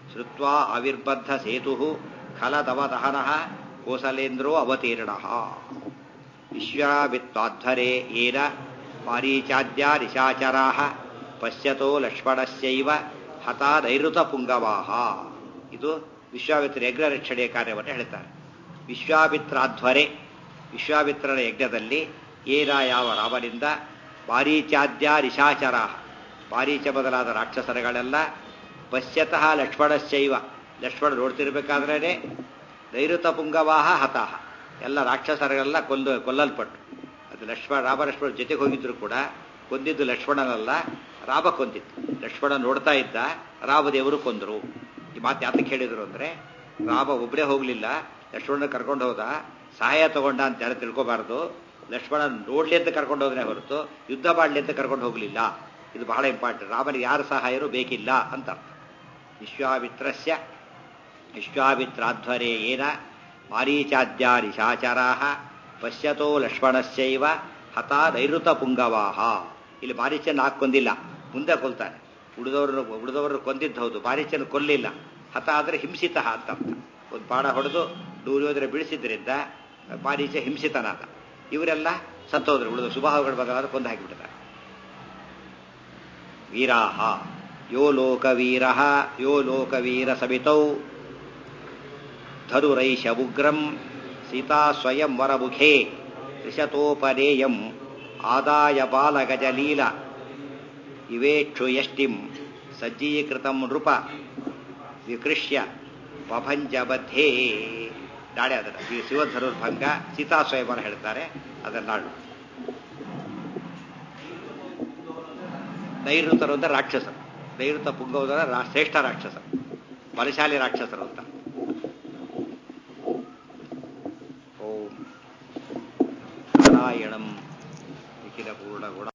ಶ್ರುತ್ವಾ ಅವಿರ್ಬದ್ಧ ಸೇತು ಖಲದವದಹನ ಕೋಸಲೇಂದ್ರೋ ಅವತೀರ್ಣ ವಿಶ್ವಾವಿತ್ವಾಧ್ವರೆ ಏನ ಮಾರೀಚಾದ್ಯಾ ನಿಶಾಚರಾ ಪಶ್ಯತೋ ಲಕ್ಷ್ಮಣಸ್ಯೈವ ಹತಾ ನೈಋತ ಪುಂಗವಾಹ ಇದು ವಿಶ್ವಾಮಿತ್ರ ಯಜ್ಞ ರಕ್ಷಣೆಯ ಕಾರ್ಯವನ್ನು ಹೇಳ್ತಾರೆ ವಿಶ್ವಾಮಿತ್ರಾಧ್ವರೆ ವಿಶ್ವಾಮಿತ್ರನ ಯಜ್ಞದಲ್ಲಿ ಏನ ಯಾವ ರಾಮನಿಂದ ಮಾರೀಚಾದ್ಯ ನಿಶಾಚರ ಮಾರೀಚ ಬದಲಾದ ರಾಕ್ಷಸರುಗಳೆಲ್ಲ ಪಶ್ಯತಃ ಲಕ್ಷ್ಮಣಶ್ಚೈವ ಲಕ್ಷ್ಮಣ ನೋಡ್ತಿರ್ಬೇಕಾದ್ರೇ ನೈಋತ ಪುಂಗವಾಹ ಹತಾಹ ಎಲ್ಲ ರಾಕ್ಷಸರೆಲ್ಲ ಕೊಲ್ಲು ಕೊಲ್ಲಲ್ಪಟ್ಟು ಅದು ಲಕ್ಷ್ಮಣ ರಾಮ ಲಕ್ಷ್ಮಣ ಜೊತೆಗೆ ಹೋಗಿದ್ರು ಕೂಡ ಕೊಂದಿದ್ದು ಲಕ್ಷ್ಮಣನಲ್ಲ ರಾಮ ಕೊಂದಿತ್ತು ಲಕ್ಷ್ಮಣ ನೋಡ್ತಾ ಇದ್ದ ರಾಮದೇವರು ಕೊಂದರು ಈ ಮಾತು ಯಾತಕ್ಕೆ ಹೇಳಿದ್ರು ಅಂದ್ರೆ ರಾಮ ಒಬ್ಬರೇ ಹೋಗ್ಲಿಲ್ಲ ಲಕ್ಷ್ಮಣನ ಕರ್ಕೊಂಡು ಹೋದ ಸಹಾಯ ತಗೊಂಡ ಅಂತ ಯಾರು ತಿಳ್ಕೋಬಾರ್ದು ಲಕ್ಷ್ಮಣ ನೋಡ್ಲಿ ಅಂತ ಕರ್ಕೊಂಡು ಹೋದ್ರೆ ಹೊರತು ಯುದ್ಧ ಮಾಡಲಿ ಅಂತ ಕರ್ಕೊಂಡು ಹೋಗಲಿಲ್ಲ ಇದು ಬಹಳ ಇಂಪಾರ್ಟೆಂಟ್ ರಾಮನಿಗೆ ಯಾರ ಸಹಾಯರು ಬೇಕಿಲ್ಲ ಅಂತ ಅರ್ಥ ವಿಶ್ವಾಮಿತ್ರಸ್ಯ ವಿಶ್ವಾಮಿತ್ರಾಧ್ವರೇ ಏನ ಮಾರೀಚಾದ್ಯಾ ನಿಶಾಚರಾ ಪಶ್ಯತೋ ಲಕ್ಷ್ಮಣಸ್ಯೈವ ಹತ ನೈಋತ ಪುಂಗವಾಹ ಇಲ್ಲಿ ಮಾರೀಚನ ಹಾಕೊಂದಿಲ್ಲ ಮುಂದೆ ಕೊಲ್ತಾನೆ ಉಳಿದವರು ಉಳಿದವರು ಕೊಂದಿದ್ದು ಹೌದು ಮಾರೀಚನ ಕೊಲ್ಲಿಲ್ಲ ಹತ ಆದರೆ ಹಿಂಸಿತ ಅಂತ ಅರ್ಥ ಒಂದು ಬಾಣ ಹೊಡೆದು ನೂರು ಬೀಳಿಸಿದ್ರಿಂದ ಮಾರೀಚ ಹಿಂಸಿತನಾದ ಇವರೆಲ್ಲ ಸತ್ತೋದ್ರು ಉಳಿದ ಶುಭಾಹುಗಳು ಬದಲಾದ ಕೊಂದು ಹಾಕಿಬಿಡ್ತಾರೆ ವೀರಾಹ ಯೋ ಲೋಕವೀರ ಯೋ ಲೋಕವೀರ ಸವಿತೌ ಧನುರೈಷ ಉಗ್ರಂ ಸೀತಾ ಸ್ವಯಂ ವರಮುಖೇ ತ್ರಿಶತೋಪನೇಯಂ ಆದಾಯ ಬಾಲಗಜಲೀಲ ಇವೇಕ್ಷು ಯಷ್ಟಿಂ ಸಜ್ಜೀಕೃತಂ ನೃಪ ವಿಕೃಷ್ಯ ಪಭಂಜಬದ್ಧೇ ನಾಳೆ ಅದರ ಶಿವಧನುರ್ಭಂಗ ಸೀತಾ ಸ್ವಯಂವರ ಹೇಳ್ತಾರೆ ಅದರ ನಾಡು ನೈಋತರು ಅಂದ್ರೆ ರಾಕ್ಷಸರು ನೈಋತ ಪುಂಗವದರ ಶ್ರೇಷ್ಠ ರಾಕ್ಷಸರು ಬಲಶಾಲಿ ರಾಕ್ಷಸರು ಅಂತ ಓಂ ನಾರಾಯಣಂ ನಿಖಿಲ ಪೂರ್ಣ ಗುಣ